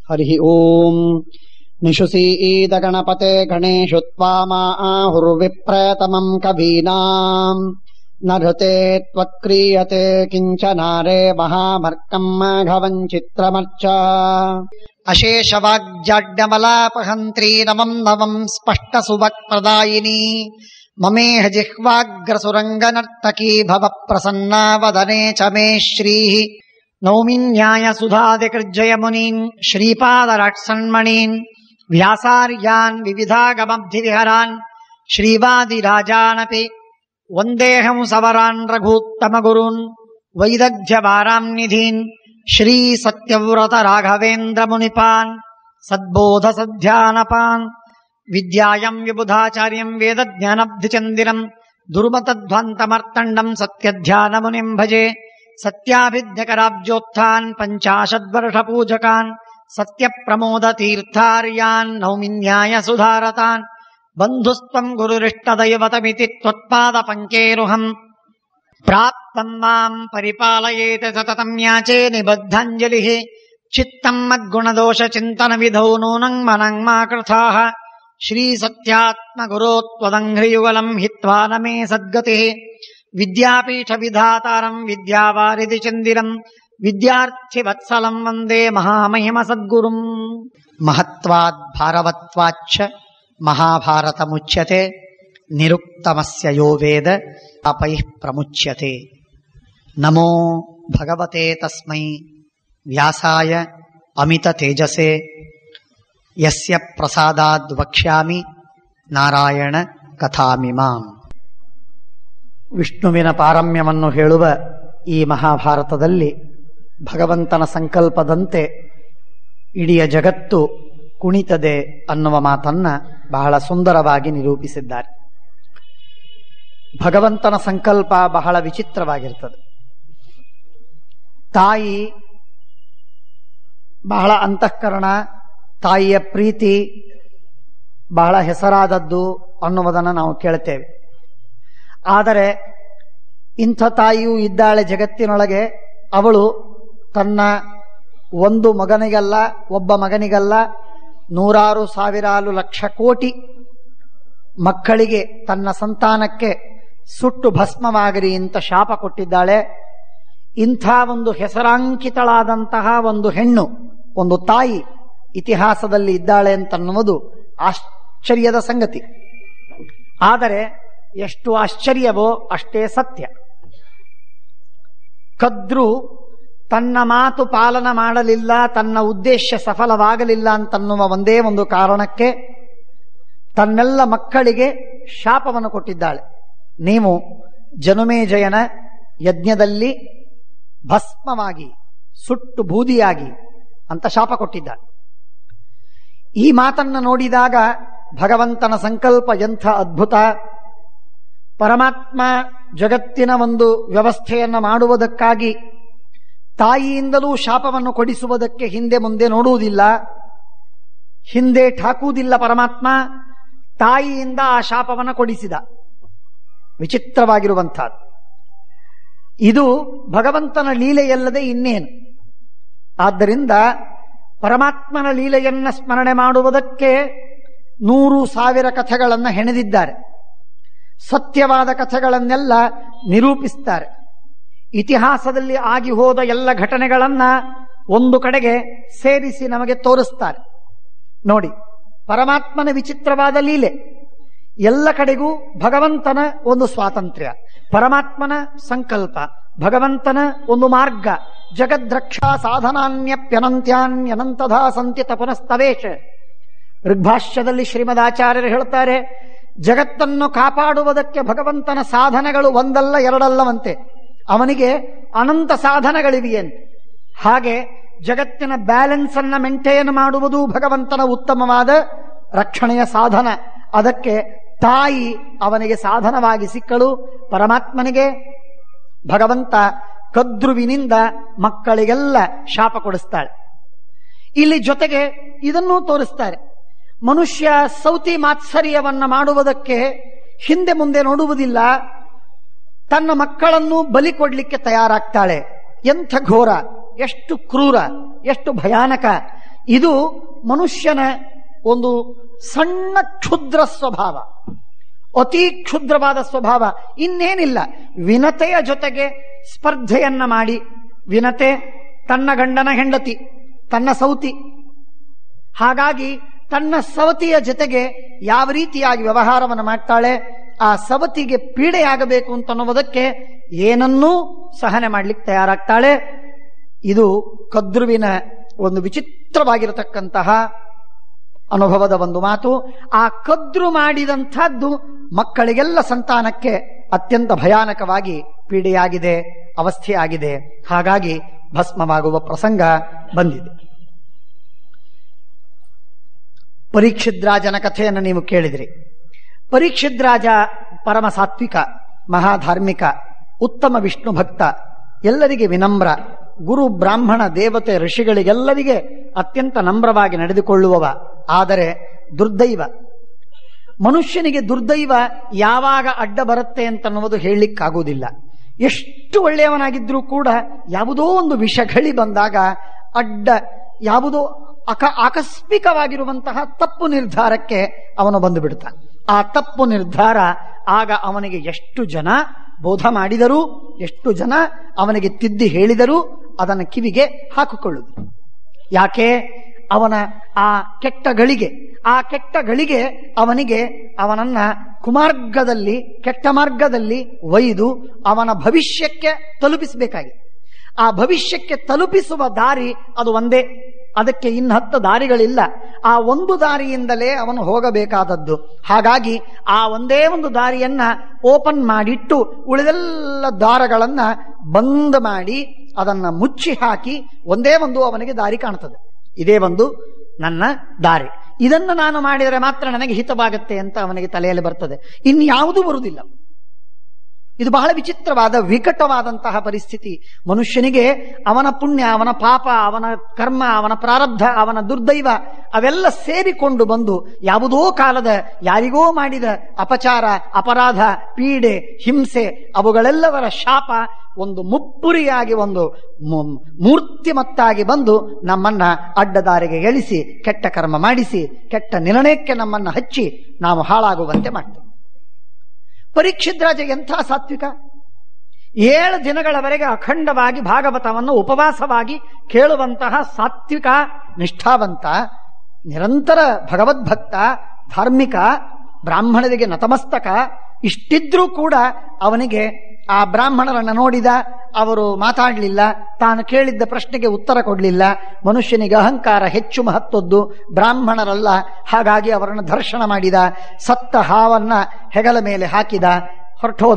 हरिः ओम् निशुसीदगणपते गणेषु त्वामा आहुर्विप्रतमम् कवीनाम् न ऋते त्वक्रियते किञ्चनारे महामर्कम् माघवम् चित्रमर्च अशेषवाग्जाड्यमलापहन्त्री नवम् नवम् स्पष्टसुवक्प्रदायिनी ममेह जिह्वाग्रसुरङ्गनर्तकी भव प्रसन्ना वदने च मे श्रीः नौमिन्याय सुधादिकृर्जयमुनीन् श्रीपादराट्सन्मणीन् व्यासार्यान् विविधागमब्धिविहरान् श्रीवादिराजानपि वन्देऽहं सवरान् रघूत्तमगुरून् वैदग्ध्यवाराम् निधीन् श्रीसत्यव्रतराघवेन्द्रमुनिपान् सद्बोधसध्यानपान् विद्यायम् विबुधाचार्यम् वेदज्ञानब्धिचन्दिरम् दुर्मतध्वान्तमर्तण्डम् सत्यध्यानमुनिम् भजे सत्याभिध्यकराब्जोत्थान् पञ्चाशद्वर्षपूजकान् सत्यप्रमोदतीर्थार्यान् नौमिन्याय सुधारतान् बन्धुस्त्वम् गुरुरिष्टदैवतमिति त्वत्पादपङ्केरुहम् प्राप्तम् माम् परिपालयेत सततम् याचे निबद्धाञ्जलिः चित्तम् मद्गुणदोषचिन्तनविधौ नूनम् मनम् मा कृथाः श्रीसत्यात्मगुरो त्वदङ्घ्रियुगलम् हित्वा न मे सद्गतिः विद्यापीठविधातारम् विद्यावारिधि चन्दिरम् विद्यार्थिवत्सलम् वन्दे महामहिमसद्गुरुम् महत्वात् भारवत्वाच्च महाभारतमुच्यते निरुक्तमस्य यो वेद अपैः प्रमुच्यते नमो भगवते तस्मै व्यासाय अमिततेजसे ಯಸ್ಯ ಪ್ರಸಾದಾದ್ ವಕ್ಷ್ಯಾಮಿ ನಾರಾಯಣ ಕಥಾಮಿಮಾಂ ವಿಷ್ಣುವಿನ ಪಾರಮ್ಯವನ್ನು ಹೇಳುವ ಈ ಮಹಾಭಾರತದಲ್ಲಿ ಭಗವಂತನ ಸಂಕಲ್ಪದಂತೆ ಇಡೀ ಜಗತ್ತು ಕುಣಿತದೆ ಅನ್ನುವ ಮಾತನ್ನ ಬಹಳ ಸುಂದರವಾಗಿ ನಿರೂಪಿಸಿದ್ದಾರೆ ಭಗವಂತನ ಸಂಕಲ್ಪ ಬಹಳ ವಿಚಿತ್ರವಾಗಿರ್ತದೆ ತಾಯಿ ಬಹಳ ಅಂತಃಕರಣ ತಾಯಿಯ ಪ್ರೀತಿ ಬಹಳ ಹೆಸರಾದದ್ದು ಅನ್ನುವುದನ್ನು ನಾವು ಕೇಳ್ತೇವೆ ಆದರೆ ಇಂಥ ತಾಯಿಯೂ ಇದ್ದಾಳೆ ಜಗತ್ತಿನೊಳಗೆ ಅವಳು ತನ್ನ ಒಂದು ಮಗನಿಗಲ್ಲ ಒಬ್ಬ ಮಗನಿಗಲ್ಲ ನೂರಾರು ಸಾವಿರಾರು ಲಕ್ಷ ಕೋಟಿ ಮಕ್ಕಳಿಗೆ ತನ್ನ ಸಂತಾನಕ್ಕೆ ಸುಟ್ಟು ಭಸ್ಮವಾಗರಿ ಅಂತ ಶಾಪ ಕೊಟ್ಟಿದ್ದಾಳೆ ಇಂಥ ಒಂದು ಹೆಸರಾಂಕಿತಳಾದಂತಹ ಒಂದು ಹೆಣ್ಣು ಒಂದು ತಾಯಿ ಇತಿಹಾಸದಲ್ಲಿ ಇದ್ದಾಳೆ ಅಂತನ್ನುವುದು ಆಶ್ಚರ್ಯದ ಸಂಗತಿ ಆದರೆ ಎಷ್ಟು ಆಶ್ಚರ್ಯವೋ ಅಷ್ಟೇ ಸತ್ಯ ಕದ್ರು ತನ್ನ ಮಾತು ಪಾಲನ ಮಾಡಲಿಲ್ಲ ತನ್ನ ಉದ್ದೇಶ ಸಫಲವಾಗಲಿಲ್ಲ ಅಂತನ್ನುವ ಒಂದೇ ಒಂದು ಕಾರಣಕ್ಕೆ ತನ್ನೆಲ್ಲ ಮಕ್ಕಳಿಗೆ ಶಾಪವನ್ನು ಕೊಟ್ಟಿದ್ದಾಳೆ ನೀವು ಜನುಮೇಜಯನ ಯಜ್ಞದಲ್ಲಿ ಭಸ್ಮವಾಗಿ ಸುಟ್ಟು ಬೂದಿಯಾಗಿ ಅಂತ ಶಾಪ ಕೊಟ್ಟಿದ್ದಾಳೆ ಈ ಮಾತನ್ನ ನೋಡಿದಾಗ ಭಗವಂತನ ಸಂಕಲ್ಪ ಎಂಥ ಅದ್ಭುತ ಪರಮಾತ್ಮ ಜಗತ್ತಿನ ಒಂದು ವ್ಯವಸ್ಥೆಯನ್ನು ಮಾಡುವುದಕ್ಕಾಗಿ ತಾಯಿಯಿಂದಲೂ ಶಾಪವನ್ನು ಕೊಡಿಸುವುದಕ್ಕೆ ಹಿಂದೆ ಮುಂದೆ ನೋಡುವುದಿಲ್ಲ ಹಿಂದೆ ಠಾಕುವುದಿಲ್ಲ ಪರಮಾತ್ಮ ತಾಯಿಯಿಂದ ಆ ಶಾಪವನ್ನು ಕೊಡಿಸಿದ ವಿಚಿತ್ರವಾಗಿರುವಂಥದ್ದು ಇದು ಭಗವಂತನ ಲೀಲೆಯಲ್ಲದೆ ಇನ್ನೇನು ಆದ್ದರಿಂದ ಪರಮಾತ್ಮನ ಲೀಲೆಯನ್ನ ಸ್ಮರಣೆ ಮಾಡುವುದಕ್ಕೆ ನೂರು ಸಾವಿರ ಕಥೆಗಳನ್ನು ಹೆಣೆದಿದ್ದಾರೆ ಸತ್ಯವಾದ ಕಥೆಗಳನ್ನೆಲ್ಲ ನಿರೂಪಿಸ್ತಾರೆ ಇತಿಹಾಸದಲ್ಲಿ ಆಗಿ ಹೋದ ಎಲ್ಲ ಘಟನೆಗಳನ್ನ ಒಂದು ಕಡೆಗೆ ಸೇರಿಸಿ ನಮಗೆ ತೋರಿಸ್ತಾರೆ ನೋಡಿ ಪರಮಾತ್ಮನ ವಿಚಿತ್ರವಾದ ಲೀಲೆ ಎಲ್ಲ ಕಡೆಗೂ ಭಗವಂತನ ಒಂದು ಸ್ವಾತಂತ್ರ್ಯ ಪರಮಾತ್ಮನ ಸಂಕಲ್ಪ ಭಗವಂತನ ಒಂದು ಮಾರ್ಗ ಜಗದ್ರಕ್ಷಾ ಸಾಧನಾನ್ಯಪ್ಯನಂತ್ಯಾನ್ಯನಂತಧಾ ಸಂತ್ಯತ ಪುನಸ್ತವೇಶ ಋಗ್ಭಾಷ್ಯದಲ್ಲಿ ಶ್ರೀಮದಾಚಾರ್ಯರು ಹೇಳ್ತಾರೆ ಜಗತ್ತನ್ನು ಕಾಪಾಡುವುದಕ್ಕೆ ಭಗವಂತನ ಸಾಧನಗಳು ಒಂದಲ್ಲ ಎರಡಲ್ಲವಂತೆ ಅವನಿಗೆ ಅನಂತ ಸಾಧನಗಳಿವೆಯಂತೆ ಹಾಗೆ ಜಗತ್ತಿನ ಬ್ಯಾಲೆನ್ಸ್ ಅನ್ನ ಮೇಂಟೈನ್ ಮಾಡುವುದು ಭಗವಂತನ ಉತ್ತಮವಾದ ರಕ್ಷಣೆಯ ಸಾಧನ ಅದಕ್ಕೆ ತಾಯಿ ಅವನಿಗೆ ಸಾಧನವಾಗಿ ಸಿಕ್ಕಳು ಪರಮಾತ್ಮನಿಗೆ ಭಗವಂತ ಕದ್ರುವಿನಿಂದ ಮಕ್ಕಳಿಗೆಲ್ಲ ಶಾಪ ಕೊಡಿಸ್ತಾಳೆ ಇಲ್ಲಿ ಜೊತೆಗೆ ಇದನ್ನೂ ತೋರಿಸ್ತಾರೆ ಮನುಷ್ಯ ಸೌತಿ ಮಾತ್ಸರ್ಯವನ್ನ ಮಾಡುವುದಕ್ಕೆ ಹಿಂದೆ ಮುಂದೆ ನೋಡುವುದಿಲ್ಲ ತನ್ನ ಮಕ್ಕಳನ್ನು ಬಲಿ ಕೊಡ್ಲಿಕ್ಕೆ ತಯಾರಾಗ್ತಾಳೆ ಎಂಥ ಘೋರ ಎಷ್ಟು ಕ್ರೂರ ಎಷ್ಟು ಭಯಾನಕ ಇದು ಮನುಷ್ಯನ ಒಂದು ಸಣ್ಣ ಕ್ಷುದ್ರ ಸ್ವಭಾವ ಅತಿ ಕ್ಷುದ್ರವಾದ ಸ್ವಭಾವ ಇನ್ನೇನಿಲ್ಲ ವಿನತೆಯ ಜೊತೆಗೆ ಸ್ಪರ್ಧೆಯನ್ನ ಮಾಡಿ ವಿನತೆ ತನ್ನ ಗಂಡನ ಹೆಂಡತಿ ತನ್ನ ಸೌತಿ ಹಾಗಾಗಿ ತನ್ನ ಸವತಿಯ ಜೊತೆಗೆ ಯಾವ ರೀತಿಯಾಗಿ ವ್ಯವಹಾರವನ್ನು ಮಾಡ್ತಾಳೆ ಆ ಸವತಿಗೆ ಪೀಡೆಯಾಗಬೇಕು ಅಂತ ಅನ್ನುವುದಕ್ಕೆ ಏನನ್ನೂ ಸಹನೆ ಮಾಡ್ಲಿಕ್ಕೆ ತಯಾರಾಗ್ತಾಳೆ ಇದು ಕದ್ರುವಿನ ಒಂದು ವಿಚಿತ್ರವಾಗಿರತಕ್ಕಂತಹ ಅನುಭವದ ಒಂದು ಮಾತು ಆ ಕದ್ರು ಮಾಡಿದಂಥದ್ದು ಮಕ್ಕಳಿಗೆಲ್ಲ ಸಂತಾನಕ್ಕೆ ಅತ್ಯಂತ ಭಯಾನಕವಾಗಿ ಪೀಡೆಯಾಗಿದೆ ಅವಸ್ಥೆಯಾಗಿದೆ ಹಾಗಾಗಿ ಭಸ್ಮವಾಗುವ ಪ್ರಸಂಗ ಬಂದಿದೆ ಪರೀಕ್ಷಿದ್ರಾಜನ ಕಥೆಯನ್ನು ನೀವು ಕೇಳಿದ್ರಿ ಪರೀಕ್ಷಿದ್ರಾಜ ಪರಮ ಸಾತ್ವಿಕ ಮಹಾಧಾರ್ಮಿಕ ಉತ್ತಮ ವಿಷ್ಣು ಭಕ್ತ ಎಲ್ಲರಿಗೆ ವಿನಮ್ರ ಗುರು ಬ್ರಾಹ್ಮಣ ದೇವತೆ ಋಷಿಗಳಿಗೆಲ್ಲರಿಗೆ ಅತ್ಯಂತ ನಮ್ರವಾಗಿ ನಡೆದುಕೊಳ್ಳುವವ ಆದರೆ ದುರ್ದೈವ ಮನುಷ್ಯನಿಗೆ ದುರ್ದೈವ ಯಾವಾಗ ಅಡ್ಡ ಬರುತ್ತೆ ಅಂತನ್ನುವುದು ಹೇಳಲಿಕ್ಕಾಗುವುದಿಲ್ಲ ಎಷ್ಟು ಒಳ್ಳೆಯವನಾಗಿದ್ರೂ ಕೂಡ ಯಾವುದೋ ಒಂದು ವಿಷಘಳಿ ಬಂದಾಗ ಅಡ್ಡ ಯಾವುದೋ ಅಕ ಆಕಸ್ಮಿಕವಾಗಿರುವಂತಹ ತಪ್ಪು ನಿರ್ಧಾರಕ್ಕೆ ಅವನು ಬಂದು ಬಿಡ್ತಾನೆ ಆ ತಪ್ಪು ನಿರ್ಧಾರ ಆಗ ಅವನಿಗೆ ಎಷ್ಟು ಜನ ಬೋಧ ಮಾಡಿದರೂ ಎಷ್ಟು ಜನ ಅವನಿಗೆ ತಿದ್ದಿ ಹೇಳಿದರೂ ಅದನ್ನು ಕಿವಿಗೆ ಹಾಕಿಕೊಳ್ಳುವುದು ಯಾಕೆ ಅವನ ಆ ಕೆಟ್ಟ ಗಳಿಗೆ ಆ ಕೆಟ್ಟ ಗಳಿಗೆ ಅವನಿಗೆ ಅವನನ್ನ ಕುಮಾರ್ಗದಲ್ಲಿ ಕೆಟ್ಟ ಮಾರ್ಗದಲ್ಲಿ ಒಯ್ದು ಅವನ ಭವಿಷ್ಯಕ್ಕೆ ತಲುಪಿಸಬೇಕಾಗಿದೆ ಆ ಭವಿಷ್ಯಕ್ಕೆ ತಲುಪಿಸುವ ದಾರಿ ಅದು ಒಂದೇ ಅದಕ್ಕೆ ಇನ್ನು ಹತ್ತು ದಾರಿಗಳಿಲ್ಲ ಆ ಒಂದು ದಾರಿಯಿಂದಲೇ ಅವನು ಹೋಗಬೇಕಾದದ್ದು ಹಾಗಾಗಿ ಆ ಒಂದೇ ಒಂದು ದಾರಿಯನ್ನ ಓಪನ್ ಮಾಡಿಟ್ಟು ಉಳಿದೆಲ್ಲ ದಾರಗಳನ್ನ ಬಂದ್ ಮಾಡಿ ಅದನ್ನ ಮುಚ್ಚಿ ಹಾಕಿ ಒಂದೇ ಒಂದು ಅವನಿಗೆ ದಾರಿ ಕಾಣ್ತದೆ ಇದೇ ಒಂದು ನನ್ನ ದಾರಿ ಇದನ್ನು ನಾನು ಮಾಡಿದರೆ ಮಾತ್ರ ನನಗೆ ಹಿತವಾಗತ್ತೆ ಅಂತ ಅವನಿಗೆ ತಲೆಯಲ್ಲಿ ಬರ್ತದೆ ಇನ್ಯಾವುದೂ ಬರುವುದಿಲ್ಲ ಇದು ಬಹಳ ವಿಚಿತ್ರವಾದ ವಿಕಟವಾದಂತಹ ಪರಿಸ್ಥಿತಿ ಮನುಷ್ಯನಿಗೆ ಅವನ ಪುಣ್ಯ ಅವನ ಪಾಪ ಅವನ ಕರ್ಮ ಅವನ ಪ್ರಾರಬ್ಧ ಅವನ ದುರ್ದೈವ ಅವೆಲ್ಲ ಸೇರಿಕೊಂಡು ಬಂದು ಯಾವುದೋ ಕಾಲದ ಯಾರಿಗೋ ಮಾಡಿದ ಅಪಚಾರ ಅಪರಾಧ ಪೀಡೆ ಹಿಂಸೆ ಅವುಗಳೆಲ್ಲವರ ಶಾಪ ಒಂದು ಮುಪ್ಪುರಿಯಾಗಿ ಒಂದು ಮೂರ್ತಿಮತ್ತಾಗಿ ಬಂದು ನಮ್ಮನ್ನ ಅಡ್ಡದಾರಿಗೆ ಎಳಿಸಿ ಕೆಟ್ಟ ಕರ್ಮ ಮಾಡಿಸಿ ಕೆಟ್ಟ ನಿರ್ಣಯಕ್ಕೆ ನಮ್ಮನ್ನ ಹಚ್ಚಿ ನಾವು ಹಾಳಾಗುವಂತೆ ಮಾಡ್ತೇವೆ ಪರೀಕ್ಷಿದ್ರಾಜ ಎಂಥ ಸಾತ್ವಿಕ ಏಳು ದಿನಗಳವರೆಗೆ ಅಖಂಡವಾಗಿ ಭಾಗವತವನ್ನು ಉಪವಾಸವಾಗಿ ಕೇಳುವಂತಹ ಸಾತ್ವಿಕ ನಿಷ್ಠಾವಂತ ನಿರಂತರ ಭಗವದ್ಭಕ್ತ ಧಾರ್ಮಿಕ ಬ್ರಾಹ್ಮಣರಿಗೆ ನತಮಸ್ತಕ ಇಷ್ಟಿದ್ರೂ ಕೂಡ ಅವನಿಗೆ ಆ ಬ್ರಾಹ್ಮಣರನ್ನ ನೋಡಿದ ಅವರು ಮಾತಾಡಲಿಲ್ಲ ತಾನು ಕೇಳಿದ್ದ ಪ್ರಶ್ನೆಗೆ ಉತ್ತರ ಕೊಡಲಿಲ್ಲ ಮನುಷ್ಯನಿಗೆ ಅಹಂಕಾರ ಹೆಚ್ಚು ಮಹತ್ವದ್ದು ಬ್ರಾಹ್ಮಣರಲ್ಲ ಹಾಗಾಗಿ ಅವರನ್ನು ದರ್ಶನ ಮಾಡಿದ ಸತ್ತ ಹಾವನ್ನ ಹೆಗಲ ಮೇಲೆ ಹಾಕಿದ ಹೊರಟೋದ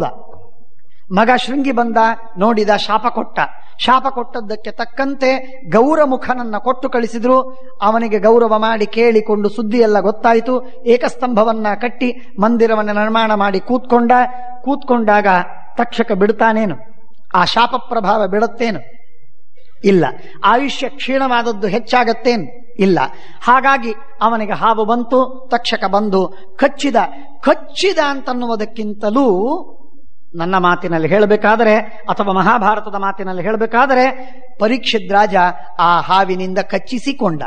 ಮಗ ಶೃಂಗಿ ಬಂದ ನೋಡಿದ ಶಾಪ ಕೊಟ್ಟ ಶಾಪ ಕೊಟ್ಟದ್ದಕ್ಕೆ ತಕ್ಕಂತೆ ಗೌರಮುಖನನ್ನ ಕೊಟ್ಟು ಕಳಿಸಿದ್ರು ಅವನಿಗೆ ಗೌರವ ಮಾಡಿ ಕೇಳಿಕೊಂಡು ಸುದ್ದಿ ಎಲ್ಲ ಗೊತ್ತಾಯಿತು ಏಕಸ್ತಂಭವನ್ನ ಕಟ್ಟಿ ಮಂದಿರವನ್ನು ನಿರ್ಮಾಣ ಮಾಡಿ ಕೂತ್ಕೊಂಡ ಕೂತ್ಕೊಂಡಾಗ ತಕ್ಷಕ ಬಿಡ್ತಾನೇನು ಆ ಶಾಪ ಪ್ರಭಾವ ಬಿಡುತ್ತೇನು ಇಲ್ಲ ಆಯುಷ್ಯ ಕ್ಷೀಣವಾದದ್ದು ಹೆಚ್ಚಾಗತ್ತೇನು ಇಲ್ಲ ಹಾಗಾಗಿ ಅವನಿಗೆ ಹಾವು ಬಂತು ತಕ್ಷಕ ಬಂದು ಕಚ್ಚಿದ ಕಚ್ಚಿದ ಅಂತನ್ನುವುದಕ್ಕಿಂತಲೂ ನನ್ನ ಮಾತಿನಲ್ಲಿ ಹೇಳಬೇಕಾದರೆ ಅಥವಾ ಮಹಾಭಾರತದ ಮಾತಿನಲ್ಲಿ ಹೇಳಬೇಕಾದರೆ ಪರೀಕ್ಷಿದ್ರಾಜ ಆ ಹಾವಿನಿಂದ ಕಚ್ಚಿಸಿಕೊಂಡ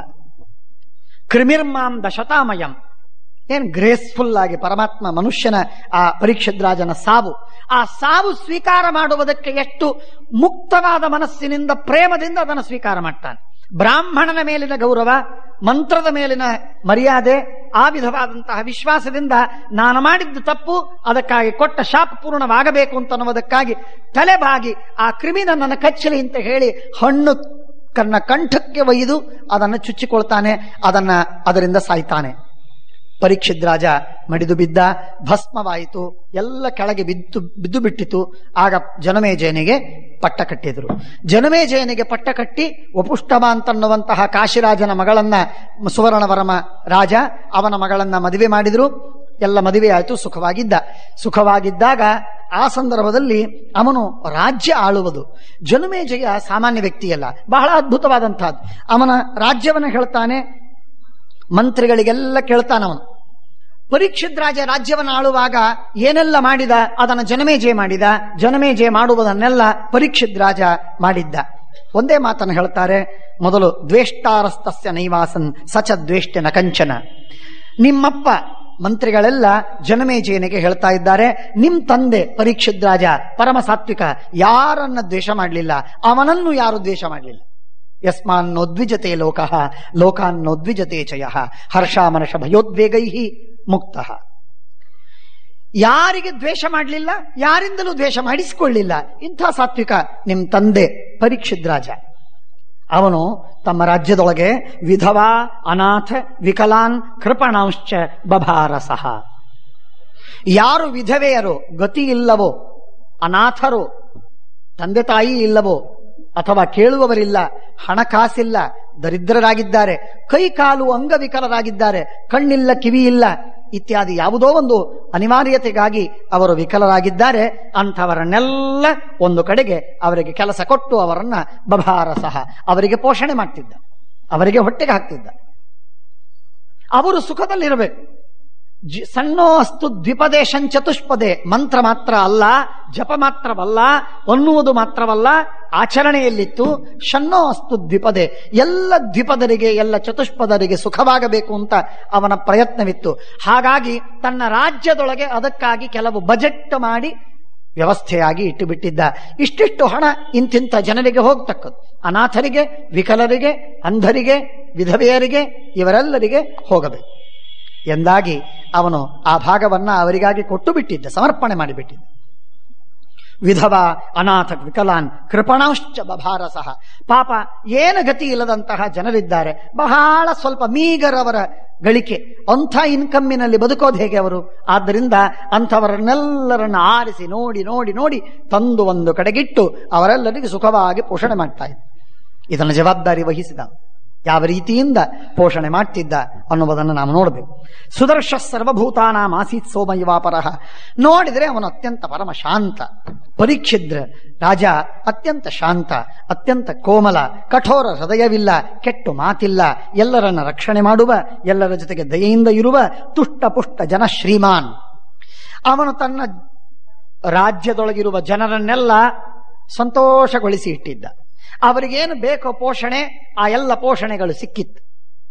ಕ್ರಿಮಿರ್ಮಾಂ ದಶತಾಮಯಂ ಏನ್ ಗ್ರೇಸ್ಫುಲ್ ಆಗಿ ಪರಮಾತ್ಮ ಮನುಷ್ಯನ ಆ ಪರೀಕ್ಷಿದ್ರಾಜನ ಸಾವು ಆ ಸಾವು ಸ್ವೀಕಾರ ಮಾಡುವುದಕ್ಕೆ ಎಷ್ಟು ಮುಕ್ತವಾದ ಮನಸ್ಸಿನಿಂದ ಪ್ರೇಮದಿಂದ ಅದನ್ನು ಸ್ವೀಕಾರ ಮಾಡ್ತಾನೆ ಬ್ರಾಹ್ಮಣನ ಮೇಲಿನ ಗೌರವ ಮಂತ್ರದ ಮೇಲಿನ ಮರ್ಯಾದೆ ಆ ವಿಧವಾದಂತಹ ವಿಶ್ವಾಸದಿಂದ ನಾನು ಮಾಡಿದ್ದು ತಪ್ಪು ಅದಕ್ಕಾಗಿ ಕೊಟ್ಟ ಶಾಪ ಪೂರ್ಣವಾಗಬೇಕು ಅಂತ ಅನ್ನುವುದಕ್ಕಾಗಿ ತಲೆಬಾಗಿ ಆ ಕ್ರಿಮಿ ನನ್ನನ್ನು ಕಚ್ಚಲಿ ಅಂತ ಹೇಳಿ ಹಣ್ಣು ಕನ್ನ ಕಂಠಕ್ಕೆ ಒಯ್ದು ಅದನ್ನು ಚುಚ್ಚಿಕೊಳ್ತಾನೆ ಅದನ್ನ ಅದರಿಂದ ಸಾಯ್ತಾನೆ ಪರೀಕ್ಷಿದ್ರಾಜ ಮಡಿದು ಬಿದ್ದ ಭಸ್ಮವಾಯಿತು ಎಲ್ಲ ಕೆಳಗೆ ಬಿದ್ದು ಬಿದ್ದು ಬಿಟ್ಟಿತು ಆಗ ಜನಮೇಜಯನಿಗೆ ಪಟ್ಟ ಕಟ್ಟಿದ್ರು ಜನಮೇಜಯನಿಗೆ ಪಟ್ಟ ಕಟ್ಟಿ ವಪುಷ್ಟಮ ಅಂತನ್ನುವಂತಹ ಕಾಶಿರಾಜನ ಮಗಳನ್ನ ಸುವರ್ಣವರಮ ರಾಜ ಅವನ ಮಗಳನ್ನ ಮದುವೆ ಮಾಡಿದ್ರು ಎಲ್ಲ ಮದುವೆ ಆಯಿತು ಸುಖವಾಗಿದ್ದ ಸುಖವಾಗಿದ್ದಾಗ ಆ ಸಂದರ್ಭದಲ್ಲಿ ಅವನು ರಾಜ್ಯ ಆಳುವುದು ಜನಮೇಜಯ ಸಾಮಾನ್ಯ ವ್ಯಕ್ತಿಯಲ್ಲ ಬಹಳ ಅದ್ಭುತವಾದಂತಹದ್ದು ಅವನ ರಾಜ್ಯವನ್ನು ಹೇಳ್ತಾನೆ ಮಂತ್ರಿಗಳಿಗೆಲ್ಲ ಕೇಳ್ತಾನವನು ಪರೀಕ್ಷಿದ್ರಾಜ ರಾಜ್ಯವನ್ನು ಆಳುವಾಗ ಏನೆಲ್ಲ ಮಾಡಿದ ಅದನ್ನು ಜನಮೇಜಯ ಮಾಡಿದ ಜನಮೇಜಯ ಮಾಡುವುದನ್ನೆಲ್ಲ ಪರೀಕ್ಷಿದ್ರಾಜ ಮಾಡಿದ್ದ ಒಂದೇ ಮಾತನ್ನು ಹೇಳ್ತಾರೆ ಮೊದಲು ದ್ವೇಷ್ಟಾರಸ್ತಸ್ಯ ನೈವಾಸನ್ ಸಚ ದ್ವೇಷ್ಟ ನಕಂಚನ ನಿಮ್ಮಪ್ಪ ಮಂತ್ರಿಗಳೆಲ್ಲ ಜನಮೇಜಯನಿಗೆ ಹೇಳ್ತಾ ಇದ್ದಾರೆ ನಿಮ್ ತಂದೆ ಪರೀಕ್ಷಿತ್ ರಾಜ ಪರಮ ಸಾತ್ವಿಕ ಯಾರನ್ನ ದ್ವೇಷ ಮಾಡಲಿಲ್ಲ ಅವನನ್ನು ಯಾರು ದ್ವೇಷ ಮಾಡಲಿಲ್ಲ ಯಸ್ಮಾನ್ನೋದ್ವಿಜತೆ ಲೋಕ ಲೋಕಾನ್ನೋದ್ವಿಜತೆ ಚಯ ಹರ್ಷಾಮನಷ ಭಯೋದ್ವೇಗೈ ಮುಕ್ತ ಯಾರಿಗೆ ದ್ವೇಷ ಮಾಡಲಿಲ್ಲ ಯಾರಿಂದಲೂ ದ್ವೇಷ ಮಾಡಿಸಿಕೊಳ್ಳಿಲ್ಲ ಇಂಥ ಸಾತ್ವಿಕ ನಿಮ್ ತಂದೆ ಪರೀಕ್ಷಿತ್ ರಾಜ ಅವನು ತಮ್ಮ ರಾಜ್ಯದೊಳಗೆ ವಿಧವಾ ಅನಾಥ ವಿಕಲಾನ್ ಕೃಪಣಾಂಶ್ಚ ಬಭಾರ ಸಹ ಯಾರು ವಿಧವೆಯರು ಗತಿ ಇಲ್ಲವೋ ಅನಾಥರು ತಂದೆ ತಾಯಿ ಇಲ್ಲವೋ ಅಥವಾ ಕೇಳುವವರಿಲ್ಲ ಹಣಕಾಸಿಲ್ಲ ದರಿದ್ರರಾಗಿದ್ದಾರೆ ಕೈ ಕಾಲು ಅಂಗವಿಕಲರಾಗಿದ್ದಾರೆ ಕಣ್ಣಿಲ್ಲ ಕಿವಿ ಇಲ್ಲ ಇತ್ಯಾದಿ ಯಾವುದೋ ಒಂದು ಅನಿವಾರ್ಯತೆಗಾಗಿ ಅವರು ವಿಕಲರಾಗಿದ್ದಾರೆ ಅಂಥವರನ್ನೆಲ್ಲ ಒಂದು ಕಡೆಗೆ ಅವರಿಗೆ ಕೆಲಸ ಕೊಟ್ಟು ಅವರನ್ನ ಬಭಾರ ಸಹ ಅವರಿಗೆ ಪೋಷಣೆ ಮಾಡ್ತಿದ್ದ ಅವರಿಗೆ ಹೊಟ್ಟೆಗೆ ಹಾಕ್ತಿದ್ದ ಅವರು ಸುಖದಲ್ಲಿರಬೇಕು ಜಿ- ಸಣ್ಣೋ ಅಸ್ತು ದ್ವಿಪದೇಶಂ ಚತುಷ್ಪದೇ ಮಂತ್ರ ಮಾತ್ರ ಅಲ್ಲ ಜಪ ಮಾತ್ರವಲ್ಲ ಅನ್ನುವುದು ಮಾತ್ರವಲ್ಲ ಆಚರಣೆಯಲ್ಲಿತ್ತು ಶನ್ನೋ ಅಸ್ತು ದ್ವಿಪದೆ ಎಲ್ಲ ದ್ವಿಪದರಿಗೆ ಎಲ್ಲ ಚತುಷ್ಪದರಿಗೆ ಸುಖವಾಗಬೇಕು ಅಂತ ಅವನ ಪ್ರಯತ್ನವಿತ್ತು ಹಾಗಾಗಿ ತನ್ನ ರಾಜ್ಯದೊಳಗೆ ಅದಕ್ಕಾಗಿ ಕೆಲವು ಬಜೆಟ್ ಮಾಡಿ ವ್ಯವಸ್ಥೆಯಾಗಿ ಇಟ್ಟು ಬಿಟ್ಟಿದ್ದ ಇಷ್ಟಿಷ್ಟು ಹಣ ಇಂತಿಂಥ ಜನರಿಗೆ ಹೋಗ್ತಕ್ಕದ್ದು ಅನಾಥರಿಗೆ ವಿಕಲರಿಗೆ ಅಂಧರಿಗೆ ವಿಧವೆಯರಿಗೆ ಇವರೆಲ್ಲರಿಗೆ ಹೋಗಬೇಕು ಎಂದಾಗಿ ಅವನು ಆ ಭಾಗವನ್ನ ಅವರಿಗಾಗಿ ಕೊಟ್ಟು ಬಿಟ್ಟಿದ್ದ ಸಮರ್ಪಣೆ ಮಾಡಿಬಿಟ್ಟಿದ್ದ ವಿಧವಾ ಅನಾಥ ವಿಕಲಾನ್ ಕೃಪಣಾಶ್ಚ ಬಭಾರ ಸಹ ಪಾಪ ಏನು ಗತಿ ಇಲ್ಲದಂತಹ ಜನರಿದ್ದಾರೆ ಬಹಳ ಸ್ವಲ್ಪ ಮೀಗರವರ ಗಳಿಕೆ ಅಂಥ ಇನ್ಕಮ್ಮಿನಲ್ಲಿ ಬದುಕೋದು ಹೇಗೆ ಅವರು ಆದ್ದರಿಂದ ಅಂಥವರನ್ನೆಲ್ಲರನ್ನ ಆರಿಸಿ ನೋಡಿ ನೋಡಿ ನೋಡಿ ತಂದು ಒಂದು ಕಡೆಗಿಟ್ಟು ಅವರೆಲ್ಲರಿಗೆ ಸುಖವಾಗಿ ಪೋಷಣೆ ಮಾಡ್ತಾ ಇದ್ದ ಇದನ್ನು ಜವಾಬ್ದಾರಿ ವಹಿಸಿದ ಯಾವ ರೀತಿಯಿಂದ ಪೋಷಣೆ ಮಾಡ್ತಿದ್ದ ಅನ್ನುವುದನ್ನು ನಾವು ನೋಡಬೇಕು ಸುದರ್ಶ ಸರ್ವಭೂತಾನಾಂ ಆಸೀತ್ ಸೋಮಯವಾಪರಃ ನೋಡಿದರೆ ಅವನು ಅತ್ಯಂತ ಪರಮ ಶಾಂತ ಪರೀಕ್ಷಿದ್ರ ರಾಜ ಅತ್ಯಂತ ಶಾಂತ ಅತ್ಯಂತ ಕೋಮಲ ಕಠೋರ ಹೃದಯವಿಲ್ಲ ಕೆಟ್ಟು ಮಾತಿಲ್ಲ ಎಲ್ಲರನ್ನ ರಕ್ಷಣೆ ಮಾಡುವ ಎಲ್ಲರ ಜೊತೆಗೆ ದಯೆಯಿಂದ ಇರುವ ತುಷ್ಟ ಪುಷ್ಟ ಜನ ಶ್ರೀಮಾನ್ ಅವನು ತನ್ನ ರಾಜ್ಯದೊಳಗಿರುವ ಜನರನ್ನೆಲ್ಲ ಸಂತೋಷಗೊಳಿಸಿ ಇಟ್ಟಿದ್ದ ಅವರಿಗೇನು ಬೇಕೋ ಪೋಷಣೆ ಆ ಎಲ್ಲ ಪೋಷಣೆಗಳು ಸಿಕ್ಕಿತ್ತು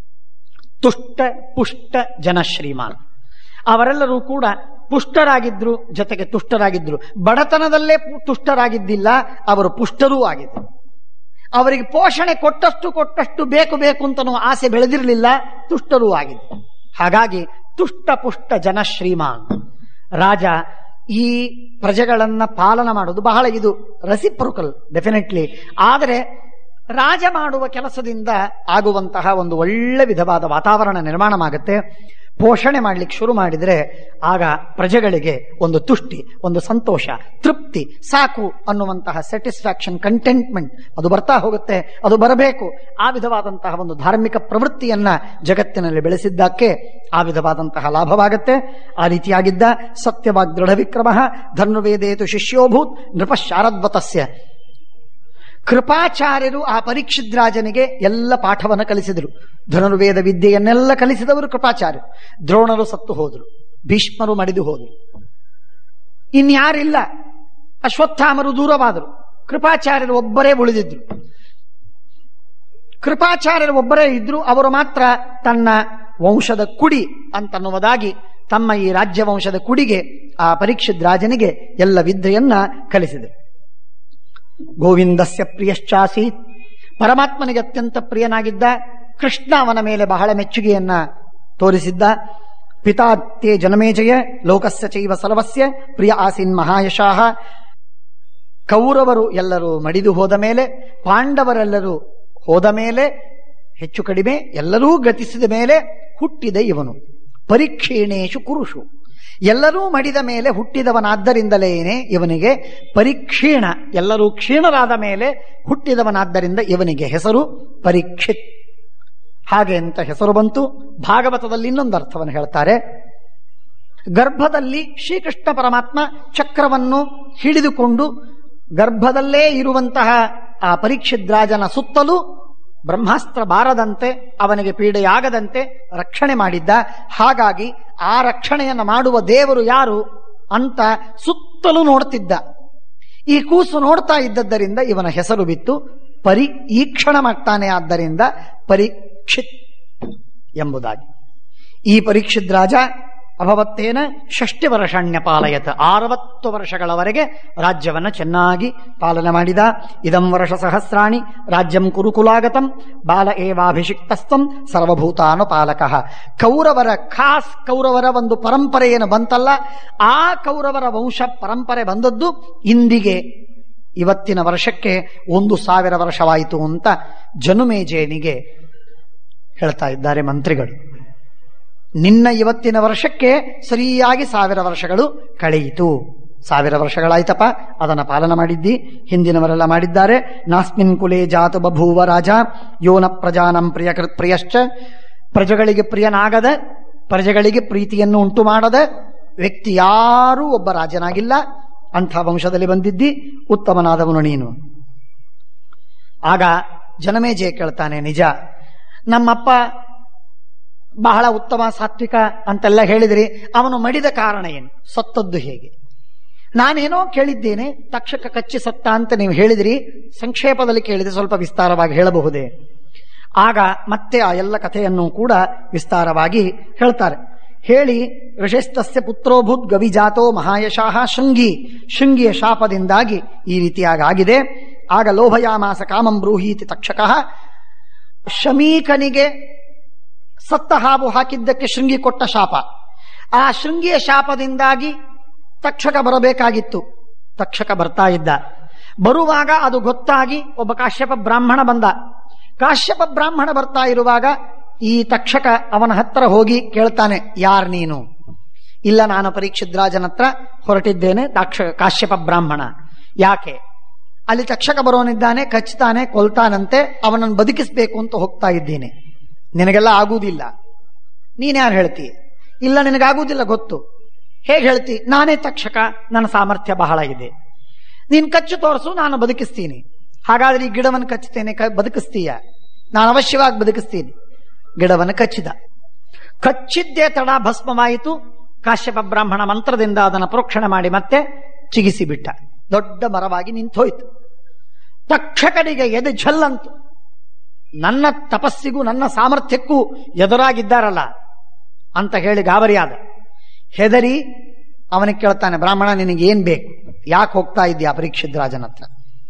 ತುಷ್ಟ ಪುಷ್ಟ ಜನ ಶ್ರೀಮಾನ್ ಅವರೆಲ್ಲರೂ ಕೂಡ ಪುಷ್ಟರಾಗಿದ್ರು ಜೊತೆಗೆ ತುಷ್ಟರಾಗಿದ್ರು ಬಡತನದಲ್ಲೇ ಪು- ತುಷ್ಟರಾಗಿದ್ದಿಲ್ಲ ಅವರು ಪುಷ್ಟರೂ ಆಗಿದ್ರು ಅವರಿಗೆ ಪೋಷಣೆ ಕೊಟ್ಟಷ್ಟು ಕೊಟ್ಟಷ್ಟು ಬೇಕು ಬೇಕು ಅಂತನೂ ಆಸೆ ಬೆಳೆದಿರಲಿಲ್ಲ ತುಷ್ಟರೂ ಆಗಿದ್ರು ಹಾಗಾಗಿ ತುಷ್ಟ ಪುಷ್ಟ ಜನ ಶ್ರೀಮಾನ್ ರಾಜ ಈ ಪ್ರಜೆಗಳನ್ನ ಪಾಲನ ಮಾಡೋದು ಬಹಳ ಇದು ರಸಿಪ್ರೊಕಲ್ ಡೆಫಿನೆಟ್ಲಿ ಆದರೆ ರಾಜ ಮಾಡುವ ಕೆಲಸದಿಂದ ಆಗುವಂತಹ ಒಂದು ಒಳ್ಳೆ ವಿಧವಾದ ವಾತಾವರಣ ನಿರ್ಮಾಣವಾಗುತ್ತೆ ಪೋಷಣೆ ಮಾಡ್ಲಿಕ್ಕೆ ಶುರು ಮಾಡಿದ್ರೆ ಆಗ ಪ್ರಜೆಗಳಿಗೆ ಒಂದು ತುಷ್ಟಿ ಒಂದು ಸಂತೋಷ ತೃಪ್ತಿ ಸಾಕು ಅನ್ನುವಂತಹ ಸ್ಯಾಟಿಸ್ಫ್ಯಾಕ್ಷನ್ ಕಂಟೆಂಟ್ಮೆಂಟ್ ಅದು ಬರ್ತಾ ಹೋಗುತ್ತೆ ಅದು ಬರಬೇಕು ಆ ವಿಧವಾದಂತಹ ಒಂದು ಧಾರ್ಮಿಕ ಪ್ರವೃತ್ತಿಯನ್ನ ಜಗತ್ತಿನಲ್ಲಿ ಬೆಳೆಸಿದ್ದಕ್ಕೆ ಆ ವಿಧವಾದಂತಹ ಲಾಭವಾಗುತ್ತೆ ಆ ರೀತಿಯಾಗಿದ್ದ ಸತ್ಯವಾಗ್ ದೃಢ ವಿಕ್ರಮ ಧನುರ್ವೇದೇತು ಶಿಷ್ಯೋಭೂತ್ ನೃಪ ಶಾರದ್ವತಸ್ಯ ಕೃಪಾಚಾರ್ಯರು ಆ ಪರೀಕ್ಷಿದ್ರಾಜನಿಗೆ ಎಲ್ಲ ಪಾಠವನ್ನು ಕಲಿಸಿದರು ಧನುರ್ವೇದ ವಿದ್ಯೆಯನ್ನೆಲ್ಲ ಕಲಿಸಿದವರು ಕೃಪಾಚಾರ್ಯರು ದ್ರೋಣರು ಸತ್ತು ಹೋದರು ಭೀಷ್ಮರು ಮಡಿದು ಹೋದರು ಇನ್ಯಾರಿಲ್ಲ ಅಶ್ವತ್ಥಾಮರು ದೂರವಾದರು ಕೃಪಾಚಾರ್ಯರು ಒಬ್ಬರೇ ಉಳಿದಿದ್ರು ಕೃಪಾಚಾರ್ಯರು ಒಬ್ಬರೇ ಇದ್ರು ಅವರು ಮಾತ್ರ ತನ್ನ ವಂಶದ ಕುಡಿ ಅಂತನ್ನುವುದಾಗಿ ತಮ್ಮ ಈ ರಾಜ್ಯ ವಂಶದ ಕುಡಿಗೆ ಆ ಪರೀಕ್ಷಿತ್ ರಾಜನಿಗೆ ಎಲ್ಲ ವಿದ್ಯೆಯನ್ನ ಕಲಿಸಿದರು ಗೋವಿಂದಸ್ಯ ಪ್ರಿಯಶ್ಚಾಸೀತ್ ಪರಮಾತ್ಮನಿಗೆ ಅತ್ಯಂತ ಪ್ರಿಯನಾಗಿದ್ದ ಕೃಷ್ಣ ಅವನ ಮೇಲೆ ಬಹಳ ಮೆಚ್ಚುಗೆಯನ್ನ ತೋರಿಸಿದ್ದ ಪಿತಾತ್ಯೆ ಜನಮೇಜಯ ಲೋಕಸ್ಯ ಚೈವ ಸರ್ವಸ್ಯ ಪ್ರಿಯ ಆಸೀನ್ ಮಹಾಯಶಾಹ ಕೌರವರು ಎಲ್ಲರೂ ಮಡಿದು ಹೋದ ಮೇಲೆ ಪಾಂಡವರೆಲ್ಲರೂ ಹೋದ ಮೇಲೆ ಹೆಚ್ಚು ಕಡಿಮೆ ಎಲ್ಲರೂ ಗತಿಸಿದ ಮೇಲೆ ಹುಟ್ಟಿದ ಇವನು ಪರೀಕ್ಷೀಣೇಶು ಕುರುಷು ಎಲ್ಲರೂ ಮಡಿದ ಮೇಲೆ ಹುಟ್ಟಿದವನಾದ್ದರಿಂದಲೇನೆ ಇವನಿಗೆ ಪರೀಕ್ಷೀಣ ಎಲ್ಲರೂ ಕ್ಷೀಣರಾದ ಮೇಲೆ ಹುಟ್ಟಿದವನಾದ್ದರಿಂದ ಇವನಿಗೆ ಹೆಸರು ಪರೀಕ್ಷಿತ್ ಹಾಗೆ ಅಂತ ಹೆಸರು ಬಂತು ಭಾಗವತದಲ್ಲಿ ಇನ್ನೊಂದು ಅರ್ಥವನ್ನು ಹೇಳ್ತಾರೆ ಗರ್ಭದಲ್ಲಿ ಶ್ರೀಕೃಷ್ಣ ಪರಮಾತ್ಮ ಚಕ್ರವನ್ನು ಹಿಡಿದುಕೊಂಡು ಗರ್ಭದಲ್ಲೇ ಇರುವಂತಹ ಆ ಪರೀಕ್ಷಿದ್ರಾಜನ ಸುತ್ತಲೂ ಬ್ರಹ್ಮಾಸ್ತ್ರ ಬಾರದಂತೆ ಅವನಿಗೆ ಪೀಡೆಯಾಗದಂತೆ ರಕ್ಷಣೆ ಮಾಡಿದ್ದ ಹಾಗಾಗಿ ಆ ರಕ್ಷಣೆಯನ್ನು ಮಾಡುವ ದೇವರು ಯಾರು ಅಂತ ಸುತ್ತಲೂ ನೋಡ್ತಿದ್ದ ಈ ಕೂಸು ನೋಡ್ತಾ ಇದ್ದದ್ದರಿಂದ ಇವನ ಹೆಸರು ಬಿತ್ತು ಪರಿ ಈಕ್ಷಣ ಮಾಡ್ತಾನೆ ಆದ್ದರಿಂದ ಪರೀಕ್ಷಿತ್ ಎಂಬುದಾಗಿ ಈ ಪರೀಕ್ಷಿತ್ ರಾಜ ಅಭವತ್ತೇನ ಷಷ್ಟಿ ವರ್ಷಾಣ್ಯಪಾಲಯತ ಅರವತ್ತು ವರ್ಷಗಳವರೆಗೆ ರಾಜ್ಯವನ್ನ ಚೆನ್ನಾಗಿ ಪಾಲನೆ ಮಾಡಿದ ಇದಂ ವರ್ಷ ಸಹಸ್ರಾಣಿ ರಾಜ್ಯಂ ಕುರುಕುಲಾಗತಂ ಬಾಲ ಏವಾಭಿಷಿಕ್ತಸ್ತಂ ಸರ್ವಭೂತಾನುಪಾಲಕ ಕೌರವರ ಖಾಸ್ ಕೌರವರ ಒಂದು ಪರಂಪರೆ ಏನು ಬಂತಲ್ಲ ಆ ಕೌರವರ ವಂಶ ಪರಂಪರೆ ಬಂದದ್ದು ಇಂದಿಗೆ ಇವತ್ತಿನ ವರ್ಷಕ್ಕೆ ಒಂದು ಸಾವಿರ ವರ್ಷವಾಯಿತು ಅಂತ ಜನುಮೇಜೇನಿಗೆ ಹೇಳ್ತಾ ಇದ್ದಾರೆ ಮಂತ್ರಿಗಳು ನಿನ್ನ ಇವತ್ತಿನ ವರ್ಷಕ್ಕೆ ಸರಿಯಾಗಿ ಸಾವಿರ ವರ್ಷಗಳು ಕಳೆಯಿತು ಸಾವಿರ ವರ್ಷಗಳಾಯ್ತಪ್ಪ ಅದನ್ನ ಪಾಲನ ಮಾಡಿದ್ದಿ ಹಿಂದಿನವರೆಲ್ಲ ಮಾಡಿದ್ದಾರೆ ನಾಸ್ಮಿನ್ ಕುಲೆ ಜಾತು ಬಭೂವ ರಾಜ ಯೋನ ಪ್ರಜಾನಂ ಪ್ರಿಯಕೃತ್ ಪ್ರಿಯಶ್ಚ ಪ್ರಜೆಗಳಿಗೆ ಪ್ರಿಯನಾಗದ ಪ್ರಜೆಗಳಿಗೆ ಪ್ರೀತಿಯನ್ನು ಉಂಟು ಮಾಡದ ವ್ಯಕ್ತಿ ಯಾರೂ ಒಬ್ಬ ರಾಜನಾಗಿಲ್ಲ ಅಂಥ ವಂಶದಲ್ಲಿ ಬಂದಿದ್ದಿ ಉತ್ತಮನಾದವನು ನೀನು ಆಗ ಜನಮೇಜಯ ಕೇಳ್ತಾನೆ ನಿಜ ನಮ್ಮಪ್ಪ ಬಹಳ ಉತ್ತಮ ಸಾತ್ವಿಕ ಅಂತೆಲ್ಲ ಹೇಳಿದ್ರಿ ಅವನು ಮಡಿದ ಕಾರಣ ಏನು ಸತ್ತದ್ದು ಹೇಗೆ ನಾನೇನೋ ಕೇಳಿದ್ದೇನೆ ತಕ್ಷಕ ಕಚ್ಚಿ ಸತ್ತ ಅಂತ ನೀವು ಹೇಳಿದ್ರಿ ಸಂಕ್ಷೇಪದಲ್ಲಿ ಕೇಳಿದ್ರೆ ಸ್ವಲ್ಪ ವಿಸ್ತಾರವಾಗಿ ಹೇಳಬಹುದೇ ಆಗ ಮತ್ತೆ ಆ ಎಲ್ಲ ಕಥೆಯನ್ನು ಕೂಡ ವಿಸ್ತಾರವಾಗಿ ಹೇಳ್ತಾರೆ ಹೇಳಿ ಋಷಸ್ತಸ್ಯ ಪುತ್ರೋಭೂತ್ ಗವಿಜಾತೋ ಮಹಾಯಶಾಹ ಶೃಂಗಿ ಶೃಂಗಿಯ ಶಾಪದಿಂದಾಗಿ ಈ ರೀತಿಯಾಗಿ ಆಗಿದೆ ಆಗ ಲೋಭಯಾಮಾಸ ಕಾಮಂ ಬ್ರೂಹೀತಿ ತಕ್ಷಕಃ ಶಮೀಕನಿಗೆ ಸತ್ತ ಹಾವು ಹಾಕಿದ್ದಕ್ಕೆ ಶೃಂಗಿ ಕೊಟ್ಟ ಶಾಪ ಆ ಶೃಂಗಿಯ ಶಾಪದಿಂದಾಗಿ ತಕ್ಷಕ ಬರಬೇಕಾಗಿತ್ತು ತಕ್ಷಕ ಬರ್ತಾ ಇದ್ದ ಬರುವಾಗ ಅದು ಗೊತ್ತಾಗಿ ಒಬ್ಬ ಕಾಶ್ಯಪ ಬ್ರಾಹ್ಮಣ ಬಂದ ಕಾಶ್ಯಪ ಬ್ರಾಹ್ಮಣ ಬರ್ತಾ ಇರುವಾಗ ಈ ತಕ್ಷಕ ಅವನ ಹತ್ರ ಹೋಗಿ ಕೇಳ್ತಾನೆ ಯಾರ್ ನೀನು ಇಲ್ಲ ನಾನು ಪರೀಕ್ಷಿದ್ರಾಜನ ಹತ್ರ ಹೊರಟಿದ್ದೇನೆ ತಾಕ್ಷ ಕಾಶ್ಯಪ ಬ್ರಾಹ್ಮಣ ಯಾಕೆ ಅಲ್ಲಿ ತಕ್ಷಕ ಬರೋನಿದ್ದಾನೆ ಕಚ್ತಾನೆ ಕೊಲ್ತಾನಂತೆ ಅವನನ್ನು ಬದುಕಿಸ್ಬೇಕು ಅಂತ ಹೋಗ್ತಾ ಇದ್ದೇನೆ ನಿನಗೆಲ್ಲ ಆಗುವುದಿಲ್ಲ ನೀನ್ಯಾರು ಹೇಳ್ತಿ ಇಲ್ಲ ನಿನಗಾಗುವುದಿಲ್ಲ ಗೊತ್ತು ಹೇಗೆ ಹೇಳ್ತಿ ನಾನೇ ತಕ್ಷಕ ನನ್ನ ಸಾಮರ್ಥ್ಯ ಬಹಳ ಇದೆ ನೀನ್ ಕಚ್ಚು ತೋರಿಸು ನಾನು ಬದುಕಿಸ್ತೀನಿ ಹಾಗಾದ್ರೆ ಈ ಗಿಡವನ್ನು ಕಚ್ಚುತ್ತೇನೆ ಕ- ಬದುಕಿಸ್ತೀಯ ನಾನು ಅವಶ್ಯವಾಗಿ ಬದುಕಿಸ್ತೀನಿ ಗಿಡವನ್ನು ಕಚ್ಚಿದ ಕಚ್ಚಿದ್ದೇ ತಡ ಭಸ್ಮವಾಯಿತು ಕಾಶ್ಯಪ ಬ್ರಾಹ್ಮಣ ಮಂತ್ರದಿಂದ ಅದನ್ನು ಪ್ರೋಕ್ಷಣೆ ಮಾಡಿ ಮತ್ತೆ ಚಿಗಿಸಿ ಬಿಟ್ಟ ದೊಡ್ಡ ಮರವಾಗಿ ನಿಂತೋಯ್ತು ತಕ್ಷಕನಿಗೆ ಎದೆ ಝಲ್ಲಂತು ನನ್ನ ತಪಸ್ಸಿಗೂ ನನ್ನ ಸಾಮರ್ಥ್ಯಕ್ಕೂ ಎದುರಾಗಿದ್ದಾರಲ್ಲ ಅಂತ ಹೇಳಿ ಗಾಬರಿಯಾದ ಹೆದರಿ ಅವನಿಗೆ ಕೇಳ್ತಾನೆ ಬ್ರಾಹ್ಮಣ ನಿನಗೆ ಏನ್ ಬೇಕು ಯಾಕೆ ಹೋಗ್ತಾ ಇದ್ದೀಯಾ ಪರೀಕ್ಷಿದ್ರಾಜನ ಹತ್ರ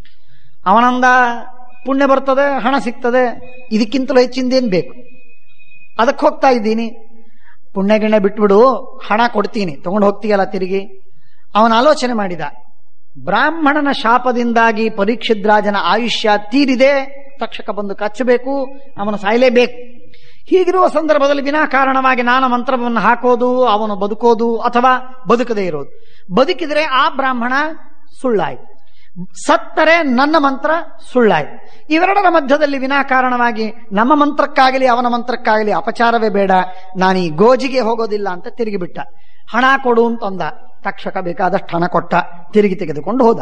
ಅವನಂದ ಪುಣ್ಯ ಬರ್ತದೆ ಹಣ ಸಿಗ್ತದೆ ಇದಕ್ಕಿಂತಲೂ ಹೆಚ್ಚಿಂದೇನ್ ಬೇಕು ಅದಕ್ಕೆ ಹೋಗ್ತಾ ಇದ್ದೀನಿ ಪುಣ್ಯ ಗಿಣ್ಯ ಬಿಟ್ಬಿಡು ಹಣ ಕೊಡ್ತೀನಿ ತಗೊಂಡು ಹೋಗ್ತೀಯಲ್ಲ ತಿರುಗಿ ಅವನ ಆಲೋಚನೆ ಮಾಡಿದ ಬ್ರಾಹ್ಮಣನ ಶಾಪದಿಂದಾಗಿ ಪರೀಕ್ಷಿದ್ರಾಜನ ಆಯುಷ್ಯ ತೀರಿದೆ ತಕ್ಷಕ ಬಂದು ಕಚ್ಚಬೇಕು ಅವನು ಸಾಯಲೇಬೇಕು ಹೀಗಿರುವ ಸಂದರ್ಭದಲ್ಲಿ ವಿನಾಕಾರಣವಾಗಿ ನಾನು ಮಂತ್ರವನ್ನು ಹಾಕೋದು ಅವನು ಬದುಕೋದು ಅಥವಾ ಬದುಕದೇ ಇರೋದು ಬದುಕಿದ್ರೆ ಆ ಬ್ರಾಹ್ಮಣ ಸುಳ್ಳಾಯ್ತು ಸತ್ತರೆ ನನ್ನ ಮಂತ್ರ ಸುಳ್ಳಾಯ್ತು ಇವೆರಡರ ಮಧ್ಯದಲ್ಲಿ ವಿನಾಕಾರಣವಾಗಿ ನಮ್ಮ ಮಂತ್ರಕ್ಕಾಗಲಿ ಅವನ ಮಂತ್ರಕ್ಕಾಗಲಿ ಅಪಚಾರವೇ ಬೇಡ ನಾನು ಈ ಗೋಜಿಗೆ ಹೋಗೋದಿಲ್ಲ ಅಂತ ತಿರುಗಿ ಬಿಟ್ಟ ಹಣ ಕೊಡು ಅಂತಂದ ತಕ್ಷಕ ಬೇಕಾದಷ್ಟು ಹಣ ಕೊಟ್ಟ ತಿರುಗಿ ತೆಗೆದುಕೊಂಡು ಹೋದ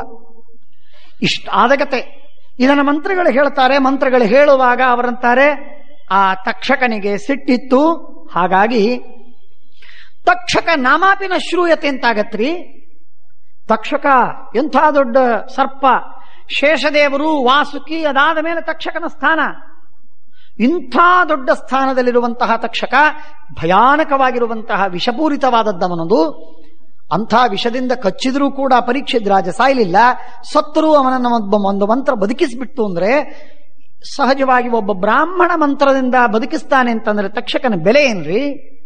ಇಷ್ಟ ಆದಗತೆ ಇದನ್ನ ಮಂತ್ರಿಗಳು ಹೇಳ್ತಾರೆ ಮಂತ್ರಗಳು ಹೇಳುವಾಗ ಅವರಂತಾರೆ ಆ ತಕ್ಷಕನಿಗೆ ಸಿಟ್ಟಿತ್ತು ಹಾಗಾಗಿ ತಕ್ಷಕ ನಾಮಾಪಿನ ಶ್ರೂಯತೆ ಅಂತಾಗತ್ರಿ ತಕ್ಷಕ ಎಂಥ ದೊಡ್ಡ ಸರ್ಪ ಶೇಷದೇವರು ವಾಸುಕಿ ಅದಾದ ಮೇಲೆ ತಕ್ಷಕನ ಸ್ಥಾನ ಇಂಥ ದೊಡ್ಡ ಸ್ಥಾನದಲ್ಲಿರುವಂತಹ ತಕ್ಷಕ ಭಯಾನಕವಾಗಿರುವಂತಹ ವಿಷಪೂರಿತವಾದದ್ದವನದು ಅಂಥ ವಿಷದಿಂದ ಕಚ್ಚಿದ್ರೂ ಕೂಡ ಪರೀಕ್ಷಿದ್ ರಾಜ ಸಾಯಲಿಲ್ಲ ಸತ್ತರೂ ಅವನನ್ನು ಒಬ್ಬ ಒಂದು ಮಂತ್ರ ಬದುಕಿಸ್ಬಿಟ್ಟು ಅಂದ್ರೆ ಸಹಜವಾಗಿ ಒಬ್ಬ ಬ್ರಾಹ್ಮಣ ಮಂತ್ರದಿಂದ ಬದುಕಿಸ್ತಾನೆ ಅಂತಂದ್ರೆ ತಕ್ಷಕನ ಬೆಲೆ ಏನ್ರಿ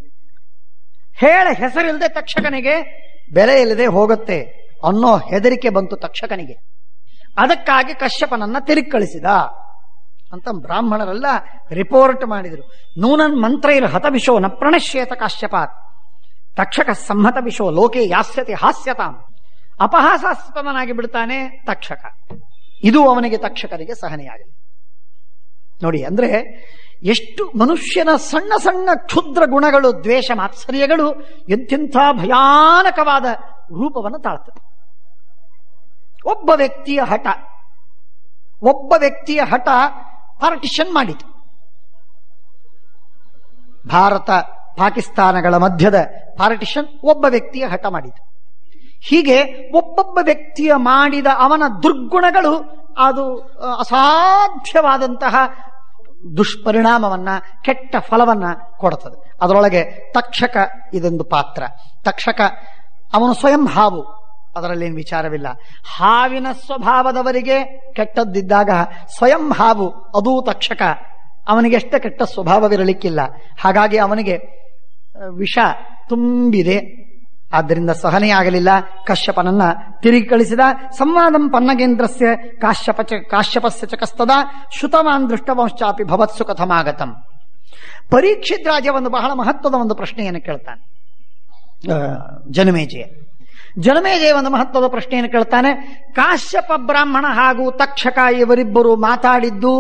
ಹೇಳ ಹೆಸರಿಲ್ಲದೆ ತಕ್ಷಕನಿಗೆ ಬೆಲೆ ಇಲ್ಲದೆ ಹೋಗುತ್ತೆ ಅನ್ನೋ ಹೆದರಿಕೆ ಬಂತು ತಕ್ಷಕನಿಗೆ ಅದಕ್ಕಾಗಿ ಕಶ್ಯಪನನ್ನ ತಿರುಗಿ ಕಳಿಸಿದ ಅಂತ ಬ್ರಾಹ್ಮಣರೆಲ್ಲ ರಿಪೋರ್ಟ್ ಮಾಡಿದರು ನೂನನ್ ಮಂತ್ರೈರ್ ಹತವಿಶೋ ನ ಪ್ರಣಶ್ಯೇತ ಕಾಶ್ಯಪಾತ್ ತಕ್ಷಕ ಸಂಹತ ವಿಶೋ ಲೋಕೆ ಯಾಸ್ಯತೆ ಹಾಸ್ಯತಾಂ ಅಪಹಾಸಾಸ್ಪದನಾಗಿ ಬಿಡ್ತಾನೆ ತಕ್ಷಕ ಇದು ಅವನಿಗೆ ತಕ್ಷಕರಿಗೆ ಸಹನೆಯಾಗಲಿ ನೋಡಿ ಅಂದ್ರೆ ಎಷ್ಟು ಮನುಷ್ಯನ ಸಣ್ಣ ಸಣ್ಣ ಕ್ಷುದ್ರ ಗುಣಗಳು ದ್ವೇಷ ಮಾತ್ಸರ್ಯಗಳು ಎಂತೆಂಥ ಭಯಾನಕವಾದ ರೂಪವನ್ನು ತಾಳ್ತದೆ ಒಬ್ಬ ವ್ಯಕ್ತಿಯ ಹಠ ಒಬ್ಬ ವ್ಯಕ್ತಿಯ ಹಠ ಪಾರ್ಟಿಷನ್ ಮಾಡಿತು ಭಾರತ ಪಾಕಿಸ್ತಾನಗಳ ಮಧ್ಯದ ಪಾರ್ಟಿಷನ್ ಒಬ್ಬ ವ್ಯಕ್ತಿಯ ಹಠ ಮಾಡಿತು ಹೀಗೆ ಒಬ್ಬೊಬ್ಬ ವ್ಯಕ್ತಿಯ ಮಾಡಿದ ಅವನ ದುರ್ಗುಣಗಳು ಅದು ಆ, ಅಸಾಧ್ಯವಾದಂತಹ ದುಷ್ಪರಿಣಾಮವನ್ನ ಕೆಟ್ಟ ಫಲವನ್ನ ಕೊಡುತ್ತದೆ ಅದರೊಳಗೆ ತಕ್ಷಕ ಇದೊಂದು ಪಾತ್ರ ತಕ್ಷಕ ಅವನು ಸ್ವಯಂ ಹಾವು ಅದರಲ್ಲೇನು ವಿಚಾರವಿಲ್ಲ ಹಾವಿನ ಸ್ವಭಾವದವರಿಗೆ ಕೆಟ್ಟದ್ದಿದ್ದಾಗ ಸ್ವಯಂ ಹಾವು ಅದೂ ತಕ್ಷಕ ಅವನಿಗೆ ಎಷ್ಟೇ ಕೆಟ್ಟ ಸ್ವಭಾವವಿರಲಿಕ್ಕಿಲ್ಲ ಹಾಗಾಗಿ ಅವನಿಗೆ ಆ, ವಿಷ ತುಂಬಿದೆ ಆದ್ದರಿಂದ ಸಹನೆಯಾಗಲಿಲ್ಲ ಕಶ್ಯಪನನ್ನ ತಿರುಗಿ ಕಳಿಸಿದ ಸಂವಾದಂ ಪನ್ನಗೇಂದ್ರಸ್ಯ ಕಾಶ್ಯಪ ಚ ಕಾಶ್ಯಪಸ್ಯ ಚ ಕಸ್ತದ ಶ್ರುತವಾನ್ ದೃಷ್ಟವಂಶ್ಚಾಪಿ ಭವತ್ಸು ಕಥಮಾಗತಂ ಪರೀಕ್ಷಿತ್ ರಾಜ ಒಂದು ಬಹಳ ಮಹತ್ವದ ಒಂದು ಪ್ರಶ್ನೆಯನ್ನು ಕೇಳ್ತಾನೆ ಆ, ಜನಮೇಜಯ ಜನಮೇಜಯ ಒಂದು ಮಹತ್ವದ ಪ್ರಶ್ನೆಯನ್ನು ಕೇಳ್ತಾನೆ ಕಾಶ್ಯಪ ಬ್ರಾಹ್ಮಣ ಹಾಗೂ ತಕ್ಷಕ ಇವರಿಬ್ಬರು ಮಾತಾಡಿದ್ದು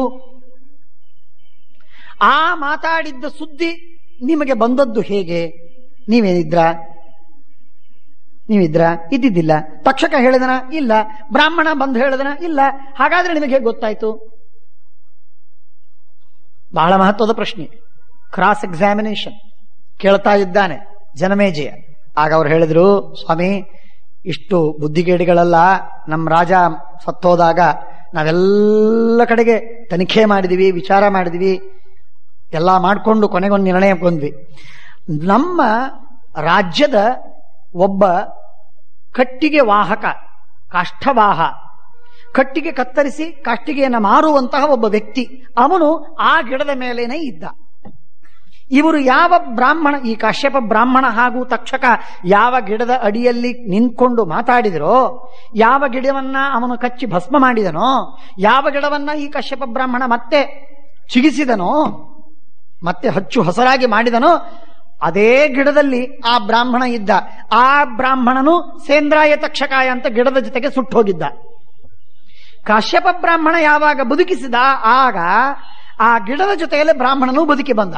ಆ ಮಾತಾಡಿದ್ದ ಸುದ್ದಿ ನಿಮಗೆ ಬಂದದ್ದು ಹೇಗೆ ನೀವೇನಿದ್ರ ನೀವಿದ್ರ ಇದ್ದಿದ್ದಿಲ್ಲ ತಕ್ಷಕ ಹೇಳಿದನ ಇಲ್ಲ ಬ್ರಾಹ್ಮಣ ಬಂದು ಹೇಳಿದನ ಇಲ್ಲ ಹಾಗಾದ್ರೆ ನಿಮಗೆ ಹೇಗೆ ಗೊತ್ತಾಯ್ತು ಬಹಳ ಮಹತ್ವದ ಪ್ರಶ್ನೆ ಕ್ರಾಸ್ ಎಕ್ಸಾಮಿನೇಷನ್ ಕೇಳ್ತಾ ಇದ್ದಾನೆ ಜನಮೇಜಯ ಆಗ ಅವ್ರು ಹೇಳಿದ್ರು ಸ್ವಾಮಿ ಇಷ್ಟು ಬುದ್ಧಿಗೇಡಿಗಳಲ್ಲ ನಮ್ಮ ರಾಜ ಸತ್ತೋದಾಗ ನಾವೆಲ್ಲ ಕಡೆಗೆ ತನಿಖೆ ಮಾಡಿದ್ವಿ ವಿಚಾರ ಮಾಡಿದ್ವಿ ಎಲ್ಲ ಮಾಡಿಕೊಂಡು ಕೊನೆಗೊಂದು ನಿರ್ಣಯ ಬಂದ್ವಿ ನಮ್ಮ ರಾಜ್ಯದ ಒಬ್ಬ ಕಟ್ಟಿಗೆ ವಾಹಕ ಕಾಷ್ಠವಾಹ ಕಟ್ಟಿಗೆ ಕತ್ತರಿಸಿ ಕಾಷ್ಟಿಗೆಯನ್ನು ಮಾರುವಂತಹ ಒಬ್ಬ ವ್ಯಕ್ತಿ ಅವನು ಆ ಗಿಡದ ಮೇಲೇನೆ ಇದ್ದ ಇವರು ಯಾವ ಬ್ರಾಹ್ಮಣ ಈ ಕಾಶ್ಯಪ ಬ್ರಾಹ್ಮಣ ಹಾಗೂ ತಕ್ಷಕ ಯಾವ ಗಿಡದ ಅಡಿಯಲ್ಲಿ ನಿಂತ್ಕೊಂಡು ಮಾತಾಡಿದರೋ ಯಾವ ಗಿಡವನ್ನ ಅವನು ಕಚ್ಚಿ ಭಸ್ಮ ಮಾಡಿದನೋ ಯಾವ ಗಿಡವನ್ನ ಈ ಕಶ್ಯಪ ಬ್ರಾಹ್ಮಣ ಮತ್ತೆ ಚಿಗಿಸಿದನೋ ಮತ್ತೆ ಹಚ್ಚು ಹಸರಾಗಿ ಮಾಡಿದನೋ ಅದೇ ಗಿಡದಲ್ಲಿ ಆ ಬ್ರಾಹ್ಮಣ ಇದ್ದ ಆ ಬ್ರಾಹ್ಮಣನು ಸೇಂದ್ರಾಯ ತಕ್ಷಕಾಯ ಅಂತ ಗಿಡದ ಜೊತೆಗೆ ಸುಟ್ಟು ಹೋಗಿದ್ದ ಕಾಶ್ಯಪ ಬ್ರಾಹ್ಮಣ ಯಾವಾಗ ಬದುಕಿಸಿದ ಆಗ ಆ ಗಿಡದ ಜೊತೆಯಲ್ಲಿ ಬ್ರಾಹ್ಮಣನು ಬದುಕಿ ಬಂದ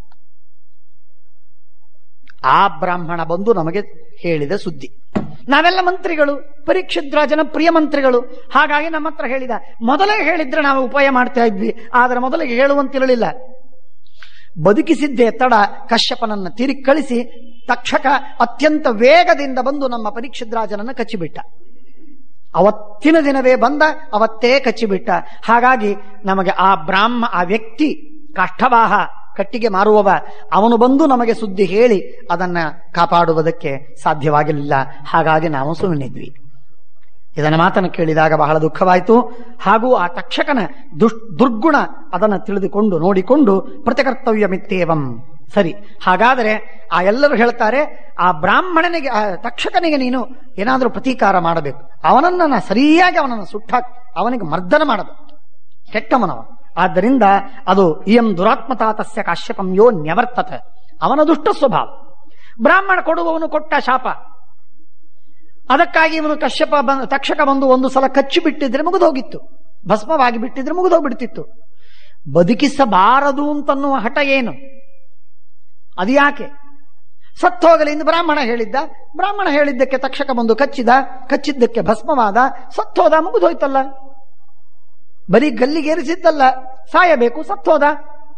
ಆ ಬ್ರಾಹ್ಮಣ ಬಂದು ನಮಗೆ ಹೇಳಿದ ಸುದ್ದಿ ನಾವೆಲ್ಲ ಮಂತ್ರಿಗಳು ಪರೀಕ್ಷಿದ್ರಾಜನ ಪ್ರಿಯ ಮಂತ್ರಿಗಳು ಹಾಗಾಗಿ ನಮ್ಮ ಹತ್ರ ಹೇಳಿದ ಮೊದಲೇ ಹೇಳಿದ್ರೆ ನಾವು ಉಪಾಯ ಮಾಡ್ತಾ ಇದ್ವಿ ಆದರೆ ಮೊದಲಿಗೆ ಹೇಳುವಂತಿರಲಿಲ್ಲ ಬದುಕಿಸಿದ್ದೇ ತಡ ಕಶ್ಯಪನನ್ನ ತಿರುಗಿ ಕಳಿಸಿ ತಕ್ಷಕ ಅತ್ಯಂತ ವೇಗದಿಂದ ಬಂದು ನಮ್ಮ ಪರೀಕ್ಷಿದ್ರಾಜನನ್ನ ಕಚ್ಚಿಬಿಟ್ಟ ಅವತ್ತಿನ ದಿನವೇ ಬಂದ ಅವತ್ತೇ ಕಚ್ಚಿಬಿಟ್ಟ ಹಾಗಾಗಿ ನಮಗೆ ಆ ಬ್ರಾಹ್ಮ ಆ ವ್ಯಕ್ತಿ ಕಾಷ್ಠವಾಹ ಕಟ್ಟಿಗೆ ಮಾರುವವ ಅವನು ಬಂದು ನಮಗೆ ಸುದ್ದಿ ಹೇಳಿ ಅದನ್ನ ಕಾಪಾಡುವುದಕ್ಕೆ ಸಾಧ್ಯವಾಗಿರಲಿಲ್ಲ ಹಾಗಾಗಿ ನಾವು ಸುಮ್ಮನಿದ್ವಿ ಇದನ್ನ ಮಾತನ್ನು ಕೇಳಿದಾಗ ಬಹಳ ದುಃಖವಾಯಿತು ಹಾಗೂ ಆ ತಕ್ಷಕನ ದುಷ್ ದುರ್ಗುಣ ಅದನ್ನು ತಿಳಿದುಕೊಂಡು ನೋಡಿಕೊಂಡು ಪ್ರತಿಕರ್ತವ್ಯಮಿತ್ತೇವಂ ಸರಿ ಹಾಗಾದರೆ ಆ ಎಲ್ಲರೂ ಹೇಳ್ತಾರೆ ಆ ಬ್ರಾಹ್ಮಣನಿಗೆ ಆ ತಕ್ಷಕನಿಗೆ ನೀನು ಏನಾದರೂ ಪ್ರತೀಕಾರ ಮಾಡಬೇಕು ಅವನನ್ನ ನಾ ಸರಿಯಾಗಿ ಅವನನ್ನು ಸುಟ್ಟಾಕ್ ಅವನಿಗೆ ಮರ್ದನ ಮಾಡಬೇಕು ಕೆಟ್ಟವನವ ಆದ್ದರಿಂದ ಅದು ಇಯಂ ದುರಾತ್ಮತಾತಸ್ಯ ಕಾಶ್ಯಪಂ ಯೋ ನ್ಯವರ್ತತ ಅವನ ದುಷ್ಟ ಸ್ವಭಾವ ಬ್ರಾಹ್ಮಣ ಕೊಡುವವನು ಕೊಟ್ಟ ಶಾಪ ಅದಕ್ಕಾಗಿ ಇವನು ಕಶ್ಯಪ ಬಂದ ತಕ್ಷಕ ಬಂದು ಒಂದು ಸಲ ಕಚ್ಚಿ ಬಿಟ್ಟಿದ್ರೆ ಮುಗಿದೋಗಿತ್ತು ಭಸ್ಮವಾಗಿ ಬಿಟ್ಟಿದ್ರೆ ಮುಗಿದೋಗ್ಬಿಡ್ತಿತ್ತು ಬದುಕಿಸಬಾರದು ಅಂತನ್ನುವ ಹಠ ಏನು ಅದು ಯಾಕೆ ಸತ್ತೋಗಲಿ ಎಂದು ಬ್ರಾಹ್ಮಣ ಹೇಳಿದ್ದ ಬ್ರಾಹ್ಮಣ ಹೇಳಿದ್ದಕ್ಕೆ ತಕ್ಷಕ ಬಂದು ಕಚ್ಚಿದ ಕಚ್ಚಿದ್ದಕ್ಕೆ ಭಸ್ಮವಾದ ಸತ್ತೋದ ಮುಗಿದೋಯ್ತಲ್ಲ ಬರೀ ಗಲ್ಲಿಗೇರಿಸಿದ್ದಲ್ಲ ಸಾಯಬೇಕು ಸತ್ತೋದ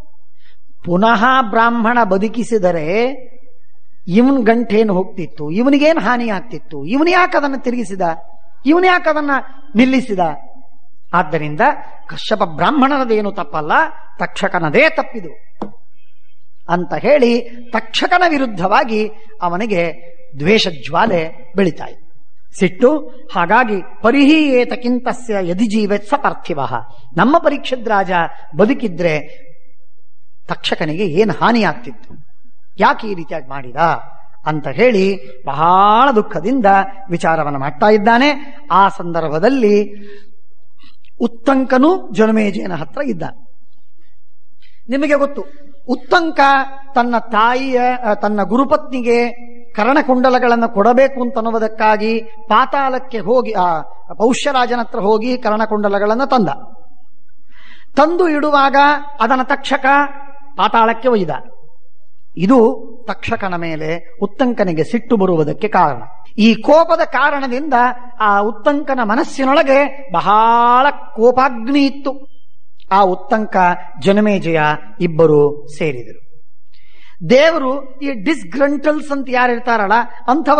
ಪುನಃ ಬ್ರಾಹ್ಮಣ ಬದುಕಿಸಿದರೆ ಇವನ್ ಗಂಟೇನು ಹೋಗ್ತಿತ್ತು ಇವನಿಗೇನು ಹಾನಿ ಆಗ್ತಿತ್ತು ಇವನು ಯಾಕೆ ಅದನ್ನು ತಿರುಗಿಸಿದ ಇವನು ಯಾಕೆ ಅದನ್ನ ನಿಲ್ಲಿಸಿದ ಆದ್ದರಿಂದ ಕಶ್ಯಪ ಬ್ರಾಹ್ಮಣನದೇನು ತಪ್ಪಲ್ಲ ತಕ್ಷಕನದೇ ತಪ್ಪಿದು ಅಂತ ಹೇಳಿ ತಕ್ಷಕನ ವಿರುದ್ಧವಾಗಿ ಅವನಿಗೆ ದ್ವೇಷ ಜ್ವಾಲೆ ಬೆಳಿತಾಯಿತು ಸಿಟ್ಟು ಹಾಗಾಗಿ ಪರಿಹೀಯೇತಕ್ಕಿಂತಸ್ಯ ಯದಿ ಜೀವೆತ್ ಸ ಪಾರ್ಥಿವ ನಮ್ಮ ಪರೀಕ್ಷದ್ರಾಜ ಬದುಕಿದ್ರೆ ತಕ್ಷಕನಿಗೆ ಏನು ಹಾನಿ ಆಗ್ತಿತ್ತು ಯಾಕೆ ಈ ರೀತಿಯಾಗಿ ಮಾಡಿದ ಅಂತ ಹೇಳಿ ಬಹಳ ದುಃಖದಿಂದ ವಿಚಾರವನ್ನು ಮಾಡ್ತಾ ಇದ್ದಾನೆ ಆ ಸಂದರ್ಭದಲ್ಲಿ ಉತ್ತಂಕನು ಜನಮೇಜಯನ ಹತ್ರ ಇದ್ದ ನಿಮಗೆ ಗೊತ್ತು ಉತ್ತಂಕ ತನ್ನ ತಾಯಿಯ ಆ, ತನ್ನ ಗುರುಪತ್ನಿಗೆ ಕರ್ಣಕುಂಡಲಗಳನ್ನು ಕೊಡಬೇಕು ಅಂತನ್ನುವುದಕ್ಕಾಗಿ ಪಾತಾಳಕ್ಕೆ ಹೋಗಿ ಆ ಪೌಷ್ಯರಾಜನ ಹತ್ರ ಹೋಗಿ ಕರ್ಣಕುಂಡಲಗಳನ್ನು ತಂದ ತಂದು ಇಡುವಾಗ ಅದನ್ನ ತಕ್ಷಕ ಪಾತಾಳಕ್ಕೆ ಒಯ್ದ ಇದು ತಕ್ಷಕನ ಮೇಲೆ ಉತ್ತಂಕನಿಗೆ ಸಿಟ್ಟು ಬರುವುದಕ್ಕೆ ಕಾರಣ ಈ ಕೋಪದ ಕಾರಣದಿಂದ ಆ ಉತ್ತಂಕನ ಮನಸ್ಸಿನೊಳಗೆ ಬಹಳ ಕೋಪಾಗ್ನಿ ಇತ್ತು ಆ ಉತ್ತಂಕ ಜನಮೇಜಯ ಇಬ್ಬರು ಸೇರಿದರು ದೇವರು ಈ ಡಿಸ್ಗ್ರಂಟಲ್ಸ್ ಅಂತ ಯಾರು ಇರ್ತಾರಲ್ಲ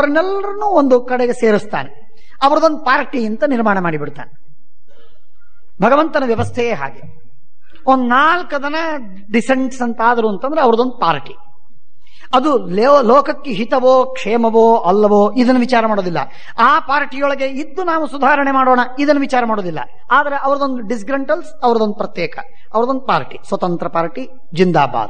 ಅಂಥವ್ರನ್ನೆಲ್ಲರನ್ನೂ ಒಂದು ಕಡೆಗೆ ಸೇರಿಸ್ತಾನೆ ಅವರದೊಂದು ಪಾರ್ಟಿ ಅಂತ ನಿರ್ಮಾಣ ಮಾಡಿಬಿಡ್ತಾನೆ ಭಗವಂತನ ವ್ಯವಸ್ಥೆಯೇ ಹಾಗೆ ಒಂದ್ ನಾಲ್ಕು ಜನ ಡಿಸೆಂಟ್ಸ್ ಅಂತ ಆದ್ರು ಅಂತಂದ್ರೆ ಅವ್ರದೊಂದು ಪಾರ್ಟಿ ಅದು ಲೋ- ಲೋಕಕ್ಕೆ ಹಿತವೋ ಕ್ಷೇಮವೋ ಅಲ್ಲವೋ ಇದನ್ನು ವಿಚಾರ ಮಾಡೋದಿಲ್ಲ ಆ ಪಾರ್ಟಿಯೊಳಗೆ ಇದ್ದು ನಾವು ಸುಧಾರಣೆ ಮಾಡೋಣ ಇದನ್ನು ವಿಚಾರ ಮಾಡೋದಿಲ್ಲ ಆದ್ರೆ ಅವ್ರದೊಂದು ಡಿಸ್ಗ್ರಂಟಲ್ಸ್ ಅವ್ರದೊಂದು ಪ್ರತ್ಯೇಕ ಅವ್ರದೊಂದು ಪಾರ್ಟಿ ಸ್ವತಂತ್ರ ಪಾರ್ಟಿ ಜಿಂದಾಬಾದ್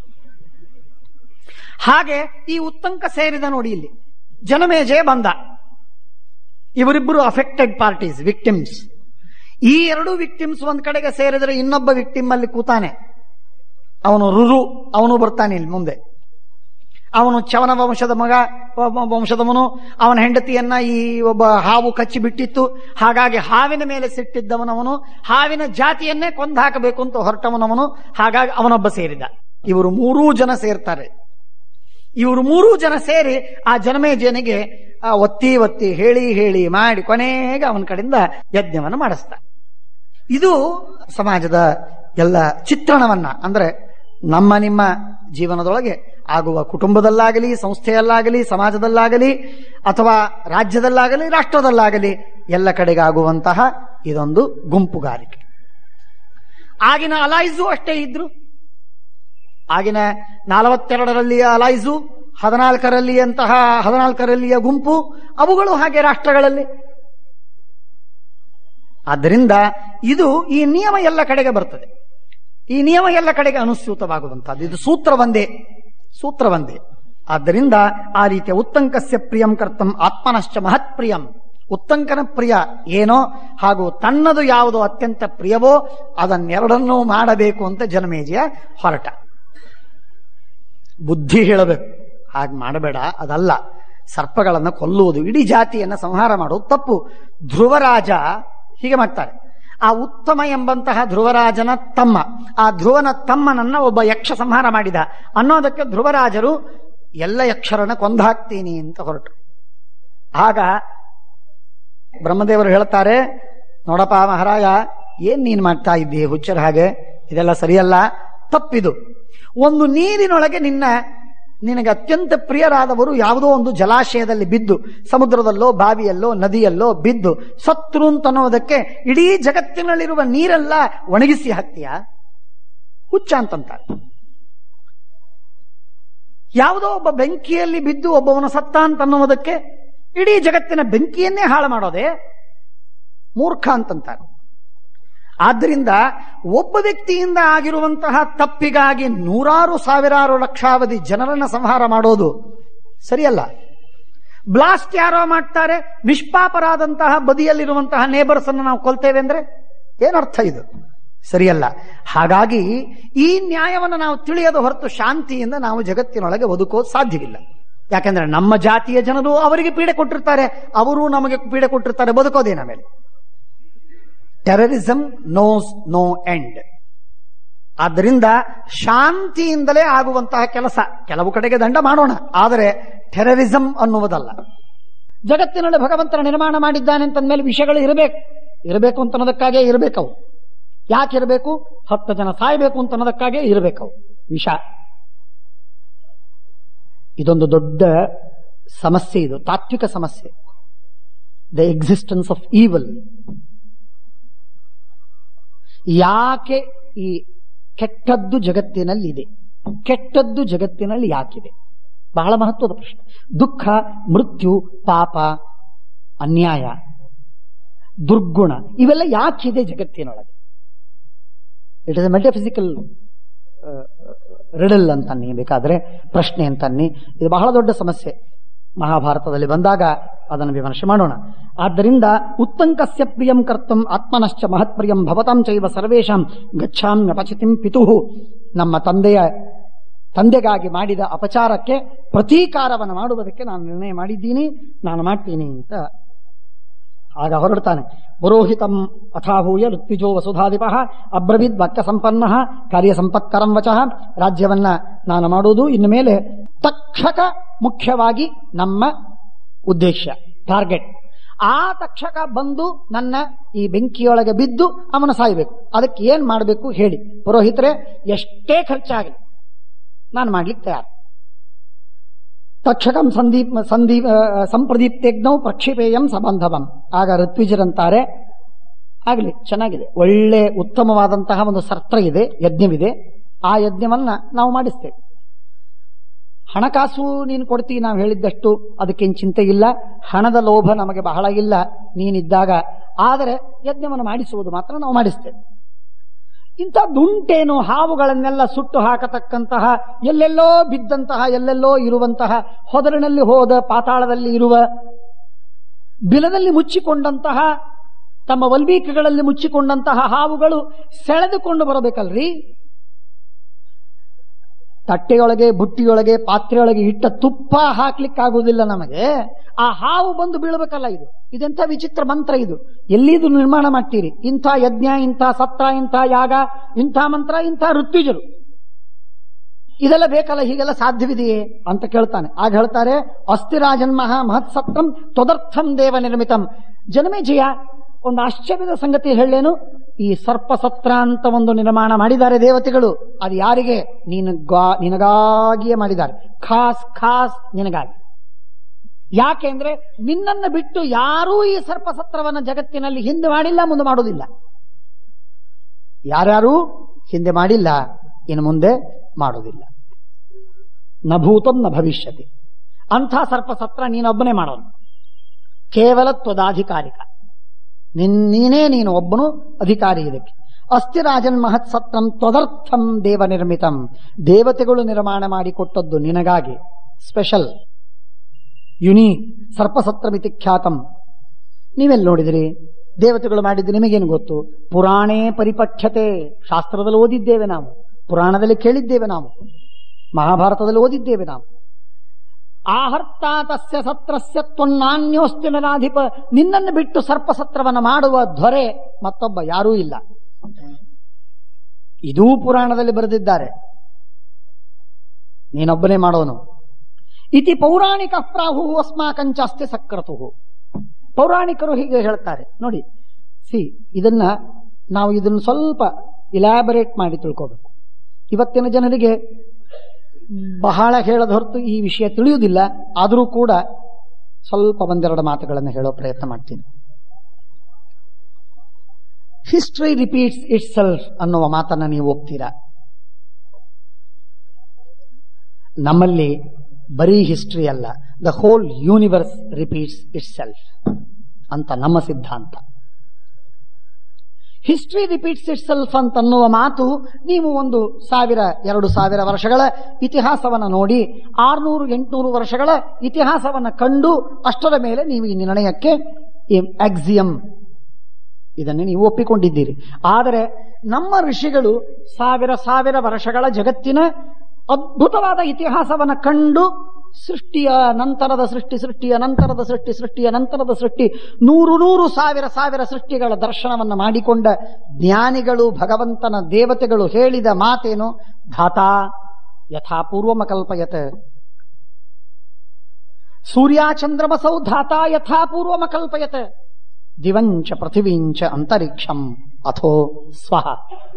ಹಾಗೆ ಈ ಉತ್ತಂಕ ಸೇರಿದ ನೋಡಿ ಇಲ್ಲಿ ಜನಮೇಜೆ ಬಂದ ಇವರಿಬ್ಬರು ಅಫೆಕ್ಟೆಡ್ ಪಾರ್ಟೀಸ್ ವಿಕ್ಟಿಮ್ಸ್ ಈ ಎರಡು ವಿಕ್ಟಿಮ್ಸ್ ಒಂದ್ ಕಡೆಗೆ ಸೇರಿದ್ರೆ ಇನ್ನೊಬ್ಬ ವಿಕ್ಟಿಮ್ ಅಲ್ಲಿ ಕೂತಾನೆ ಅವನು ರುರು ಅವನು ಬರ್ತಾನೆ ಇಲ್ಲಿ ಮುಂದೆ ಅವನು ಚವನ ವಂಶದ ಮಗ ಒಬ್ಬ ವಂಶದವನು ಅವನ ಹೆಂಡತಿಯನ್ನ ಈ ಒಬ್ಬ ಹಾವು ಕಚ್ಚಿ ಬಿಟ್ಟಿತ್ತು ಹಾಗಾಗಿ ಹಾವಿನ ಮೇಲೆ ಸಿಟ್ಟಿದ್ದವನವನು ಹಾವಿನ ಜಾತಿಯನ್ನೇ ಕೊಂದು ಹಾಕಬೇಕು ಅಂತ ಹೊರಟವನವನು ಹಾಗಾಗಿ ಅವನೊಬ್ಬ ಸೇರಿದ ಇವರು ಮೂರೂ ಜನ ಸೇರ್ತಾರೆ ಇವರು ಮೂರೂ ಜನ ಸೇರಿ ಆ ಜನಮೇಜನಿಗೆ ಆ ಒತ್ತಿ ಒತ್ತಿ ಹೇಳಿ ಹೇಳಿ ಮಾಡಿ ಕೊನೆಗೆ ಅವನ ಕಡೆಯಿಂದ ಯಜ್ಞವನ್ನು ಮಾಡಿಸ್ತಾರೆ ಇದು ಸಮಾಜದ ಎಲ್ಲ ಚಿತ್ರಣವನ್ನ ಅಂದ್ರೆ ನಮ್ಮ ನಿಮ್ಮ ಜೀವನದೊಳಗೆ ಆಗುವ ಕುಟುಂಬದಲ್ಲಾಗಲಿ ಸಂಸ್ಥೆಯಲ್ಲಾಗಲಿ ಸಮಾಜದಲ್ಲಾಗಲಿ ಅಥವಾ ರಾಜ್ಯದಲ್ಲಾಗಲಿ ರಾಷ್ಟ್ರದಲ್ಲಾಗಲಿ ಎಲ್ಲ ಕಡೆಗೆ ಆಗುವಂತಹ ಇದೊಂದು ಗುಂಪುಗಾರಿಕೆ ಆಗಿನ ಅಲೈಸು ಅಷ್ಟೇ ಇದ್ರು ಆಗಿನ ನಲವತ್ತೆರಡರಲ್ಲಿಯ ಅಲೈಸು ಹದಿನಾಲ್ಕರಲ್ಲಿಯಂತಹ ಹದಿನಾಲ್ಕರಲ್ಲಿಯ ಗುಂಪು ಅವುಗಳು ಹಾಗೆ ರಾಷ್ಟ್ರಗಳಲ್ಲಿ ಆದ್ದರಿಂದ ಇದು ಈ ನಿಯಮ ಎಲ್ಲ ಕಡೆಗೆ ಬರ್ತದೆ ಈ ನಿಯಮ ಎಲ್ಲ ಕಡೆಗೆ ಅನುಸೂತವಾಗುವಂತಹದ್ದು ಇದು ಸೂತ್ರ ಒಂದೇ ಸೂತ್ರ ಒಂದೇ ಆದ್ದರಿಂದ ಆ ರೀತಿಯ ಉತ್ತಂಕಸ್ಯ ಪ್ರಿಯಂ ಕರ್ತಂ ಆತ್ಮನಶ್ಚ ಮಹತ್ ಪ್ರಿಯಂ ಉತ್ತಂಕನ ಪ್ರಿಯ ಏನೋ ಹಾಗೂ ತನ್ನದು ಯಾವುದು ಅತ್ಯಂತ ಪ್ರಿಯವೋ ಅದನ್ನೆರಡನ್ನೂ ಮಾಡಬೇಕು ಅಂತ ಜನಮೇಜಯ ಹೊರಟ ಬುದ್ಧಿ ಹೇಳಬೇಕು ಹಾಗೆ ಮಾಡಬೇಡ ಅದಲ್ಲ ಸರ್ಪಗಳನ್ನು ಕೊಲ್ಲುವುದು ಇಡೀ ಜಾತಿಯನ್ನ ಸಂಹಾರ ಮಾಡುವುದು ತಪ್ಪು ಧ್ರುವರಾಜ ಹೀಗೆ ಮಾಡ್ತಾರೆ ಆ ಉತ್ತಮ ಎಂಬಂತಹ ಧ್ರುವರಾಜನ ತಮ್ಮ ಆ ಧ್ರುವನ ತಮ್ಮನನ್ನ ಒಬ್ಬ ಯಕ್ಷ ಸಂಹಾರ ಮಾಡಿದ ಅನ್ನೋದಕ್ಕೆ ಧ್ರುವರಾಜರು ಎಲ್ಲ ಯಕ್ಷರನ್ನ ಕೊಂದಾಕ್ತೀನಿ ಅಂತ ಹೊರಟು ಆಗ ಬ್ರಹ್ಮದೇವರು ಹೇಳ್ತಾರೆ ನೋಡಪ್ಪ ಮಹಾರಾಯ ಏನ್ ನೀನ್ ಮಾಡ್ತಾ ಇದ್ದಿ ಹುಚ್ಚರ ಹಾಗೆ ಇದೆಲ್ಲ ಸರಿಯಲ್ಲ ತಪ್ಪಿದು ಒಂದು ನೀರಿನೊಳಗೆ ನಿನ್ನ ನಿನಗೆ ಅತ್ಯಂತ ಪ್ರಿಯರಾದವರು ಯಾವುದೋ ಒಂದು ಜಲಾಶಯದಲ್ಲಿ ಬಿದ್ದು ಸಮುದ್ರದಲ್ಲೋ ಬಾವಿಯಲ್ಲೋ ನದಿಯಲ್ಲೋ ಬಿದ್ದು ಸತ್ರು ಅಂತನ್ನೋದಕ್ಕೆ ಇಡೀ ಜಗತ್ತಿನಲ್ಲಿರುವ ನೀರೆಲ್ಲ ಒಣಗಿಸಿ ಹಾಕ್ತೀಯ ಹುಚ್ಚ ಅಂತಂತಾರೆ ಯಾವುದೋ ಒಬ್ಬ ಬೆಂಕಿಯಲ್ಲಿ ಬಿದ್ದು ಒಬ್ಬವನ ಸತ್ತ ಅಂತನ್ನುವುದಕ್ಕೆ ಇಡೀ ಜಗತ್ತಿನ ಬೆಂಕಿಯನ್ನೇ ಹಾಳು ಮಾಡೋದೆ ಮೂರ್ಖ ಅಂತಂತಾರೆ ಆದ್ದರಿಂದ ಒಬ್ಬ ವ್ಯಕ್ತಿಯಿಂದ ಆಗಿರುವಂತಹ ತಪ್ಪಿಗಾಗಿ ನೂರಾರು ಸಾವಿರಾರು ಲಕ್ಷಾವಧಿ ಜನರನ್ನ ಸಂಹಾರ ಮಾಡೋದು ಸರಿಯಲ್ಲ ಬ್ಲಾಸ್ಟ್ ಯಾರೋ ಮಾಡ್ತಾರೆ ನಿಷ್ಪಾಪರಾದಂತಹ ಬದಿಯಲ್ಲಿರುವಂತಹ ನೇಬರ್ಸ್ ಅನ್ನು ನಾವು ಕೊಲ್ತೇವೆ ಅಂದ್ರೆ ಏನರ್ಥ ಇದು ಸರಿಯಲ್ಲ ಹಾಗಾಗಿ ಈ ನ್ಯಾಯವನ್ನು ನಾವು ತಿಳಿಯದ ಹೊರತು ಶಾಂತಿಯಿಂದ ನಾವು ಜಗತ್ತಿನೊಳಗೆ ಬದುಕೋದು ಸಾಧ್ಯವಿಲ್ಲ ಯಾಕೆಂದ್ರೆ ನಮ್ಮ ಜಾತಿಯ ಜನರು ಅವರಿಗೆ ಪೀಡೆ ಕೊಟ್ಟಿರ್ತಾರೆ ಅವರು ನಮಗೆ ಪೀಡೆ ಕೊಟ್ಟಿರ್ತಾರೆ ಬದುಕೋದೇನ ಮೇಲೆ ಟೆರರಿಸಂ ನೋಸ್ ನೋ ಎಂಡ್ ಆದ್ದರಿಂದ ಶಾಂತಿಯಿಂದಲೇ ಆಗುವಂತಹ ಕೆಲಸ ಕೆಲವು ಕಡೆಗೆ ದಂಡ ಮಾಡೋಣ ಆದರೆ ಟೆರರಿಸಂ ಅನ್ನುವುದಲ್ಲ ಜಗತ್ತಿನಲ್ಲಿ ಭಗವಂತನ ನಿರ್ಮಾಣ ಮಾಡಿದ್ದಾನೆ ಅಂತಂದ್ಮೇಲೆ ವಿಷಯಗಳು ಇರಬೇಕು ಇರಬೇಕು ಅಂತ ಅನ್ನೋದಕ್ಕಾಗೇ ಇರಬೇಕವು ಯಾಕೆ ಇರಬೇಕು ಹತ್ತು ಜನ ಸಾಯಬೇಕು ಅಂತ ಅನ್ನೋದಕ್ಕಾಗೇ ಇರಬೇಕವು ವಿಷ ಇದೊಂದು ದೊಡ್ಡ ಸಮಸ್ಯೆ ಇದು ತಾತ್ವಿಕ ಸಮಸ್ಯೆ ದ ಎಕ್ಸಿಸ್ಟೆನ್ಸ್ ಆಫ್ ಈವಲ್ ಯಾಕೆ ಈ ಕೆಟ್ಟದ್ದು ಜಗತ್ತಿನಲ್ಲಿದೆ ಕೆಟ್ಟದ್ದು ಜಗತ್ತಿನಲ್ಲಿ ಯಾಕಿದೆ ಬಹಳ ಮಹತ್ವದ ಪ್ರಶ್ನೆ ದುಃಖ ಮೃತ್ಯು ಪಾಪ ಅನ್ಯಾಯ ದುರ್ಗುಣ ಇವೆಲ್ಲ ಯಾಕಿದೆ ಜಗತ್ತಿನೊಳಗೆ it is a metaphysical riddle ಅಂತ ಅನ್ನಿ ಬೇಕಾದ್ರೆ ಪ್ರಶ್ನೆ ಅಂತ ಅನ್ನಿ ಇದು ಬಹಳ ದೊಡ್ಡ ಸಮಸ್ಯೆ ಮಹಾಭಾರತದಲ್ಲಿ ಬಂದಾಗ ಅದನ್ನು ವಿಮರ್ಶೆ ಮಾಡೋಣ ಆದ್ದರಿಂದ ಉತ್ತಂಕಸ್ಯ ಪ್ರಿಯಂ ಕರ್ತಂ ಆತ್ಮನಶ್ಚ ಮಹತ್ಪ್ರಿಯಂ ಭವತಾಂ ಚೈವ ಸರ್ವೇಶಾಂ ಗಚ್ಛಾಮ್ಯಪಚಿತಿಂ ಪಿತುಹು ನಮ್ಮ ತಂದೆಯ ತಂದೆಗಾಗಿ ಮಾಡಿದ ಅಪಚಾರಕ್ಕೆ ಪ್ರತೀಕಾರವನ್ನು ಮಾಡುವುದಕ್ಕೆ ನಾನು ನಿರ್ಣಯ ಮಾಡಿದ್ದೀನಿ ನಾನು ಮಾಡ್ತೀನಿ ಅಂತ ಆಗ ಹೊರಡ್ತಾನೆ ಪುರೋಹಿತಂ ಅಥಾಭೂಯ ಋತ್ವಿಜೋ ವಸುಧಾಧಿಪ ಅಬ್ರವೀದ್ ವಾಕ್ಯ ಸಂಪನ್ನ ಕಾರ್ಯ ಸಂಪತ್ಕರಂ ವಚಃ ರಾಜ್ಯವನ್ನ ನಾನು ಮಾಡುವುದು ಇನ್ನು ಮೇಲೆ ತಕ್ಷಕ ಮುಖ್ಯವಾಗಿ ನಮ್ಮ ಉದ್ದೇಶ ಟಾರ್ಗೆಟ್ ಆ ತಕ್ಷಕ ಬಂದು ನನ್ನ ಈ ಬೆಂಕಿಯೊಳಗೆ ಬಿದ್ದು ಅವನು ಸಾಯಬೇಕು ಅದಕ್ಕೆ ಏನ್ ಮಾಡಬೇಕು ಹೇಳಿ ಪುರೋಹಿತರೆ ಎಷ್ಟೇ ಖರ್ಚಾಗಲಿ ನಾನು ಮಾಡ್ಲಿಕ್ಕೆ ತಯಾರು ತಕ್ಷಕಂ ಸಂದೀಪ್ ಸಂದೀಪ್ ಸಂಪ್ರದೀಪ್ತೆಗ್ನೌ ಪ್ರಕ್ಷಿಪೇಯಂ ಸಬಂಧವಂ ಆಗ ಋತ್ವಿಜರಂತಾರೆ ಆಗಲಿ ಚೆನ್ನಾಗಿದೆ ಒಳ್ಳೆ ಉತ್ತಮವಾದಂತಹ ಒಂದು ಸತ್ರ ಇದೆ ಯಜ್ಞವಿದೆ ಆ ಯಜ್ಞವನ್ನ ನಾವು ಮಾಡಿಸ್ತೇವೆ ಹಣಕಾಸು ನೀನು ಕೊಡ್ತೀವಿ ನಾವು ಹೇಳಿದ್ದಷ್ಟು ಅದಕ್ಕೇನು ಚಿಂತೆ ಇಲ್ಲ ಹಣದ ಲೋಭ ನಮಗೆ ಬಹಳ ಇಲ್ಲ ನೀನಿದ್ದಾಗ ಆದರೆ ಯಜ್ಞವನ್ನು ಮಾಡಿಸುವುದು ಮಾತ್ರ ನಾವು ಮಾಡಿಸ್ತೇವೆ ಇಂಥ ದುಂಟೇನು ಹಾವುಗಳನ್ನೆಲ್ಲ ಸುಟ್ಟು ಹಾಕತಕ್ಕಂತಹ ಎಲ್ಲೆಲ್ಲೋ ಬಿದ್ದಂತಹ ಎಲ್ಲೆಲ್ಲೋ ಇರುವಂತಹ ಹೊದರಿನಲ್ಲಿ ಹೋದ ಪಾತಾಳದಲ್ಲಿ ಇರುವ ಬಿಲದಲ್ಲಿ ಮುಚ್ಚಿಕೊಂಡಂತಹ ತಮ್ಮ ವಲ್ಬೀಕಗಳಲ್ಲಿ ಮುಚ್ಚಿಕೊಂಡಂತಹ ಹಾವುಗಳು ಸೆಳೆದುಕೊಂಡು ಬರಬೇಕಲ್ರಿ ತಟ್ಟೆಯೊಳಗೆ ಬುಟ್ಟಿಯೊಳಗೆ ಪಾತ್ರೆಯೊಳಗೆ ಇಟ್ಟ ತುಪ್ಪ ಹಾಕ್ಲಿಕ್ಕಾಗುವುದಿಲ್ಲ ನಮಗೆ ಆ ಹಾವು ಬಂದು ಬೀಳಬೇಕಲ್ಲ ಇದು ಇದೆಂಥ ವಿಚಿತ್ರ ಮಂತ್ರ ಇದು ಎಲ್ಲಿದು ನಿರ್ಮಾಣ ಮಾಡ್ತೀರಿ ಇಂಥ ಯಜ್ಞ ಇಂಥ ಸತ್ರ ಇಂಥ ಯಾಗ ಇಂಥ ಮಂತ್ರ ಇಂಥ ಋತ್ವಿಜರು ಇದೆಲ್ಲ ಬೇಕಲ್ಲ ಹೀಗೆಲ್ಲ ಸಾಧ್ಯವಿದೆಯೇ ಅಂತ ಕೇಳ್ತಾನೆ ಆಗ ಹೇಳ್ತಾರೆ ಅಸ್ಥಿರಾಜನ್ಮಃ ಮಹತ್ಸತ್ರಂ ತ್ವದರ್ಥಂ ದೇವ ನಿರ್ಮಿತಂ ಜನಮೇಜಯ ಒಂದು ಆಶ್ಚರ್ಯದ ಸಂಗತಿ ಹೇಳೇನು ಈ ಸರ್ಪಸತ್ರ ಅಂತ ಒಂದು ನಿರ್ಮಾಣ ಮಾಡಿದ್ದಾರೆ ದೇವತೆಗಳು ಅದು ಯಾರಿಗೆ ನಿನಗಾ ನಿನಗಾಗಿಯೇ ಮಾಡಿದ್ದಾರೆ ಖಾಸ್ ಖಾಸ್ ನಿನಗಾಗಿ ಯಾಕೆಂದ್ರೆ ನಿನ್ನನ್ನು ಬಿಟ್ಟು ಯಾರೂ ಈ ಸರ್ಪಸತ್ರವನ್ನ ಜಗತ್ತಿನಲ್ಲಿ ಹಿಂದೆ ಮಾಡಿಲ್ಲ ಮುಂದೆ ಮಾಡುವುದಿಲ್ಲ ಯಾರ್ಯಾರೂ ಹಿಂದೆ ಮಾಡಿಲ್ಲ ಇನ್ನು ಮುಂದೆ ಮಾಡುವುದಿಲ್ಲ ನ ಭೂತಂ ನ ಭವಿಷ್ಯತಿ ಅಂಥ ಸರ್ಪಸತ್ರ ನೀನೊಬ್ಬನೇ ಮಾಡೋನು ಕೇವಲ ತ್ವದಾಧಿಕಾರಿಕ ನಿನ್ ನೀನೇ ನೀನು ಒಬ್ಬನು ಅಧಿಕಾರಿ ಇದಕ್ಕೆ ಅಸ್ಥಿರಾಜನ್ ಮಹತ್ ಸತ್ರಂ ತ್ವದರ್ಥಂ ದೇವ ನಿರ್ಮಿತಂ ದೇವತೆಗಳು ನಿರ್ಮಾಣ ಮಾಡಿಕೊಟ್ಟದ್ದು ನಿನಗಾಗಿ ಸ್ಪೆಷಲ್ ಯುನೀಕ್ ಸರ್ಪಸತ್ರಮಿತಿ ಖ್ಯಾತಂ ನೀವೆಲ್ಲಿ ನೋಡಿದಿರಿ ದೇವತೆಗಳು ಮಾಡಿದ್ದು ನಿಮಗೇನು ಗೊತ್ತು ಪುರಾಣೇ ಪರಿಪಠ್ಯತೆ ಶಾಸ್ತ್ರದಲ್ಲಿ ಓದಿದ್ದೇವೆ ನಾವು ಪುರಾಣದಲ್ಲಿ ಕೇಳಿದ್ದೇವೆ ನಾವು ಮಹಾಭಾರತದಲ್ಲಿ ಓದಿದ್ದೇವೆ ನಾವು ಆಹರ್ತ ತಸ್ಯ ಸತ್ರಸ್ಯ ತ್ವನ್ನಾನ್ಯೋಸ್ತಿ ನರಾಧಿಪ ನಿನ್ನನ್ನು ಬಿಟ್ಟು ಸರ್ಪಸತ್ರವನ್ನು ಮಾಡುವ ಧ್ವರೆ ಮತ್ತೊಬ್ಬ ಯಾರೂ ಇಲ್ಲ ಇದೂ ಪುರಾಣದಲ್ಲಿ ಬರೆದಿದ್ದಾರೆ ನೀನೊಬ್ಬನೇ ಮಾಡೋನು ಇತಿ ಪೌರಾಣಿಕ ಪ್ರಾಹು ಅಸ್ಮಾಕಂಚಾಸ್ತಿ ಸಕ್ರತು ಪೌರಾಣಿಕರು ಹೀಗೆ ಹೇಳ್ತಾರೆ ನೋಡಿ ಸಿ ಇದನ್ನ ನಾವು ಇದನ್ನು ಸ್ವಲ್ಪ ಇಲಾಬರೇಟ್ ಮಾಡಿ ತಿಳ್ಕೋಬೇಕು ಇವತ್ತಿನ ಜನರಿಗೆ ಬಹಳ ಹೇಳದ ಹೊರತು ಈ ವಿಷಯ ತಿಳಿಯುವುದಿಲ್ಲ ಆದರೂ ಕೂಡ ಸ್ವಲ್ಪ ಒಂದೆರಡು ಮಾತುಗಳನ್ನು ಹೇಳೋ ಪ್ರಯತ್ನ ಮಾಡ್ತೀನಿ ಹಿಸ್ಟ್ರಿ ರಿಪೀಟ್ಸ್ ಇಟ್ ಸೆಲ್ಫ್ ಅನ್ನುವ ಮಾತನ್ನ ನೀವು ಒಪ್ತೀರಾ ನಮ್ಮಲ್ಲಿ ಬರೀ ಹಿಸ್ಟ್ರಿ ಅಲ್ಲ the whole universe repeats itself ಅಂತ ನಮ್ಮ ಸಿದ್ಧಾಂತ ಹಿಸ್ಟ್ರಿ ರಿಪೀಟ್ಸ್ ಇಟ್ ಸೆಲ್ಫ್ ಅಂತನ್ನುವ ಮಾತು ನೀವು ಒಂದು ಸಾವಿರ ಎರಡು ಸಾವಿರ ವರ್ಷಗಳ ಇತಿಹಾಸವನ್ನು ನೋಡಿ ಆರ್ನೂರು ಎಂಟುನೂರು ವರ್ಷಗಳ ಇತಿಹಾಸವನ್ನು ಕಂಡು ಅಷ್ಟರ ಮೇಲೆ ನೀವು ಈ ನಿರ್ಣಯಕ್ಕೆ ಎಕ್ಸಿಯಂ ಇದನ್ನು ನೀವು ಒಪ್ಪಿಕೊಂಡಿದ್ದೀರಿ ಆದರೆ ನಮ್ಮ ಋಷಿಗಳು ಸಾವಿರ ಸಾವಿರ ವರ್ಷಗಳ ಜಗತ್ತಿನ ಅದ್ಭುತವಾದ ಇತಿಹಾಸವನ್ನು ಕಂಡು ಸೃಷ್ಟಿಯ ನಂತರದ ಸೃಷ್ಟಿ ಸೃಷ್ಟಿಯ ನಂತರದ ಸೃಷ್ಟಿ ಸೃಷ್ಟಿಯ ನಂತರದ ಸೃಷ್ಟಿ ನೂರು ನೂರು ಸಾವಿರ ಸಾವಿರ ಸೃಷ್ಟಿಗಳ ದರ್ಶನವನ್ನು ಮಾಡಿಕೊಂಡ ಜ್ಞಾನಿಗಳು ಭಗವಂತನ ದೇವತೆಗಳು ಹೇಳಿದ ಮಾತೇನು ಧಾತಾ ಯಥಾ ಪೂರ್ವಮ ಕಲ್ಪಯತ ಸೂರ್ಯಾಚಂದ್ರಮಸೌ ಧಾತಾ ಯಥಾ ಪೂರ್ವಮ ಕಲ್ಪಯತ ದಿವಂಚ ಪೃಥಿವೀಂಚ ಅಂತರಿಕ್ಷಂ ಅಥೋ ಸ್ವಹ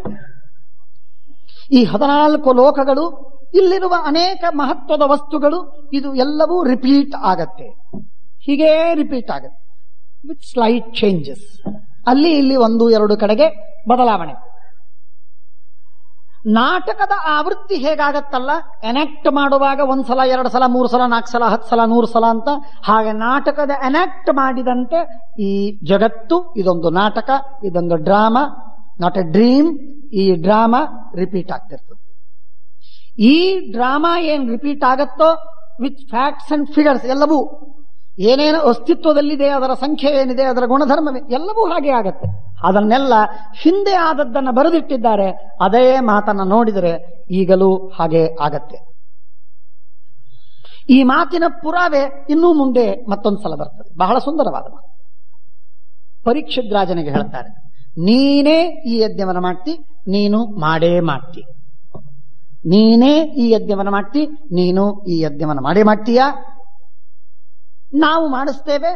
ಈ ಹದಿನಾಲ್ಕು ಲೋಕಗಳು ಇಲ್ಲಿರುವ ಅನೇಕ ಮಹತ್ವದ ವಸ್ತುಗಳು ಇದು ಎಲ್ಲವೂ ರಿಪೀಟ್ ಆಗತ್ತೆ ಹೀಗೇ ರಿಪೀಟ್ ಆಗತ್ತೆ ವಿತ್ ಸ್ಲೈಟ್ ಚೇಂಜಸ್ ಅಲ್ಲಿ ಇಲ್ಲಿ ಒಂದು ಎರಡು ಕಡೆಗೆ ಬದಲಾವಣೆ ನಾಟಕದ ಆವೃತ್ತಿ ಹೇಗಾಗತ್ತಲ್ಲ ಎನಾಕ್ಟ್ ಮಾಡುವಾಗ ಒಂದ್ಸಲ ಎರಡು ಸಲ ಮೂರು ಸಲ ನಾಲ್ಕು ಸಲ ಹತ್ತು ಸಲ ನೂರು ಸಲ ಅಂತ ಹಾಗೆ ನಾಟಕದ ಎನಾಕ್ಟ್ ಮಾಡಿದಂತೆ ಈ ಜಗತ್ತು ಇದೊಂದು ನಾಟಕ ಇದೊಂದು ಡ್ರಾಮಾ ನಾಟ್ ಎ ಡ್ರೀಮ್ ಈ ಡ್ರಾಮಾ ರಿಪೀಟ್ ಆಗ್ತಿರ್ತದೆ ಈ ಡ್ರಾಮಾ ಏನ್ ರಿಪೀಟ್ ಆಗತ್ತೋ ವಿತ್ ಫ್ಯಾಕ್ಟ್ಸ್ ಅಂಡ್ ಫಿಗರ್ಸ್ ಎಲ್ಲವೂ ಏನೇನು ಅಸ್ತಿತ್ವದಲ್ಲಿದೆ ಅದರ ಸಂಖ್ಯೆ ಏನಿದೆ ಅದರ ಗುಣಧರ್ಮ ಎಲ್ಲವೂ ಹಾಗೆ ಆಗತ್ತೆ ಅದನ್ನೆಲ್ಲ ಹಿಂದೆ ಆದದ್ದನ್ನು ಬರೆದಿಟ್ಟಿದ್ದಾರೆ ಅದೇ ಮಾತನ್ನ ನೋಡಿದರೆ ಈಗಲೂ ಹಾಗೆ ಆಗತ್ತೆ ಈ ಮಾತಿನ ಪುರಾವೆ ಇನ್ನೂ ಮುಂದೆ ಮತ್ತೊಂದು ಸಲ ಬರ್ತದೆ ಬಹಳ ಸುಂದರವಾದ ಮಾತು ಪರೀಕ್ಷಿದ್ರಾಜನಿಗೆ ಹೇಳ್ತಾರೆ ನೀನೇ ಈ ಯಜ್ಞವನ್ನು ಮಾಡ್ತಿ ನೀನು ಮಾಡೇ ಮಾಡ್ತಿ ನೀನೇ ಈ ಯಜ್ಞವನ್ನು ಮಾಡ್ತಿ ನೀನು ಈ ಯಜ್ಞವನ್ನು ಮಾಡೇ ಮಾಡ್ತೀಯಾ ನಾವು ಮಾಡಿಸ್ತೇವೆ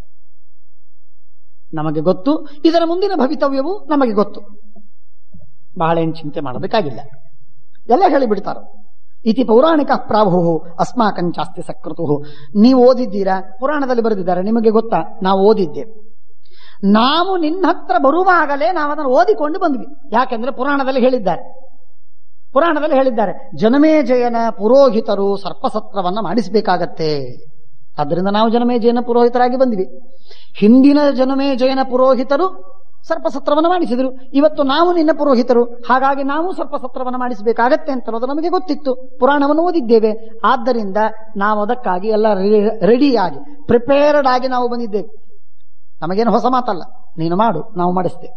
ನಮಗೆ ಗೊತ್ತು ಇದರ ಮುಂದಿನ ಭವಿತವ್ಯವು ನಮಗೆ ಗೊತ್ತು ಬಹಳ ಏನು ಚಿಂತೆ ಮಾಡಬೇಕಾಗಿಲ್ಲ ಎಲ್ಲ ಹೇಳಿಬಿಡ್ತಾರ ಇತಿ ಪೌರಾಣಿಕ ಪ್ರಾಭು ಅಸ್ಮಾಕಂಚಾಸ್ತಿ ಸಕೃತು ನೀವು ಓದಿದ್ದೀರಾ ಪುರಾಣದಲ್ಲಿ ಬರೆದಿದ್ದಾರೆ ನಿಮಗೆ ಗೊತ್ತಾ ನಾವು ಓದಿದ್ದೇವೆ ನಾವು ನಿನ್ನ ಹತ್ರ ಬರುವಾಗಲೇ ನಾವು ಅದನ್ನು ಓದಿಕೊಂಡು ಬಂದ್ವಿ ಯಾಕೆಂದ್ರೆ ಪುರಾಣದಲ್ಲಿ ಹೇಳಿದ್ದಾರೆ ಪುರಾಣದಲ್ಲಿ ಹೇಳಿದ್ದಾರೆ ಜನಮೇಜಯನ ಪುರೋಹಿತರು ಸರ್ಪಸತ್ರವನ್ನ ಮಾಡಿಸಬೇಕಾಗತ್ತೆ ಆದ್ದರಿಂದ ನಾವು ಜನಮೇಜಯನ ಪುರೋಹಿತರಾಗಿ ಬಂದ್ವಿ ಹಿಂದಿನ ಜನಮೇಜಯನ ಪುರೋಹಿತರು ಸರ್ಪಸತ್ರವನ್ನು ಮಾಡಿಸಿದರು ಇವತ್ತು ನಾವು ನಿನ್ನ ಪುರೋಹಿತರು ಹಾಗಾಗಿ ನಾವು ಸರ್ಪಸತ್ರವನ್ನು ಮಾಡಿಸಬೇಕಾಗತ್ತೆ ಅಂತ ಅನ್ನೋದು ನಮಗೆ ಗೊತ್ತಿತ್ತು ಪುರಾಣವನ್ನು ಓದಿದ್ದೇವೆ ಆದ್ದರಿಂದ ನಾವು ಅದಕ್ಕಾಗಿ ಎಲ್ಲ ರೆಡಿಯಾಗಿ ಪ್ರಿಪೇರ್ಡ್ ಆಗಿ ನಾವು ಬಂದಿದ್ದೇವೆ ನಮಗೇನು ಹೊಸ ಮಾತಲ್ಲ ನೀನು ಮಾಡು ನಾವು ಮಾಡಿಸ್ತೇವೆ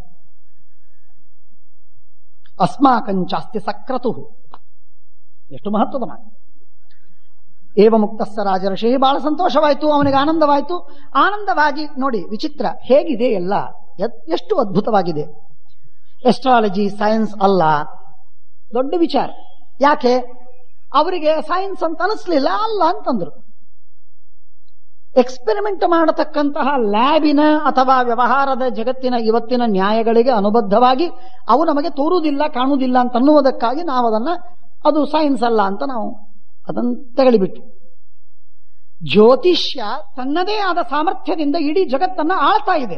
ಅಸ್ಮಾಕಂಚಾಸ್ತಿ ಸಕ್ರತು ಎಷ್ಟು ಮಹತ್ವದ ಮಾತು ಏವ ಮುಕ್ತಸ್ಸ ರಾಜಋಷಿ ಬಹಳ ಸಂತೋಷವಾಯಿತು ಅವನಿಗೆ ಆನಂದವಾಯಿತು ಆನಂದವಾಗಿ ನೋಡಿ ವಿಚಿತ್ರ ಹೇಗಿದೆ ಎಲ್ಲ ಎತ್- ಎಷ್ಟು ಅದ್ಭುತವಾಗಿದೆ ಎಸ್ಟ್ರಾಲಜಿ ಸೈನ್ಸ್ ಅಲ್ಲ ದೊಡ್ಡ ವಿಚಾರ ಯಾಕೆ ಅವರಿಗೆ ಸೈನ್ಸ್ ಅಂತ ಅನಿಸ್ಲಿಲ್ಲ ಅಲ್ಲ ಅಂತಂದ್ರು ಎಕ್ಸ್ಪೆರಿಮೆಂಟ್ ಮಾಡತಕ್ಕಂತಹ ಲ್ಯಾಬಿನ ಅಥವಾ ವ್ಯವಹಾರದ ಜಗತ್ತಿನ ಇವತ್ತಿನ ನ್ಯಾಯಗಳಿಗೆ ಅನುಬದ್ಧವಾಗಿ ಅವು ನಮಗೆ ತೋರುವುದಿಲ್ಲ ಕಾಣುವುದಿಲ್ಲ ಅಂತ ಅನ್ನುವುದಕ್ಕಾಗಿ ನಾವು ಅದನ್ನ ಅದು ಸೈನ್ಸ್ ಅಲ್ಲ ಅಂತ ನಾವು ಅದನ್ನು ತಗಲಿಬಿಟ್ಟು ಜ್ಯೋತಿಷ್ಯ ತನ್ನದೇ ಆದ ಸಾಮರ್ಥ್ಯದಿಂದ ಇಡೀ ಜಗತ್ತನ್ನ ಆಳ್ತಾ ಇದೆ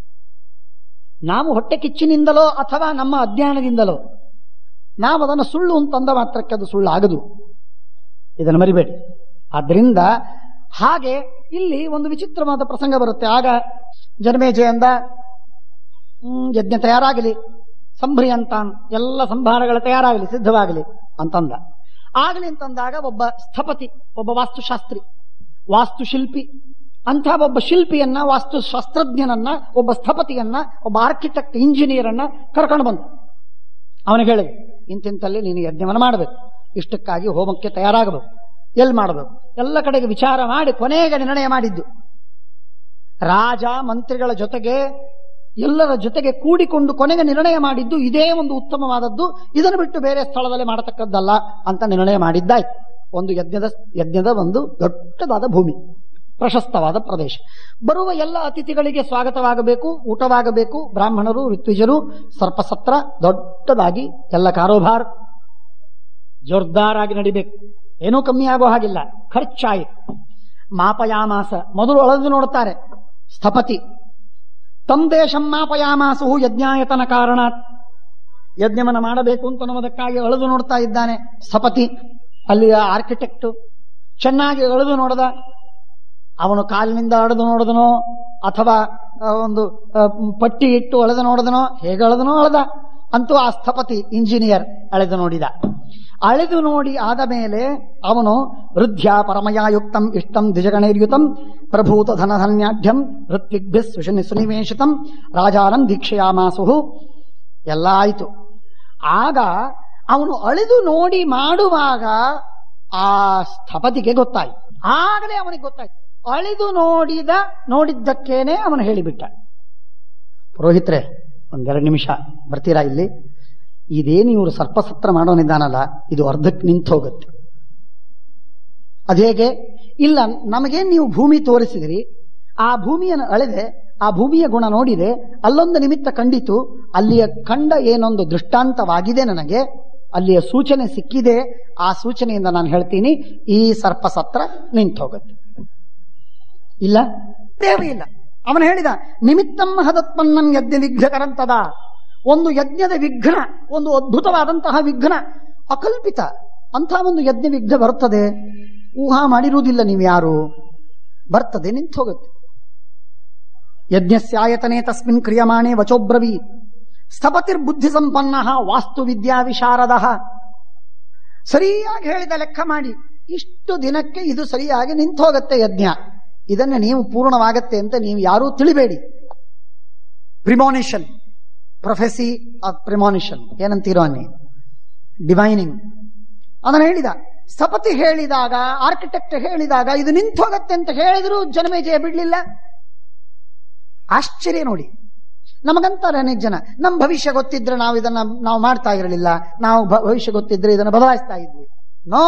ನಾವು ಹೊಟ್ಟೆ ಕಿಚ್ಚಿನಿಂದಲೋ ಅಥವಾ ನಮ್ಮ ಅಜ್ಞಾನದಿಂದಲೋ ನಾವು ಅದನ್ನು ಸುಳ್ಳು ಅಂತಂದ ಮಾತ್ರಕ್ಕೆ ಅದು ಸುಳ್ಳು ಆಗದು ಇದನ್ನು ಮರಿಬೇಡಿ ಆದ್ರಿಂದ ಹಾಗೆ ಇಲ್ಲಿ ಒಂದು ವಿಚಿತ್ರವಾದ ಪ್ರಸಂಗ ಬರುತ್ತೆ ಆಗ ಜನಮೇಜಯ ಅಂದ "ಹ್ಮ್, ಯಜ್ಞ ತಯಾರಾಗಲಿ ಸಂಭ್ರಿ ಅಂತ ಎಲ್ಲ ಸಂಭಾರಗಳು ತಯಾರಾಗಲಿ ಸಿದ್ಧವಾಗಲಿ ಅಂತಂದ ಆಗಲಿ ಅಂತಂದಾಗ ಒಬ್ಬ ಸ್ಥಪತಿ ಒಬ್ಬ ವಾಸ್ತುಶಾಸ್ತ್ರಿ ವಾಸ್ತುಶಿಲ್ಪಿ ಅಂಥ ಒಬ್ಬ ಶಿಲ್ಪಿಯನ್ನ ವಾಸ್ತುಶಾಸ್ತ್ರಜ್ಞನನ್ನ ಒಬ್ಬ ಸ್ಥಪತಿಯನ್ನ ಒಬ್ಬ ಆರ್ಕಿಟೆಕ್ಟ್ ಇಂಜಿನಿಯರ್ ಅನ್ನ ಕರ್ಕೊಂಡು ಬಂದ ಅವನಿಗೆ ಹೇಳಿದ ಇಂತಿಂತಲ್ಲಿ ನೀನು ಯಜ್ಞವನ್ನು ಮಾಡಬೇಕು ಇಷ್ಟಕ್ಕಾಗಿ ಹೋಮಕ್ಕೆ ತಯಾರಾಗಬೇಕು ಎಲ್ಲಿ ಮಾಡಬೇಕು ಎಲ್ಲ ಕಡೆಗೆ ವಿಚಾರ ಮಾಡಿ ಕೊನೆಗೆ ನಿರ್ಣಯ ಮಾಡಿದ್ದು ರಾಜ ಮಂತ್ರಿಗಳ ಜೊತೆಗೆ ಎಲ್ಲರ ಜೊತೆಗೆ ಕೂಡಿಕೊಂಡು ಕೊನೆಗೆ ನಿರ್ಣಯ ಮಾಡಿದ್ದು ಇದೇ ಒಂದು ಉತ್ತಮವಾದದ್ದು ಇದನ್ನು ಬಿಟ್ಟು ಬೇರೆ ಸ್ಥಳದಲ್ಲಿ ಮಾಡತಕ್ಕದ್ದಲ್ಲ ಅಂತ ನಿರ್ಣಯ ಮಾಡಿದ್ದಾಯ್ತು ಒಂದು ಯಜ್ಞದ ಯಜ್ಞದ ಒಂದು ದೊಡ್ಡದಾದ ಭೂಮಿ ಪ್ರಶಸ್ತವಾದ ಪ್ರದೇಶ ಬರುವ ಎಲ್ಲ ಅತಿಥಿಗಳಿಗೆ ಸ್ವಾಗತವಾಗಬೇಕು ಊಟವಾಗಬೇಕು ಬ್ರಾಹ್ಮಣರು ಋತ್ವಿಜರು ಸರ್ಪಸತ್ರ ದೊಡ್ಡದಾಗಿ ಎಲ್ಲ ಕಾರೋಬಾರ್ ಜೋರ್ದಾರಾಗಿ ನಡಿಬೇಕು ಏನೂ ಕಮ್ಮಿ ಆಗೋ ಹಾಗಿಲ್ಲ ಖರ್ಚಾಯಿತು ಮಾಪಯಾಮಾಸ ಮೊದಲು ಅಳೆದು ನೋಡುತ್ತಾರೆ ಸ್ಥಪತಿ ತಮ್ ದೇಶಂ ಮಾಪಯಾಮಾಸು ಯಜ್ಞಾಯತನ ಕಾರಣ ಯಜ್ಞವನ್ನು ಮಾಡಬೇಕು ಅಂತ ಅನ್ನೋದಕ್ಕಾಗಿ ಅಳೆದು ನೋಡ್ತಾ ಇದ್ದಾನೆ ಸ್ಥಪತಿ ಅಲ್ಲಿಯ ಆರ್ಕಿಟೆಕ್ಟ್ ಚೆನ್ನಾಗಿ ಅಳೆದು ನೋಡದ ಅವನು ಕಾಲಿನಿಂದ ಅಳೆದು ನೋಡಿದನೋ ಅಥವಾ ಆ, ಒಂದು ಆ, ಪಟ್ಟಿ ಇಟ್ಟು ಅಳೆದು ನೋಡಿದನೋ ಹೇಗೆ ಅಳೆದನೋ ಅಳೆದ ಅಂತೂ ಆ ಸ್ಥಪತಿ ಇಂಜಿನಿಯರ್ ಅಳೆದು ನೋಡಿದ ಅಳೆದು ನೋಡಿ ಆದ ಮೇಲೆ ಅವನು ವೃದ್ಧ್ಯ ಪರಮಯಾಯುಕ್ತಂ ಇಷ್ಟಂ ದ್ವಿಜಗಣೈರ್ಯುತಂ ಪ್ರಭೂತ ಧನಧನ್ಯಾಢ್ಯಂ ಋತ್ವಿಗ್ಭ್ಯ ಸುಶನಿ ಸುನಿವೇಶಿತಂ ರಾಜಾನಂ ದೀಕ್ಷೆಯಾಮಾಸು ಎಲ್ಲ ಆಯಿತು ಆಗ ಅವನು ಅಳೆದು ನೋಡಿ ಮಾಡುವಾಗ ಆ ಸ್ಥಪತಿಗೆ ಗೊತ್ತಾಯ್ತು ಆಗಲೇ ಅವನಿಗೆ ಗೊತ್ತಾಯ್ತು ಅಳೆದು ನೋಡಿದ ನೋಡಿದ್ದಕ್ಕೇನೆ ಅವನು ಹೇಳಿಬಿಟ್ಟ ಪುರೋಹಿತ್ರೆ ಒಂದೆರಡು ನಿಮಿಷ ಬರ್ತೀರಾ ಇಲ್ಲಿ ಇದೇನು ಇವರು ಸರ್ಪಸತ್ರ ಮಾಡೋನಿದ್ದಾನಲ್ಲ ಇದು ಅರ್ಧಕ್ಕೆ ನಿಂತು ಹೋಗುತ್ತೆ ಅದೇಗೆ ಇಲ್ಲ ನಮಗೇನು ನೀವು ಭೂಮಿ ತೋರಿಸಿದಿರಿ ಆ ಭೂಮಿಯನ್ನು ಅಳೆದೆ ಆ ಭೂಮಿಯ ಗುಣ ನೋಡಿದೆ ಅಲ್ಲೊಂದು ನಿಮಿತ್ತ ಕಂಡಿತು ಅಲ್ಲಿಯ ಕಂಡ ಏನೊಂದು ದೃಷ್ಟಾಂತವಾಗಿದೆ ನನಗೆ ಅಲ್ಲಿಯ ಸೂಚನೆ ಸಿಕ್ಕಿದೆ ಆ ಸೂಚನೆಯಿಂದ ನಾನು ಹೇಳ್ತೀನಿ ಈ ಸರ್ಪಸತ್ರ ನಿಂತು ಹೋಗುತ್ತೆ ಇಲ್ಲ ದೇವೇ ಇಲ್ಲ ಅವನು ಹೇಳಿದ ನಿಮಿತ್ತಂ ಹದತ್ಪನ್ನಂ ಯಜ್ಞ ವಿಘ್ನಕರಂತದ ಒಂದು ಯಜ್ಞದ ವಿಘ್ನ ಒಂದು ಅದ್ಭುತವಾದಂತಹ ವಿಘ್ನ ಅಕಲ್ಪಿತ ಅಂಥ ಒಂದು ಯಜ್ಞ ವಿಘ್ನ ಬರುತ್ತದೆ ಊಹಾ ಮಾಡಿರುವುದಿಲ್ಲ ನೀವು ಯಾರು ಬರ್ತದೆ ನಿಂತು ಹೋಗುತ್ತೆ ಯಜ್ಞಸ್ಯಾಯತನೆ ತಸ್ಮಿನ್ ಕ್ರಿಯಮಾಣೆ ವಚೋಬ್ರವೀ ಸ್ಥಪತಿರ್ಬುದ್ಧಿ ಸಂಪನ್ನ ವಾಸ್ತು ವಿದ್ಯಾ ವಿಶಾರದ ಸರಿಯಾಗಿ ಹೇಳಿದ ಲೆಕ್ಕ ಮಾಡಿ ಇಷ್ಟು ದಿನಕ್ಕೆ ಇದು ಸರಿಯಾಗಿ ನಿಂತು ಹೋಗುತ್ತೆ ಯಜ್ಞ ಇದನ್ನು ನೀವು ಪೂರ್ಣವಾಗತ್ತೆ ಅಂತ ನೀವು ಯಾರೂ ತಿಳಿಬೇಡಿ ಪ್ರಿಮಾನಿಷನ್ ಪ್ರೊಫೆಸಿ ಆಫ್ ಪ್ರಿಮಾನಿಷನ್ ಏನಂತೀರೋ ಅನ್ನಿ ಡಿವೈನಿಂಗ್ ಅದನ್ನು ಹೇಳಿದ ಸ್ಥಪತಿ ಹೇಳಿದಾಗ ಆರ್ಕಿಟೆಕ್ಟ್ ಹೇಳಿದಾಗ ಇದು ನಿಂತು ಹೋಗತ್ತೆ ಅಂತ ಹೇಳಿದ್ರು ಜನಮೇಜಯ ಬಿಡ್ಲಿಲ್ಲ ಆಶ್ಚರ್ಯ ನೋಡಿ ನಮಗಂತಾರೆ ಅನೇಕ ಜನ ನಮ್ಮ ಭವಿಷ್ಯ ಗೊತ್ತಿದ್ರೆ ನಾವು ಇದನ್ನ ನಾವು ಮಾಡ್ತಾ ಇರಲಿಲ್ಲ ನಾವು ಭ- ಭವಿಷ್ಯ ಗೊತ್ತಿದ್ರೆ ಇದನ್ನು ಬದಲಾಯಿಸ್ತಾ ಇದ್ವಿ ನೋ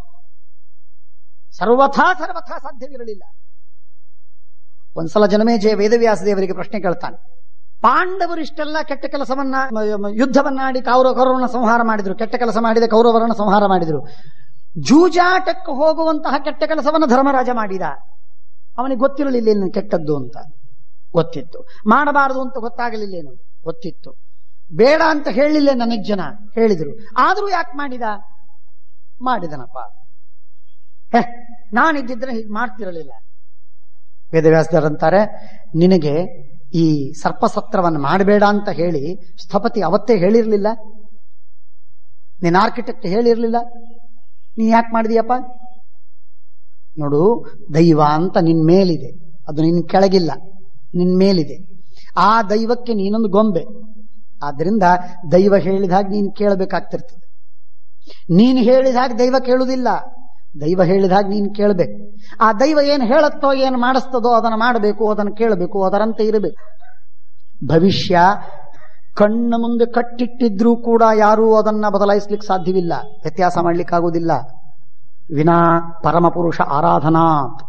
ಸರ್ವಥಾ ಸರ್ವಥಾ ಸಾಧ್ಯವಿರಲಿಲ್ಲ ಒಂದ್ಸಲ ಜನಮೇಜಯ ವೇದವ್ಯಾಸ ದೇವರಿಗೆ ಪ್ರಶ್ನೆ ಕೇಳ್ತಾನೆ ಪಾಂಡವರು ಇಷ್ಟೆಲ್ಲ ಕೆಟ್ಟ ಕೆಲಸವನ್ನ ಮ- ಮ- ಯುದ್ಧವನ್ನಾಡಿ ಕೌರವ ಕೌರವನ ಸಂಹಾರ ಮಾಡಿದ್ರು ಕೆಟ್ಟ ಕೆಲಸ ಮಾಡಿದ ಕೌರವರನ್ನ ಸಂಹಾರ ಮಾಡಿದ್ರು ಜೂಜಾಟಕ್ಕೆ ಹೋಗುವಂತಹ ಕೆಟ್ಟ ಕೆಲಸವನ್ನ ಧರ್ಮರಾಜ ಮಾಡಿದ ಅವನಿಗೆ ಗೊತ್ತಿರಲಿಲ್ಲ ಇನ್ನು ಕೆಟ್ಟದ್ದು ಅಂತ ಗೊತ್ತಿತ್ತು ಮಾಡಬಾರದು ಅಂತ ಗೊತ್ತಾಗಲಿಲ್ಲೇನು ಗೊತ್ತಿತ್ತು ಬೇಡ ಅಂತ ಹೇಳಿಲ್ಲ ನನಗ್ ಜನ ಹೇಳಿದ್ರು ಆದ್ರೂ ಯಾಕೆ ಮಾಡಿದ ಮಾಡಿದನಪ್ಪ ಹೇ ನಾನಿದ್ದಿದ್ರೆ ಹೀಗೆ ಮಾಡ್ತಿರಲಿಲ್ಲ ವೇದವ್ಯಾಸರಂತಾರೆ ನಿನಗೆ ಈ ಸರ್ಪಸತ್ರವನ್ನು ಮಾಡಬೇಡ ಅಂತ ಹೇಳಿ ಸ್ಥಪತಿ ಅವತ್ತೇ ಹೇಳಿರ್ಲಿಲ್ಲ ನೀನ್ ಆರ್ಕಿಟೆಕ್ಟ್ ಹೇಳಿರ್ಲಿಲ್ಲ ನೀನ್ ಯಾಕೆ ಮಾಡಿದೀಯಪ್ಪ ನೋಡು ದೈವ ಅಂತ ನಿನ್ ಮೇಲಿದೆ ಅದು ನಿನ್ ಕೆಳಗಿಲ್ಲ ನಿನ್ ಮೇಲಿದೆ ಆ ದೈವಕ್ಕೆ ನೀನೊಂದು ಗೊಂಬೆ ಆದ್ರಿಂದ ದೈವ ಹೇಳಿದ ಹಾಗೆ ನೀನು ಕೇಳಬೇಕಾಗ್ತಿರ್ತದೆ ನೀನು ಹೇಳಿದ ಹಾಗೆ ದೈವ ಕೇಳುವುದಿಲ್ಲ ದೈವ ಹೇಳಿದ ಹಾಗೆ ನೀನು ಕೇಳಬೇಕು ಆ ದೈವ ಏನು ಹೇಳತ್ತೋ ಏನು ಮಾಡಿಸ್ತದೋ ಅದನ್ನು ಮಾಡಬೇಕು ಅದನ್ನು ಕೇಳಬೇಕು ಅದರಂತೆ ಇರಬೇಕು ಭವಿಷ್ಯ ಕಣ್ಣ ಮುಂದೆ ಕಟ್ಟಿಟ್ಟಿದ್ರೂ ಕೂಡ ಯಾರೂ ಅದನ್ನ ಬದಲಾಯಿಸ್ಲಿಕ್ಕೆ ಸಾಧ್ಯವಿಲ್ಲ ವ್ಯತ್ಯಾಸ ಮಾಡ್ಲಿಕ್ಕಾಗುವುದಿಲ್ಲ ವಿನಾ ಪರಮಪುರುಷ ಆರಾಧನಾ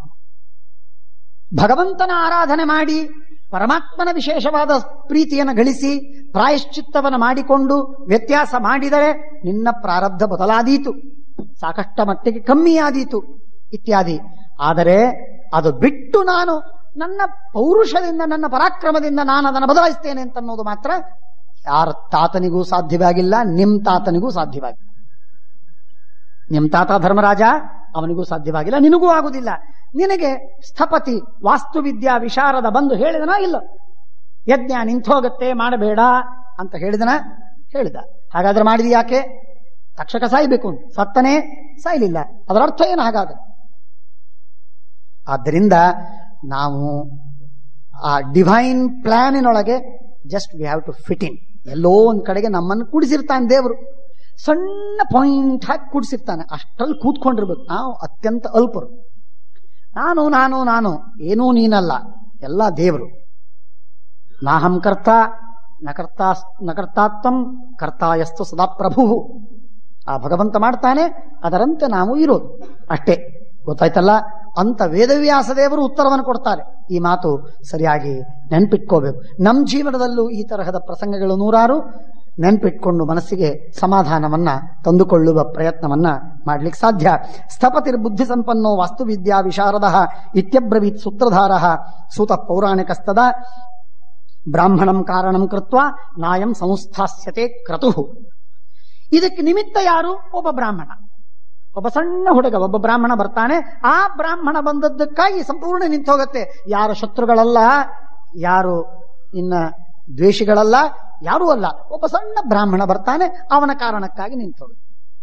ಭಗವಂತನ ಆರಾಧನೆ ಮಾಡಿ ಪರಮಾತ್ಮನ ವಿಶೇಷವಾದ ಪ್ರೀತಿಯನ್ನು ಗಳಿಸಿ ಪ್ರಾಯಶ್ಚಿತ್ತವನ್ನು ಮಾಡಿಕೊಂಡು ವ್ಯತ್ಯಾಸ ಮಾಡಿದರೆ ನಿನ್ನ ಪ್ರಾರಬ್ಧ ಬದಲಾದೀತು ಸಾಕಷ್ಟ ಮಟ್ಟಿಗೆ ಕಮ್ಮಿಯಾದೀತು ಇತ್ಯಾದಿ ಆದರೆ ಅದು ಬಿಟ್ಟು ನಾನು ನನ್ನ ಪೌರುಷದಿಂದ ನನ್ನ ಪರಾಕ್ರಮದಿಂದ ನಾನು ಅದನ್ನು ಬದಲಾಯಿಸ್ತೇನೆ ಅಂತ ಅನ್ನೋದು ಮಾತ್ರ ಯಾರ ತಾತನಿಗೂ ಸಾಧ್ಯವಾಗಿಲ್ಲ ನಿಮ್ ತಾತನಿಗೂ ಸಾಧ್ಯವಾಗಿಲ್ಲ ನಿಮ್ ತಾತ ಧರ್ಮರಾಜ ಅವನಿಗೂ ಸಾಧ್ಯವಾಗಿಲ್ಲ ನಿನಗೂ ಆಗುದಿಲ್ಲ ನಿನಗೆ ಸ್ಥಪತಿ ವಾಸ್ತುವಿದ್ಯಾ ವಿಶಾರದ ಬಂದು ಹೇಳಿದನ ಇಲ್ಲ ಯಜ್ಞ ನಿಂತೋಗತ್ತೆ ಮಾಡಬೇಡ ಅಂತ ಹೇಳಿದನ ಹೇಳಿದ ಹಾಗಾದ್ರೆ ಮಾಡಿದ ಯಾಕೆ ತಕ್ಷಕ ಸಾಯ್ಬೇಕು ಸತ್ತನೇ ಸಾಯ್ಲಿಲ್ಲ ಅದರ ಅರ್ಥ ಏನು ಹಾಗಾದ್ರೆ ಆದ್ದರಿಂದ ನಾವು ಆ ಡಿವೈನ್ ಪ್ಲಾನಿನೊಳಗೆ just we have to fit in ಎಲ್ಲೋ ಒಂದ್ ಕಡೆಗೆ ನಮ್ಮನ್ನು ಕೂಡಿಸಿರ್ತಾನೆ ದೇವರು ಸಣ್ಣ ಪಾಯಿಂಟ್ ಹಾಕಿ ಕೂಡಿಸಿರ್ತಾನೆ ಅಷ್ಟರಲ್ಲಿ ಕೂತ್ಕೊಂಡಿರ್ಬೇಕು ನಾವು ಅತ್ಯಂತ ಅಲ್ಪರು ನಾನು ನಾನು ನಾನು ಏನೂ ನೀನಲ್ಲ ಎಲ್ಲ ದೇವರು ನಾಹಂ ಕರ್ತ ನಕರ್ತಾ ನಕರ್ತಾತ್ವಂ ಕರ್ತಾಯಸ್ತು ಸದಾ ಪ್ರಭು ಆ ಭಗವಂತ ಮಾಡ್ತಾನೆ ಅದರಂತೆ ನಾವು ಇರೋದು ಅಷ್ಟೇ ಗೊತ್ತಾಯ್ತಲ್ಲ ಅಂತ ವೇದವ್ಯಾಸ ದೇವರು ಉತ್ತರವನ್ನು ಕೊಡ್ತಾರೆ ಈ ಮಾತು ಸರಿಯಾಗಿ ನೆನ್ಪಿಟ್ಕೋಬೇಕು ನಮ್ಮ ಜೀವನದಲ್ಲೂ ಈ ತರಹದ ಪ್ರಸಂಗಗಳು ನೂರಾರು ನೆನ್ಪಿಟ್ಕೊಂಡು ಮನಸ್ಸಿಗೆ ಸಮಾಧಾನವನ್ನ ತಂದುಕೊಳ್ಳುವ ಪ್ರಯತ್ನವನ್ನ ಮಾಡ್ಲಿಕ್ಕೆ ಸಾಧ್ಯ ಸ್ಥಪತಿರ್ ಬುದ್ಧಿ ಸಂಪನ್ನೋ ವಾಸ್ತುವಿದ್ಯಾ ವಿಶಾರದ ಇತ್ಯಬ್ರವೀತ್ ಸೂತ್ರಧಾರ ಸೂತ ಪೌರಾಣಿಕಸ್ತದ ಬ್ರಾಹ್ಮಣಂ ಕಾರಣಂ ಕೃತ್ವ ನಾಯಂ ಸಂಸ್ಥಾಸ್ಯತೆ ಕ್ರತು ಇದಕ್ಕೆ ನಿಮಿತ್ತ ಯಾರು ಒಬ್ಬ ಬ್ರಾಹ್ಮಣ ಒಬ್ಬ ಸಣ್ಣ ಹುಡುಗ ಒಬ್ಬ ಬ್ರಾಹ್ಮಣ ಬರ್ತಾನೆ ಆ ಬ್ರಾಹ್ಮಣ ಬಂದದ್ದಕ್ಕಾಗಿ ಸಂಪೂರ್ಣ ನಿಂತೋಗತ್ತೆ ಯಾರು ಶತ್ರುಗಳಲ್ಲ ಯಾರು ಇನ್ನ ದ್ವೇಷಿಗಳಲ್ಲ ಯಾರೂ ಅಲ್ಲ ಒಬ್ಬ ಸಣ್ಣ ಬ್ರಾಹ್ಮಣ ಬರ್ತಾನೆ ಅವನ ಕಾರಣಕ್ಕಾಗಿ ನಿಂತೋಗುತ್ತೆ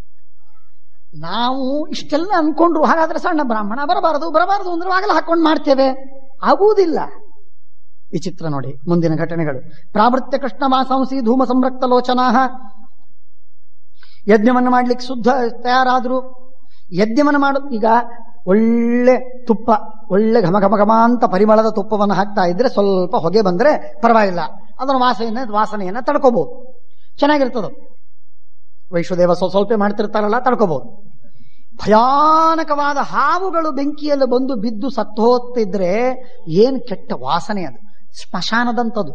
ನಾವು ಇಷ್ಟೆಲ್ಲ ಅನ್ಕೊಂಡ್ರು ಹಾಗಾದ್ರೆ ಸಣ್ಣ ಬ್ರಾಹ್ಮಣ ಬರಬಾರದು ಬರಬಾರದು ಅಂದ್ರೆ ಆಗಲ್ಲ ಹಾಕೊಂಡು ಮಾಡ್ತೇವೆ ಆಗುವುದಿಲ್ಲ ವಿಚಿತ್ರ ನೋಡಿ ಮುಂದಿನ ಘಟನೆಗಳು ಪ್ರಾವೃತ್ಯ ಕೃಷ್ಣ ಮಾಸಂಸಿ ಧೂಮ ಸಂರಕ್ತ ಲೋಚನಾ ಯಜ್ಞವನ್ನು ಮಾಡ್ಲಿಕ್ಕೆ ಶುದ್ಧ ತಯಾರಾದ್ರು ಯಜ್ಞವನ್ನು ಮಾಡು ಈಗ ಒಳ್ಳೆ ತುಪ್ಪ ಒಳ್ಳೆ ಘಮ ಘಮ ಘಮ ಅಂತ ಪರಿಮಳದ ತುಪ್ಪವನ್ನು ಹಾಕ್ತಾ ಇದ್ರೆ ಸ್ವಲ್ಪ ಹೊಗೆ ಬಂದ್ರೆ ಪರವಾಗಿಲ್ಲ ಅದರ ವಾಸನೆಯನ್ನ ವಾಸನೆಯನ್ನ ತಡ್ಕೋಬಹುದು ಚೆನ್ನಾಗಿರ್ತದ ವೈಶ್ವದೇವ ಸ್ವಲ್ಪ ಸ್ವಲ್ಪ ಮಾಡ್ತಿರ್ತಾರಲ್ಲ ತಡ್ಕೋಬಹುದು ಭಯಾನಕವಾದ ಹಾವುಗಳು ಬೆಂಕಿಯಲ್ಲಿ ಬಂದು ಬಿದ್ದು ಸತ್ತು ಹೋಗ್ತಿದ್ರೆ ಏನ್ ಕೆಟ್ಟ ವಾಸನೆ ಅದು ಸ್ಮಶಾನದಂಥದ್ದು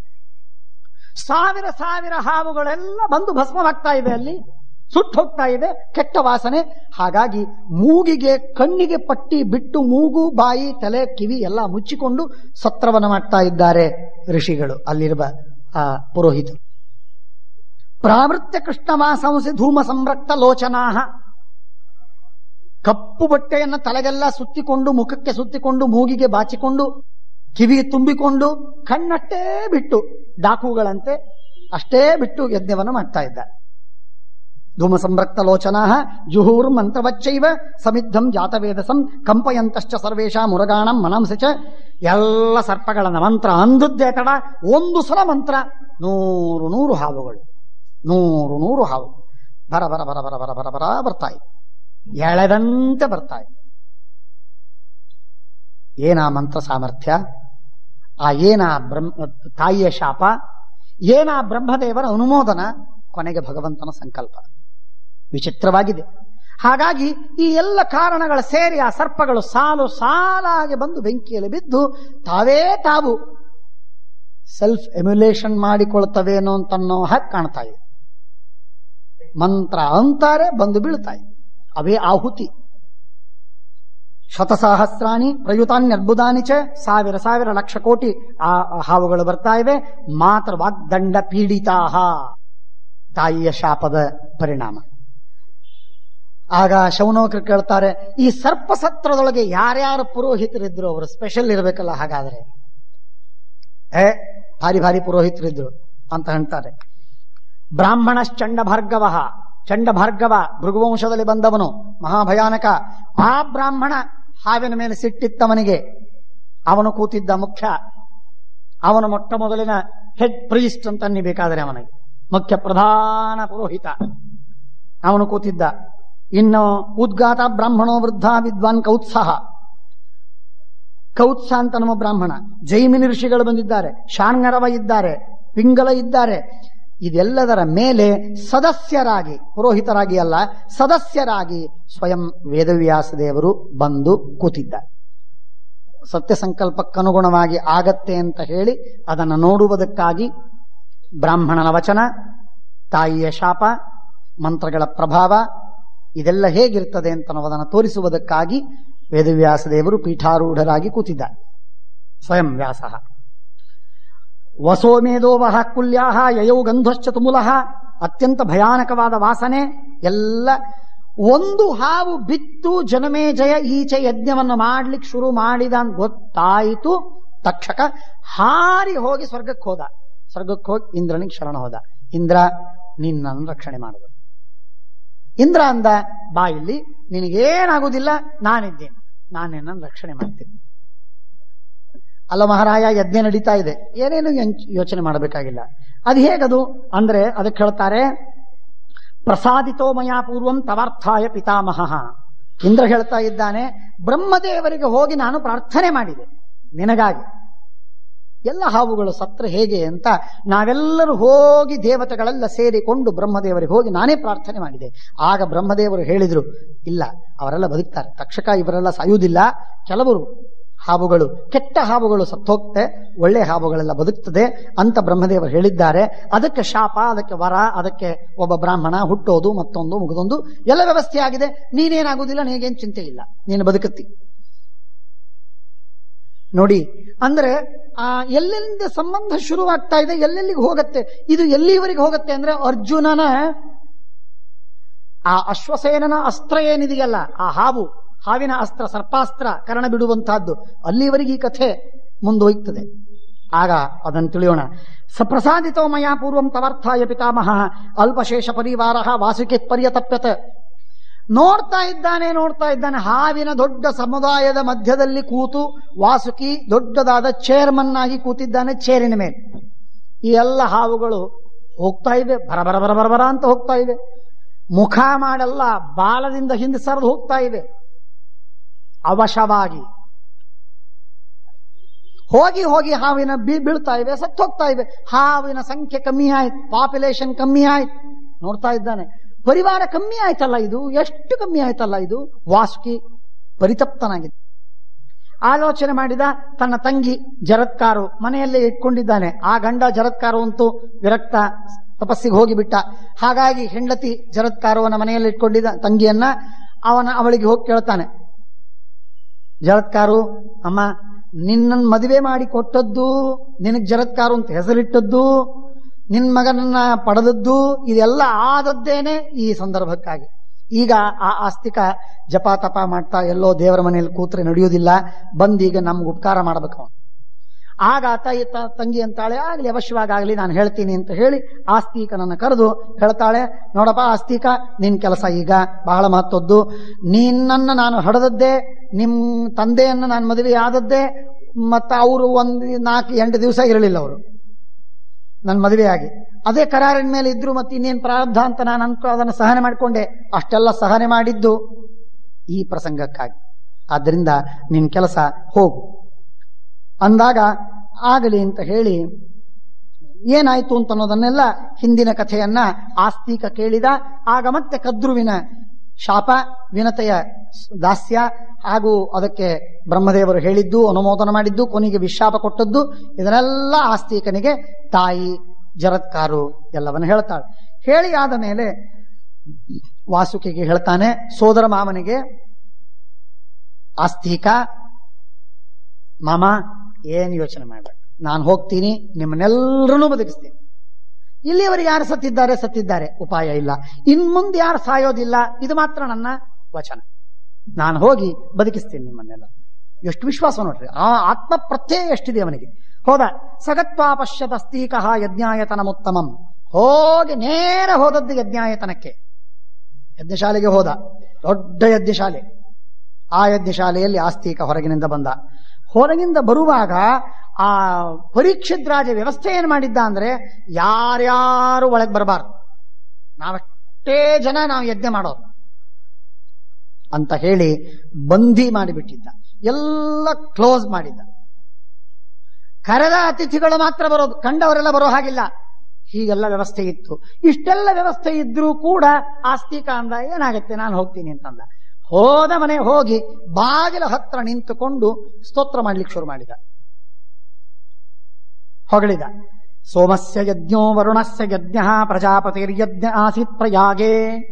ಸಾವಿರ ಸಾವಿರ ಹಾವುಗಳೆಲ್ಲ ಬಂದು ಭಸ್ಮವಾಗ್ತಾ ಇವೆ ಅಲ್ಲಿ ಸುಟ್ಟು ಹೋಗ್ತಾ ಇದೆ ಕೆಟ್ಟ ವಾಸನೆ ಹಾಗಾಗಿ ಮೂಗಿಗೆ ಕಣ್ಣಿಗೆ ಪಟ್ಟಿ ಬಿಟ್ಟು ಮೂಗು ಬಾಯಿ ತಲೆ ಕಿವಿ ಎಲ್ಲ ಮುಚ್ಚಿಕೊಂಡು ಸತ್ರವನ್ನು ಮಾಡ್ತಾ ಇದ್ದಾರೆ ಋಷಿಗಳು ಅಲ್ಲಿರುವ ಆ ಪುರೋಹಿತರು ಪ್ರಾವೃತ್ಯ ಕೃಷ್ಣವಾಸಂಸಿ ಧೂಮ ಸಂರಕ್ತ ಲೋಚನಾಹ ಕಪ್ಪು ಬಟ್ಟೆಯನ್ನು ತಲೆಗೆಲ್ಲ ಸುತ್ತಿಕೊಂಡು ಮುಖಕ್ಕೆ ಸುತ್ತಿಕೊಂಡು ಮೂಗಿಗೆ ಬಾಚಿಕೊಂಡು ಕಿವಿ ತುಂಬಿಕೊಂಡು ಕಣ್ಣಷ್ಟೇ ಬಿಟ್ಟು ಡಾಕುಗಳಂತೆ ಅಷ್ಟೇ ಬಿಟ್ಟು ಯಜ್ಞವನ್ನು ಮಾಡ್ತಾ ಇದ್ದಾರೆ ಧೂಮ ಸಂರಕ್ತ ಲೋಚನಾ ಜುಹೂರ್ ಮಂತ್ರವಚ್ಚೈವ ಸಮಿದ್ಧಂ ಜಾತವೇದಸಂ ಕಂಪಯಂತಶ್ಚ ಸರ್ವೇಶ ಮುರಗಾಣಂ ಮನಂಸಿ ಚ ಎಲ್ಲ ಸರ್ಪಗಳನ್ನ ಮಂತ್ರ ಅಂದದ್ದೇ ತಡ ಒಂದು ಸಲ ಮಂತ್ರ ನೂರು ನೂರು ಹಾವುಗಳು ನೂರು ನೂರು ಹಾವು ಬರ ಬರ ಬರ ಬರ ಬರ ಬರ ಬರ ಬರ್ತಾ ಇದೆ ಎಳೆದಂತೆ ಬರ್ತಾ ಇದೆ ಏನಾ ಮಂತ್ರ ಸಾಮರ್ಥ್ಯ ಆ ಏನಾ ಬ್ರಹ್ಮ ತಾಯಿಯ ಶಾಪ ಏನಾ ಬ್ರಹ್ಮದೇವರ ಅನುಮೋದನ ಕೊನೆಗೆ ಭಗವಂತನ ಸಂಕಲ್ಪ ವಿಚಿತ್ರವಾಗಿದೆ ಹಾಗಾಗಿ ಈ ಎಲ್ಲ ಕಾರಣಗಳ ಸೇರಿ ಆ ಸರ್ಪಗಳು ಸಾಲು ಸಾಲಾಗಿ ಬಂದು ಬೆಂಕಿಯಲ್ಲಿ ಬಿದ್ದು ತಾವೇ ತಾವು ಸೆಲ್ಫ್ ಎಮ್ಯುಲೇಷನ್ ಮಾಡಿಕೊಳ್ತವೇನೋ ಅಂತನ್ನೋ ಹಾಗೆ ಕಾಣ್ತಾ ಇದೆ ಮಂತ್ರ ಅಂತಾರೆ ಬಂದು ಬೀಳ್ತಾ ಇದೆ ಅವೇ ಆಹುತಿ ಶತಸಹಸ್ರಾಣಿ ಪ್ರಯುತಾನ್ಯರ್ಬುದಾನಿ ಚ ಸಾವಿರ ಸಾವಿರ ಲಕ್ಷ ಕೋಟಿ ಆ ಹಾವುಗಳು ಬರ್ತಾ ಇವೆ ಮಾತ್ರ ವಾಗ್ದಂಡ ಪೀಡಿತಾಹ ತಾಯಿಯ ಶಾಪದ ಪರಿಣಾಮ ಆಗ ಶೌನೋಕರು ಕೇಳ್ತಾರೆ ಈ ಸರ್ಪಸತ್ರದೊಳಗೆ ಯಾರ್ಯಾರು ಪುರೋಹಿತರಿದ್ರು ಅವರು ಸ್ಪೆಷಲ್ ಇರಬೇಕಲ್ಲ ಹಾಗಾದ್ರೆ ಏ ಭಾರಿ ಭಾರಿ ಪುರೋಹಿತರಿದ್ರು ಅಂತ ಹೇಳ್ತಾರೆ ಬ್ರಾಹ್ಮಣ ಚಂಡ ಭಾರ್ಗವ ಚಂಡ ಭಾರ್ಗವ ಭೃಗುವಂಶದಲ್ಲಿ ಬಂದವನು ಮಹಾಭಯಾನಕ ಆ ಬ್ರಾಹ್ಮಣ ಹಾವಿನ ಮೇಲೆ ಸಿಟ್ಟಿತ್ತವನಿಗೆ ಅವನು ಕೂತಿದ್ದ ಮುಖ್ಯ ಅವನು ಮೊಟ್ಟ ಮೊದಲಿನ ಹೆಡ್ ಪ್ರೀಸ್ಟ್ ಅಂತ ಅನ್ನಬೇಕಾದರೆ ಅವನಿಗೆ ಮುಖ್ಯ ಪ್ರಧಾನ ಪುರೋಹಿತ ಅವನು ಕೂತಿದ್ದ ಇನ್ನು ಉದ್ಗಾತ ಬ್ರಾಹ್ಮಣೋ ವೃದ್ಧ ವಿದ್ವಾನ್ ಕೌತ್ಸಾಹ ಕೌತ್ಸ ಅಂತ ನಮ್ಮ ಬ್ರಾಹ್ಮಣ ಜೈಮಿನಿ ಋಷಿಗಳು ಬಂದಿದ್ದಾರೆ ಶಾಣ್ಗರವ ಇದ್ದಾರೆ ಪಿಂಗಲ ಇದ್ದಾರೆ ಇದೆಲ್ಲದರ ಮೇಲೆ ಸದಸ್ಯರಾಗಿ ಪುರೋಹಿತರಾಗಿ ಅಲ್ಲ ಸದಸ್ಯರಾಗಿ ಸ್ವಯಂ ವೇದವ್ಯಾಸ ದೇವರು ಬಂದು ಕೂತಿದ್ದಾರೆ ಸತ್ಯ ಸಂಕಲ್ಪಕ್ಕನುಗುಣವಾಗಿ ಆಗತ್ತೆ ಅಂತ ಹೇಳಿ ಅದನ್ನು ನೋಡುವುದಕ್ಕಾಗಿ ಬ್ರಾಹ್ಮಣನ ವಚನ ತಾಯಿಯ ಶಾಪ ಮಂತ್ರಗಳ ಪ್ರಭಾವ ಇದೆಲ್ಲ ಹೇಗಿರ್ತದೆ ಅಂತ ಅನ್ನೋದನ್ನು ತೋರಿಸುವುದಕ್ಕಾಗಿ ವೇದವ್ಯಾಸ ದೇವರು ಪೀಠಾರೂಢರಾಗಿ ಕೂತಿದ್ದಾರೆ ಸ್ವಯಂ ವ್ಯಾಸ ವಸೋಮೇಧೋವಹ ಕುಲ್ಯಾಹ ಯಯೌ ಗಂಧಶ್ಚ ತುಮುಲಃ ಅತ್ಯಂತ ಭಯಾನಕವಾದ ವಾಸನೆ ಎಲ್ಲ ಒಂದು ಹಾವು ಬಿತ್ತು ಜನಮೇಜಯ ಈಚೆ ಯಜ್ಞವನ್ನು ಮಾಡ್ಲಿಕ್ಕೆ ಶುರು ಮಾಡಿದ ಅಂತ ಗೊತ್ತಾಯಿತು ತಕ್ಷಕ ಹಾರಿ ಹೋಗಿ ಸ್ವರ್ಗಕ್ಕೆ ಹೋದ ಸ್ವರ್ಗಕ್ಕೆ ಹೋಗಿ ಇಂದ್ರನಿಗೆ ಶರಣ ಹೋದ ಇಂದ್ರ ನಿನ್ನನ್ನು ರಕ್ಷಣೆ ಮಾಡುದು ಇಂದ್ರ ಅಂದ ಬಾ ಇಲ್ಲಿ ನಿನಗೇನಾಗುವುದಿಲ್ಲ ನಾನಿದ್ದೇನೆ ನಾನು ನಿನ್ನನ್ನು ರಕ್ಷಣೆ ಮಾಡ್ತೀನಿ ಅಲ್ಲ ಮಹಾರಾಯ ಯಜ್ಞ ನಡೀತಾ ಇದೆ ಏನೇನು ಯಂಚ್- ಯೋಚನೆ ಮಾಡಬೇಕಾಗಿಲ್ಲ ಅದು ಹೇಗದು ಅಂದ್ರೆ ಅದಕ್ಕೆ ಹೇಳ್ತಾರೆ ಪ್ರಸಾದಿತೋ ಮಯಾ ಪೂರ್ವಂ ತವಾರ್ಥಾಯ ಪಿತಾಮಹ ಇಂದ್ರ ಹೇಳ್ತಾ ಇದ್ದಾನೆ ಬ್ರಹ್ಮದೇವರಿಗೆ ಹೋಗಿ ನಾನು ಪ್ರಾರ್ಥನೆ ಮಾಡಿದೆ ನಿನಗಾಗಿ ಎಲ್ಲ ಹಾವುಗಳು ಸತ್ರ ಹೇಗೆ ಅಂತ ನಾವೆಲ್ಲರೂ ಹೋಗಿ ದೇವತೆಗಳೆಲ್ಲ ಸೇರಿಕೊಂಡು ಬ್ರಹ್ಮದೇವರಿಗೆ ಹೋಗಿ ನಾನೇ ಪ್ರಾರ್ಥನೆ ಮಾಡಿದೆ ಆಗ ಬ್ರಹ್ಮದೇವರು ಹೇಳಿದ್ರು ಇಲ್ಲ ಅವರೆಲ್ಲ ಬದುಕ್ತಾರೆ ತಕ್ಷಕ ಇವರೆಲ್ಲ ಸಾಯುವುದಿಲ್ಲ ಕೆಲವರು ಹಾವುಗಳು ಕೆಟ್ಟ ಹಾವುಗಳು ಸತ್ತೋಗ್ತೆ ಒಳ್ಳೆ ಹಾವುಗಳೆಲ್ಲ ಬದುಕ್ತದೆ ಅಂತ ಬ್ರಹ್ಮದೇವರು ಹೇಳಿದ್ದಾರೆ ಅದಕ್ಕೆ ಶಾಪ ಅದಕ್ಕೆ ವರ ಅದಕ್ಕೆ ಒಬ್ಬ ಬ್ರಾಹ್ಮಣ ಹುಟ್ಟೋದು ಮತ್ತೊಂದು ಮುಗಿದೊಂದು ಎಲ್ಲ ವ್ಯವಸ್ಥೆ ಆಗಿದೆ ನೀನೇನಾಗುವುದಿಲ್ಲ ನಿನಗೇನು ಚಿಂತೆ ಇಲ್ಲ ನೀನು ಬದುಕುತ್ತಿ ನೋಡಿ ಅಂದ್ರೆ ಆ ಎಲ್ಲೆಲ್ಲಿಂದ ಸಂಬಂಧ ಶುರುವಾಗ್ತಾ ಇದೆ ಎಲ್ಲೆಲ್ಲಿಗೆ ಹೋಗತ್ತೆ ಇದು ಎಲ್ಲಿವರೆಗೆ ಹೋಗತ್ತೆ ಅಂದ್ರೆ ಅರ್ಜುನನ ಆ ಅಶ್ವಸೇನನ ಅಸ್ತ್ರ ಏನಿದೆಯಲ್ಲ ಆ ಹಾವು ಹಾವಿನ ಅಸ್ತ್ರ ಸರ್ಪಾಸ್ತ್ರ ಕರ್ಣ ಬಿಡುವಂತಹದ್ದು ಅಲ್ಲಿವರೆಗೆ ಈ ಕಥೆ ಮುಂದೊಯ್ತದೆ ಆಗ ಅದನ್ನು ತಿಳಿಯೋಣ ಸಪ್ರಸಾದಿತೋ ಮಯಾ ಪೂರ್ವಂ ತವರ್ಥಾಯ ಪಿತಾಮಹ ಅಲ್ಪಶೇಷ ಪರಿವಾರ ವಾಸುಕಿ ಪರ್ಯತಪ್ಯತ ನೋಡ್ತಾ ಇದ್ದಾನೆ ನೋಡ್ತಾ ಇದ್ದಾನೆ ಹಾವಿನ ದೊಡ್ಡ ಸಮುದಾಯದ ಮಧ್ಯದಲ್ಲಿ ಕೂತು ವಾಸುಕಿ ದೊಡ್ಡದಾದ ಚೇರ್ಮನ್ ಆಗಿ ಕೂತಿದ್ದಾನೆ ಚೇರಿನ ಮೇಲೆ ಈ ಎಲ್ಲ ಹಾವುಗಳು ಹೋಗ್ತಾ ಇವೆ ಬರ ಬರ ಬರ ಬರ ಬರ ಅಂತ ಹೋಗ್ತಾ ಇವೆ ಮುಖ ಮಾಡಲ್ಲ ಬಾಲದಿಂದ ಹಿಂದೆ ಸರಿದು ಹೋಗ್ತಾ ಇವೆ ಅವಶವಾಗಿ ಹೋಗಿ ಹೋಗಿ ಹಾವಿನ ಬೀ ಬೀಳ್ತಾ ಇವೆ ಸತ್ತು ಹೋಗ್ತಾ ಇವೆ ಹಾವಿನ ಸಂಖ್ಯೆ ಕಮ್ಮಿ ಆಯ್ತು ಪಾಪ್ಯುಲೇಷನ್ ಕಮ್ಮಿ ಆಯ್ತು ನೋಡ್ತಾ ಇದ್ದಾನೆ ಪರಿವಾರ ಕಮ್ಮಿ ಆಯ್ತಲ್ಲ ಇದು ಎಷ್ಟು ಕಮ್ಮಿ ಆಯ್ತಲ್ಲ ಇದು ವಾಸುಕಿ ಪರಿತಪ್ತನಾಗಿದೆ ಆಲೋಚನೆ ಮಾಡಿದ ತನ್ನ ತಂಗಿ ಜರತ್ಕಾರು ಮನೆಯಲ್ಲೇ ಇಟ್ಕೊಂಡಿದ್ದಾನೆ ಆ ಗಂಡ ಜರತ್ಕಾರು ಅಂತೂ ವಿರಕ್ತ ತಪಸ್ಸಿಗೆ ಹೋಗಿಬಿಟ್ಟ ಹಾಗಾಗಿ ಹೆಂಡತಿ ಜರತ್ಕಾರುವನ ಮನೆಯಲ್ಲಿ ಇಟ್ಕೊಂಡಿದ್ದ ತಂಗಿಯನ್ನ ಅವನ ಅವಳಿಗೆ ಹೋಗಿ ಕೇಳ್ತಾನೆ ಜರತ್ಕಾರು ಅಮ್ಮ ನಿನ್ನನ್ನು ಮದುವೆ ಮಾಡಿ ಕೊಟ್ಟದ್ದು ನಿನಗೆ ಜರತ್ಕಾರು ಅಂತ ಹೆಸರಿಟ್ಟದ್ದು ನಿನ್ ಮಗನನ್ನ ಪಡೆದದ್ದು ಇದೆಲ್ಲ ಆದದ್ದೇನೆ ಈ ಸಂದರ್ಭಕ್ಕಾಗಿ ಈಗ ಆ ಆಸ್ತಿಕ ಜಪ ತಪ ಮಾಡ್ತಾ ಎಲ್ಲೋ ದೇವರ ಮನೆಯಲ್ಲಿ ಕೂತ್ರೆ ನಡೆಯುವುದಿಲ್ಲ ಬಂದೀಗ ನಮ್ಗೆ ಉಪಕಾರ ಮಾಡ್ಬೇಕು ಅವನು ಆಗ ತಾಯಿ ತ- ತಂಗಿ ಅಂತಾಳೆ ಆಗ್ಲಿ ಅವಶ್ಯವಾಗಲಿ ನಾನು ಹೇಳ್ತೀನಿ ಅಂತ ಹೇಳಿ ಆಸ್ತಿಕನನ್ನ ಕರೆದು ಹೇಳ್ತಾಳೆ ನೋಡಪ್ಪ ಆಸ್ತಿಕ ನಿನ್ ಕೆಲಸ ಈಗ ಬಹಳ ಮಹತ್ವದ್ದು ನಿನ್ನನ್ನ ನಾನು ಹಡದದ್ದೇ ನಿಮ್ ತಂದೆಯನ್ನು ನಾನು ಮದುವೆ ಆದದ್ದೇ ಮತ್ತ ಅವರು ಒಂದು ನಾಲ್ಕು ಎಂಟು ದಿವಸ ಇರಲಿಲ್ಲ ಅವರು ನನ್ನ ಮದುವೆಯಾಗಿ ಅದೇ ಕರಾರಿನ ಮೇಲೆ ಇದ್ರು ಮತ್ತೆ ಇನ್ನೇನು ಪ್ರಾರಬ್ಧ ಅಂತ ನಾನು ಅನ್ಕೊ ಅದನ್ನು ಸಹನೆ ಮಾಡಿಕೊಂಡೆ ಅಷ್ಟೆಲ್ಲ ಸಹನೆ ಮಾಡಿದ್ದು ಈ ಪ್ರಸಂಗಕ್ಕಾಗಿ ಆದ್ದರಿಂದ ನಿನ್ ಕೆಲಸ ಹೋಗು ಅಂದಾಗ ಆಗಲಿ ಅಂತ ಹೇಳಿ ಏನಾಯ್ತು ಅಂತ ಅನ್ನೋದನ್ನೆಲ್ಲ ಹಿಂದಿನ ಕಥೆಯನ್ನ ಆಸ್ತಿಕ ಕೇಳಿದ ಆಗ ಮತ್ತೆ ಕದ್ರುವಿನ ಶಾಪ ವಿನತೆಯ ದಾಸ್ಯ ಹಾಗೂ ಅದಕ್ಕೆ ಬ್ರಹ್ಮದೇವರು ಹೇಳಿದ್ದು ಅನುಮೋದನ ಮಾಡಿದ್ದು ಕೊನೆಗೆ ವಿಶಾಪ ಕೊಟ್ಟದ್ದು ಇದನ್ನೆಲ್ಲ ಆಸ್ತಿಕನಿಗೆ ತಾಯಿ ಜರತ್ಕಾರು ಎಲ್ಲವನ್ನು ಹೇಳ್ತಾಳೆ ಹೇಳಿ ಆದ ಮೇಲೆ ವಾಸುಕಿಗೆ ಹೇಳ್ತಾನೆ ಸೋದರ ಮಾವನಿಗೆ ಆಸ್ತಿಕ ಮಾಮ ಏನು ಯೋಚನೆ ಮಾಡಬೇಡ ನಾನು ಹೋಗ್ತೀನಿ ನಿಮ್ಮನ್ನೆಲ್ಲರನ್ನೂ ಬದುಕಿಸ್ತೀನಿ ಇಲ್ಲಿಯವರೆಗೆ ಯಾರು ಸತ್ತಿದ್ದಾರೆ ಸತ್ತಿದ್ದಾರೆ ಉಪಾಯ ಇಲ್ಲ ಇನ್ ಮುಂದೆ ಯಾರು ಸಾಯೋದಿಲ್ಲ ಇದು ಮಾತ್ರ ನನ್ನ ವಚನ ನಾನು ಹೋಗಿ ಬದುಕಿಸ್ತೀನಿ ನಿಮ್ಮನ್ನೆಲ್ಲ ಎಷ್ಟು ವಿಶ್ವಾಸ ನೋಡ್ರಿ ಆ ಆತ್ಮ ಪ್ರತ್ಯಯ ಎಷ್ಟಿದೆ ಅವನಿಗೆ ಹೋದ ಸಗತ್ವಾ ಪಶ್ಯತ ಸ್ತೀಕಃ ಯಜ್ಞಾಯತನಮುತ್ತಮಂ ಹೋಗಿ ನೇರ ಹೋದದ್ದು ಯಜ್ಞಾಯತನಕ್ಕೆ ಯಜ್ಞಶಾಲೆಗೆ ಹೋದ ದೊಡ್ಡ ಯಜ್ಞಶಾಲೆ ಆ ಯಜ್ಞಶಾಲೆಯಲ್ಲಿ ಆಸ್ತಿಕ ಹೊರಗಿನಿಂದ ಬಂದ ಹೊರಗಿಂದ ಬರುವಾಗ ಆ ಪರೀಕ್ಷಿದ್ರಾಜ ವ್ಯವಸ್ಥೆ ಏನ್ ಮಾಡಿದ್ದ ಅಂದ್ರೆ ಯಾರ್ಯಾರು ಒಳಗೆ ಬರಬಾರ್ದು ನಾವಷ್ಟೇ ಜನ ನಾವು ಯಜ್ಞ ಮಾಡೋದು ಅಂತ ಹೇಳಿ ಬಂದಿ ಮಾಡಿಬಿಟ್ಟಿದ್ದ ಎಲ್ಲ ಕ್ಲೋಸ್ ಮಾಡಿದ್ದ ಕರೆದ ಅತಿಥಿಗಳು ಮಾತ್ರ ಬರೋದು ಕಂಡವರೆಲ್ಲ ಬರೋ ಹಾಗಿಲ್ಲ ಹೀಗೆಲ್ಲ ವ್ಯವಸ್ಥೆ ಇತ್ತು ಇಷ್ಟೆಲ್ಲ ವ್ಯವಸ್ಥೆ ಇದ್ರೂ ಕೂಡ ಆಸ್ತಿಕ ಅಂದ ಏನಾಗತ್ತೆ ನಾನು ಹೋಗ್ತೀನಿ ಅಂತಂದ ಹೋದ ಮನೆ ಹೋಗಿ ಬಾಗಿಲ ಹತ್ರ ನಿಂತುಕೊಂಡು ಸ್ತೋತ್ರ ಮಾಡ್ಲಿಕ್ಕೆ ಶುರು ಮಾಡಿದ ಹೊಗಳಿದ ಸೋಮಸ್ಯ ಯಜ್ಞೋ ವರುಣಸ್ಯ ಯಜ್ಞ ಪ್ರಜಾಪತಿರ್ಯಜ್ಞ ಆಸೀತ್ ಪ್ರಯಾಗೆ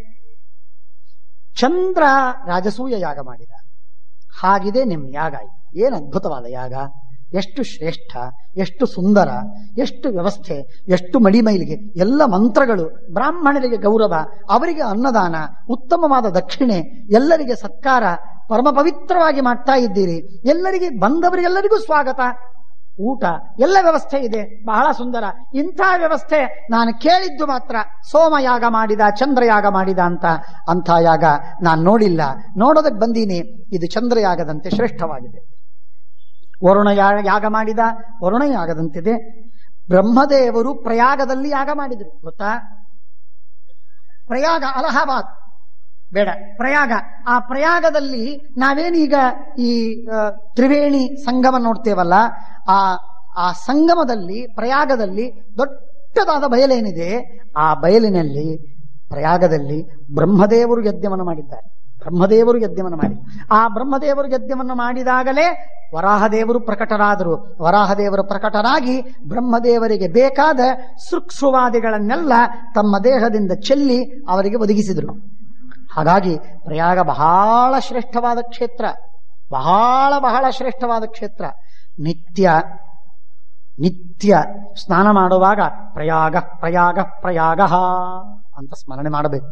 ಚಂದ್ರ ರಾಜಸೂಯ ಯಾಗ ಮಾಡಿದ ಹಾಗಿದೆ ನಿಮ್ಮ ಯಾಗ ಏನು ಅದ್ಭುತವಾದ ಯಾಗ ಎಷ್ಟು ಶ್ರೇಷ್ಠ ಎಷ್ಟು ಸುಂದರ ಎಷ್ಟು ವ್ಯವಸ್ಥೆ ಎಷ್ಟು ಮಡಿಮೈಲಿಗೆ ಎಲ್ಲ ಮಂತ್ರಗಳು ಬ್ರಾಹ್ಮಣರಿಗೆ ಗೌರವ ಅವರಿಗೆ ಅನ್ನದಾನ ಉತ್ತಮವಾದ ದಕ್ಷಿಣೆ ಎಲ್ಲರಿಗೆ ಸತ್ಕಾರ ಪರಮ ಪವಿತ್ರವಾಗಿ ಮಾಡ್ತಾ ಇದ್ದೀರಿ ಎಲ್ಲರಿಗೆ ಬಂದವರಿಗೆಲ್ಲರಿಗೂ ಸ್ವಾಗತ ಊಟ ಎಲ್ಲ ವ್ಯವಸ್ಥೆ ಇದೆ ಬಹಳ ಸುಂದರ ಇಂಥ ವ್ಯವಸ್ಥೆ ನಾನು ಕೇಳಿದ್ದು ಮಾತ್ರ ಸೋಮಯಾಗ ಮಾಡಿದ ಚಂದ್ರಯಾಗ ಮಾಡಿದ ಅಂತ ಅಂಥ ಯಾಗ ನಾನು ನೋಡಿಲ್ಲ ನೋಡೋದಕ್ಕೆ ಬಂದೀನಿ ಇದು ಚಂದ್ರಯಾಗದಂತೆ ಶ್ರೇಷ್ಠವಾಗಿದೆ ವರುಣ ಯಾ- ಯಾಗ ಮಾಡಿದ ವರುಣ ಯಾಗದಂತಿದೆ ಬ್ರಹ್ಮದೇವರು ಪ್ರಯಾಗದಲ್ಲಿ ಯಾಗ ಮಾಡಿದ್ರು ಗೊತ್ತಾ ಪ್ರಯಾಗ ಅಲಹಾಬಾದ್ ಬೇಡ ಪ್ರಯಾಗ ಆ ಪ್ರಯಾಗದಲ್ಲಿ ನಾವೇನೀಗ ಈ ಆ, ತ್ರಿವೇಣಿ ಸಂಗಮ ನೋಡ್ತೇವಲ್ಲ ಆ ಆ ಸಂಗಮದಲ್ಲಿ ಪ್ರಯಾಗದಲ್ಲಿ ದೊಡ್ಡದಾದ ಬಯಲೇನಿದೆ ಆ ಬಯಲಿನಲ್ಲಿ ಪ್ರಯಾಗದಲ್ಲಿ ಬ್ರಹ್ಮದೇವರು ಯಜ್ಞವನ್ನು ಮಾಡಿದ್ದಾರೆ ಬ್ರಹ್ಮದೇವರು ಯಜ್ಞವನ್ನು ಮಾಡಿ ಆ ಬ್ರಹ್ಮದೇವರು ಯಜ್ಞವನ್ನು ಮಾಡಿದಾಗಲೇ ವರಾಹದೇವರು ಪ್ರಕಟರಾದರು ವರಾಹದೇವರು ಪ್ರಕಟರಾಗಿ ಬ್ರಹ್ಮದೇವರಿಗೆ ಬೇಕಾದ ಸೃಕ್ಸುವಾದಿಗಳನ್ನೆಲ್ಲ ತಮ್ಮ ದೇಹದಿಂದ ಚೆಲ್ಲಿ ಅವರಿಗೆ ಒದಗಿಸಿದರು ಹಾಗಾಗಿ ಪ್ರಯಾಗ ಬಹಳ ಶ್ರೇಷ್ಠವಾದ ಕ್ಷೇತ್ರ ಬಹಳ ಬಹಳ ಶ್ರೇಷ್ಠವಾದ ಕ್ಷೇತ್ರ ನಿತ್ಯ ನಿತ್ಯ ಸ್ನಾನ ಮಾಡುವಾಗ ಪ್ರಯಾಗ ಪ್ರಯಾಗ ಪ್ರಯಾಗ ಅಂತ ಸ್ಮರಣೆ ಮಾಡಬೇಕು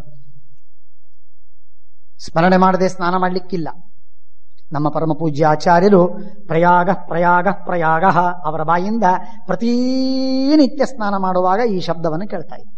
ಸ್ಮರಣೆ ಮಾಡದೆ ಸ್ನಾನ ಮಾಡಲಿಕ್ಕಿಲ್ಲ ನಮ್ಮ ಪರಮ ಪೂಜ್ಯ ಆಚಾರ್ಯರು ಪ್ರಯಾಗ ಪ್ರಯಾಗ ಪ್ರಯಾಗ ಅವರ ಬಾಯಿಂದ ಪ್ರತಿನಿತ್ಯ ಸ್ನಾನ ಮಾಡುವಾಗ ಈ ಶಬ್ದವನ್ನು ಕೇಳ್ತಾ ಇದ್ದೆ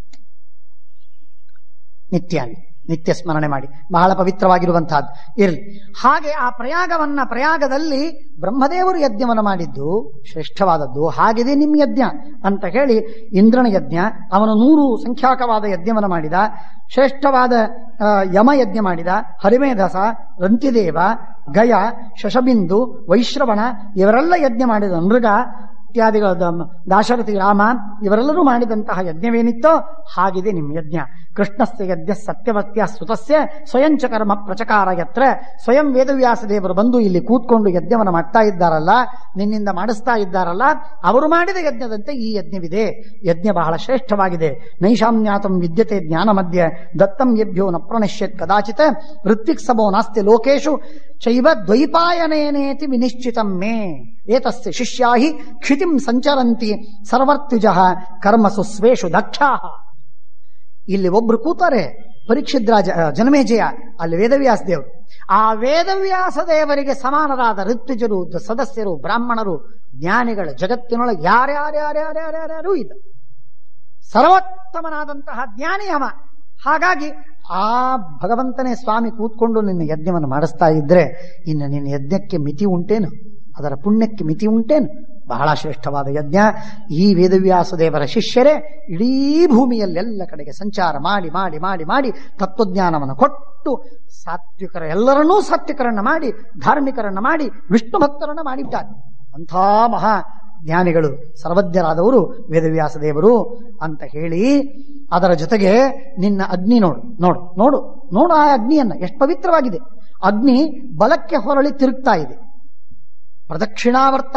ನಿತ್ಯ ನಿತ್ಯ ಸ್ಮರಣೆ ಮಾಡಿ ಬಹಳ ಪವಿತ್ರವಾಗಿರುವಂತಹದ್ದು ಇರಲಿ ಹಾಗೆ ಆ ಪ್ರಯಾಗವನ್ನ ಪ್ರಯಾಗದಲ್ಲಿ ಬ್ರಹ್ಮದೇವರು ಯಜ್ಞವನ್ನು ಮಾಡಿದ್ದು ಶ್ರೇಷ್ಠವಾದದ್ದು ಹಾಗಿದೆ ನಿಮ್ಮ ಯಜ್ಞ ಅಂತ ಹೇಳಿ ಇಂದ್ರನ ಯಜ್ಞ ಅವನು ನೂರು ಸಂಖ್ಯಾಕವಾದ ಯಜ್ಞವನ್ನು ಮಾಡಿದ ಶ್ರೇಷ್ಠವಾದ ಆ, ಯಮ ಯಜ್ಞ ಮಾಡಿದ ಹರಿಮೇಧಸ ರಂತಿದೇವ ಗಯ ಶಶಬಿಂದು ವೈಶ್ರವಣ ಇವರೆಲ್ಲ ಯಜ್ಞ ಮಾಡಿದ ನೃಗ ಇತ್ಯಾದಿಗಳ ದ- ದಾಶರಥಿ ರಾಮ ಇವರೆಲ್ಲರೂ ಮಾಡಿದಂತಹ ಯಜ್ಞವೇನಿತ್ತೋ ಹಾಗಿದೆ ನಿಮ್ಮ ಯಜ್ಞ ಕೃಷ್ಣಸ್ಯ ಯಜ್ಞ ಸತ್ಯವತ್ಯ ಸುತಸ್ಯ ಸ್ವಯಂಚ ಕರ್ಮ ಪ್ರಚಕಾರ ಯತ್ರ ಸ್ವಯಂ ವೇದವ್ಯಾಸ ದೇವರು ಬಂದು ಇಲ್ಲಿ ಕೂತ್ಕೊಂಡು ಯಜ್ಞವನ್ನು ಮಾಡ್ತಾ ಇದ್ದಾರಲ್ಲ ನಿನ್ನಿಂದ ಮಾಡಿಸ್ತಾ ಇದ್ದಾರಲ್ಲ ಅವರು ಮಾಡಿದ ಯಜ್ಞದಂತೆ ಈ ಯಜ್ಞವಿದೆ ಯಜ್ಞ ಬಹಳ ಶ್ರೇಷ್ಠವಾಗಿದೆ ನೈಷಾಮ್ಯಾತಂ ವಿದ್ಯತೆ ಜ್ಞಾನ ಮಧ್ಯೆ ದತ್ತಂ ಯಭ್ಯೋ ನ ಪ್ರಣಶ್ಯತ್ ಕದಾಚಿತ್ ಋತ್ವಿಕ್ಸಮೋ ನಾಸ್ತಿ ಲೋಕೇಶು ಚೈವ ದ್ವೈಪಾಯನೇನೇತಿ ವಿನಿಶ್ಚಿತಂ ಮೇ ಏತಸ್ಯ ಶಿಷ್ಯಾ ಹಿ ಕ್ಷಿತಿಂ ಸಂಚರಂತಿ ಸರ್ವರ್ತ್ಯುಜ ಕರ್ಮಸು ಸ್ವೇಷು ದಕ್ಷಾಹ ಇಲ್ಲಿ ಒಬ್ರು ಕೂತಾರೆ ಪರೀಕ್ಷಿದ್ರಾಜ ಜನಮೇಜಯ ಅಲ್ಲಿ ವೇದವ್ಯಾಸ ದೇವರು ಆ ವೇದವ್ಯಾಸ ದೇವರಿಗೆ ಸಮಾನರಾದ ಋತ್ವಿಜರು ದ- ಸದಸ್ಯರು ಬ್ರಾಹ್ಮಣರು ಜ್ಞಾನಿಗಳು ಜಗತ್ತಿನೊಳಗೆ ಯಾರ್ಯಾರ್ಯಾರ್ಯಾರ್ಯಾರ್ಯಾರ್ಯಾರೂ ಇಲ್ಲ ಸರ್ವೋತ್ತಮನಾದಂತಹ ಜ್ಞಾನಿ ಅವ ಹಾಗಾಗಿ ಆ ಭಗವಂತನೇ ಸ್ವಾಮಿ ಕೂತ್ಕೊಂಡು ನಿನ್ನ ಯಜ್ಞವನ್ನು ಮಾಡಿಸ್ತಾ ಇದ್ರೆ ಇನ್ನು ನಿನ್ನ ಯಜ್ಞಕ್ಕೆ ಮಿತಿ ಉಂಟೇನು ಅದರ ಪುಣ್ಯಕ್ಕೆ ಮಿತಿ ಉಂಟೇನು ಬಹಳ ಶ್ರೇಷ್ಠವಾದ ಯಜ್ಞ ಈ ವೇದವ್ಯಾಸ ದೇವರ ಶಿಷ್ಯರೇ ಇಡೀ ಭೂಮಿಯಲ್ಲೆಲ್ಲ ಕಡೆಗೆ ಸಂಚಾರ ಮಾಡಿ ಮಾಡಿ ಮಾಡಿ ಮಾಡಿ ತತ್ವಜ್ಞಾನವನ್ನು ಕೊಟ್ಟು ಸಾತ್ವಿಕರ ಎಲ್ಲರನ್ನೂ ಸಾತ್ವಿಕರನ್ನ ಮಾಡಿ ಧಾರ್ಮಿಕರನ್ನ ಮಾಡಿ ವಿಷ್ಣು ಭಕ್ತರನ್ನ ಮಾಡಿದ್ದಾರೆ ಅಂಥ ಮಹಾ ಜ್ಞಾನಿಗಳು ಸರ್ವಜ್ಞರಾದವರು ವೇದವ್ಯಾಸ ದೇವರು ಅಂತ ಹೇಳಿ ಅದರ ಜೊತೆಗೆ ನಿನ್ನ ಅಗ್ನಿ ನೋಡು ನೋಡು ನೋಡು ನೋಡು ಆ ಅಗ್ನಿಯನ್ನ ಎಷ್ಟು ಪವಿತ್ರವಾಗಿದೆ ಅಗ್ನಿ ಬಲಕ್ಕೆ ಹೊರಳಿ ತಿರುಗ್ತಾ ಇದೆ ಪ್ರದಕ್ಷಿಣಾವರ್ತ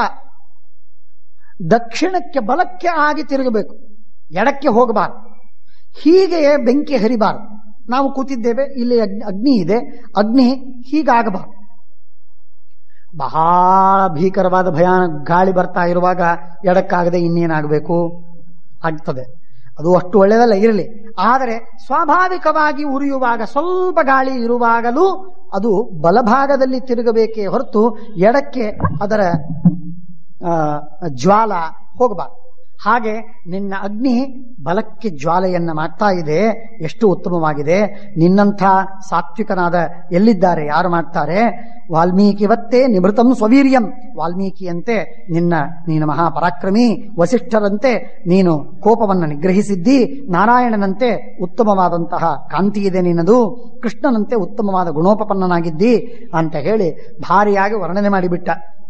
ದಕ್ಷಿಣಕ್ಕೆ ಬಲಕ್ಕೆ ಆಗಿ ತಿರುಗಬೇಕು ಎಡಕ್ಕೆ ಹೋಗಬಾರದು ಹೀಗೆ ಬೆಂಕಿ ಹರಿಬಾರದು ನಾವು ಕೂತಿದ್ದೇವೆ ಇಲ್ಲಿ ಅಗ್ನಿ- ಅಗ್ನಿ ಇದೆ ಅಗ್ನಿ ಹೀಗಾಗಬಾರದು ಬಹಳ ಭೀಕರವಾದ ಭಯಾನಕ ಗಾಳಿ ಬರ್ತಾ ಇರುವಾಗ ಎಡಕ್ಕಾಗದೆ ಇನ್ನೇನಾಗಬೇಕು ಆಗ್ತದೆ ಅದು ಅಷ್ಟು ಒಳ್ಳೆಯದಲ್ಲ ಇರಲಿ ಆದರೆ ಸ್ವಾಭಾವಿಕವಾಗಿ ಉರಿಯುವಾಗ ಸ್ವಲ್ಪ ಗಾಳಿ ಇರುವಾಗಲೂ ಅದು ಬಲಭಾಗದಲ್ಲಿ ತಿರುಗಬೇಕೇ ಹೊರತು ಎಡಕ್ಕೆ ಅದರ ಆ, ಜ್ವಾಲ ಹೋಗಬಾರದು ಹಾಗೆ ನಿನ್ನ ಅಗ್ನಿ ಬಲಕ್ಕೆ ಜ್ವಾಲೆಯನ್ನ ಮಾಡ್ತಾ ಇದೆ ಎಷ್ಟು ಉತ್ತಮವಾಗಿದೆ ನಿನ್ನಂಥ ಸಾತ್ವಿಕನಾದ ಎಲ್ಲಿದ್ದಾರೆ ಯಾರು ಮಾಡ್ತಾರೆ ವಾಲ್ಮೀಕಿವತ್ತೇ ನಿವೃತಂ ಸ್ವವೀರ್ಯಂ ವಾಲ್ಮೀಕಿಯಂತೆ ನಿನ್ನ ನೀನು ಮಹಾಪರಾಕ್ರಮಿ ವಸಿಷ್ಠರಂತೆ ನೀನು ಕೋಪವನ್ನು ನಿಗ್ರಹಿಸಿದ್ದಿ ನಾರಾಯಣನಂತೆ ಉತ್ತಮವಾದಂತಹ ಕಾಂತಿ ಇದೆ ನಿನ್ನದು ಕೃಷ್ಣನಂತೆ ಉತ್ತಮವಾದ ಗುಣೋಪಪನ್ನನಾಗಿದ್ದಿ ಅಂತ ಹೇಳಿ ಭಾರಿಯಾಗಿ ವರ್ಣನೆ ಮಾಡಿಬಿಟ್ಟ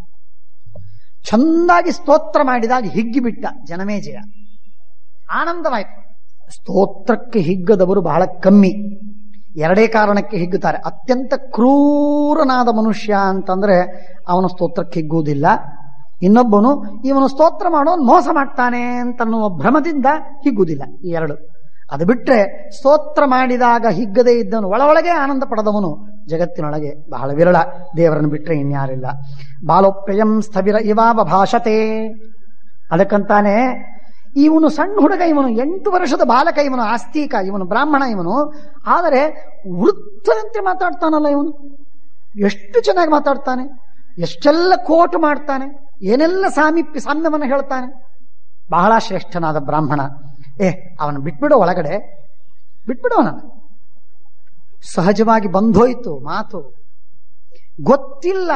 ಚಂದಾಗಿ ಸ್ತೋತ್ರ ಮಾಡಿದಾಗ ಹಿಗ್ಗಿಬಿಟ್ಟ ಜನಮೇಜಯ ಆನಂದವಾಯ್ತು ಸ್ತೋತ್ರಕ್ಕೆ ಹಿಗ್ಗದವರು ಬಹಳ ಕಮ್ಮಿ ಎರಡೇ ಕಾರಣಕ್ಕೆ ಹಿಗ್ಗುತ್ತಾರೆ ಅತ್ಯಂತ ಕ್ರೂರನಾದ ಮನುಷ್ಯ ಅಂತಂದ್ರೆ ಅವನ ಸ್ತೋತ್ರಕ್ಕೆ ಹಿಗ್ಗುವುದಿಲ್ಲ ಇನ್ನೊಬ್ಬನು ಇವನು ಸ್ತೋತ್ರ ಮಾಡೋನು ಮೋಸ ಮಾಡ್ತಾನೆ ಅಂತನ್ನುವ ಭ್ರಮದಿಂದ ಹಿಗ್ಗುವುದಿಲ್ಲ ಈ ಎರಡು ಅದು ಬಿಟ್ರೆ ಸ್ತೋತ್ರ ಮಾಡಿದಾಗ ಹಿಗ್ಗದೇ ಇದ್ದವನು ಒಳ ಒಳಗೆ ಆನಂದ ಪಡೆದವನು ಜಗತ್ತಿನೊಳಗೆ ಬಹಳ ವಿರಳ ದೇವರನ್ನು ಬಿಟ್ರೆ ಇನ್ಯಾರಿಲ್ಲ ಬಾಲೋಪ್ಯಯಂ ಸ್ಥವಿರ ಇವಾವ ಭಾಷತೆ ಅದಕ್ಕಂತಾನೆ ಇವನು ಸಣ್ಣ ಹುಡುಗ ಇವನು ಎಂಟು ವರ್ಷದ ಬಾಲಕ ಇವನು ಆಸ್ತಿಕ ಇವನು ಬ್ರಾಹ್ಮಣ ಇವನು ಆದರೆ ವೃತ್ತದಂತೆ ಮಾತಾಡ್ತಾನಲ್ಲ ಇವನು ಎಷ್ಟು ಚೆನ್ನಾಗಿ ಮಾತಾಡ್ತಾನೆ ಎಷ್ಟೆಲ್ಲ ಕೋಟ್ ಮಾಡ್ತಾನೆ ಏನೆಲ್ಲ ಸಾಮೀಪ್ಯ ಸಾಮ್ಯವನ್ನು ಹೇಳ್ತಾನೆ ಬಹಳ ಶ್ರೇಷ್ಠನಾದ ಬ್ರಾಹ್ಮಣ ಏ ಅವನು ಬಿಟ್ಬಿಡೋ ಒಳಗಡೆ ಬಿಟ್ಬಿಡೋ ನಾನು ಸಹಜವಾಗಿ ಬಂದೋಯ್ತು ಮಾತು ಗೊತ್ತಿಲ್ಲ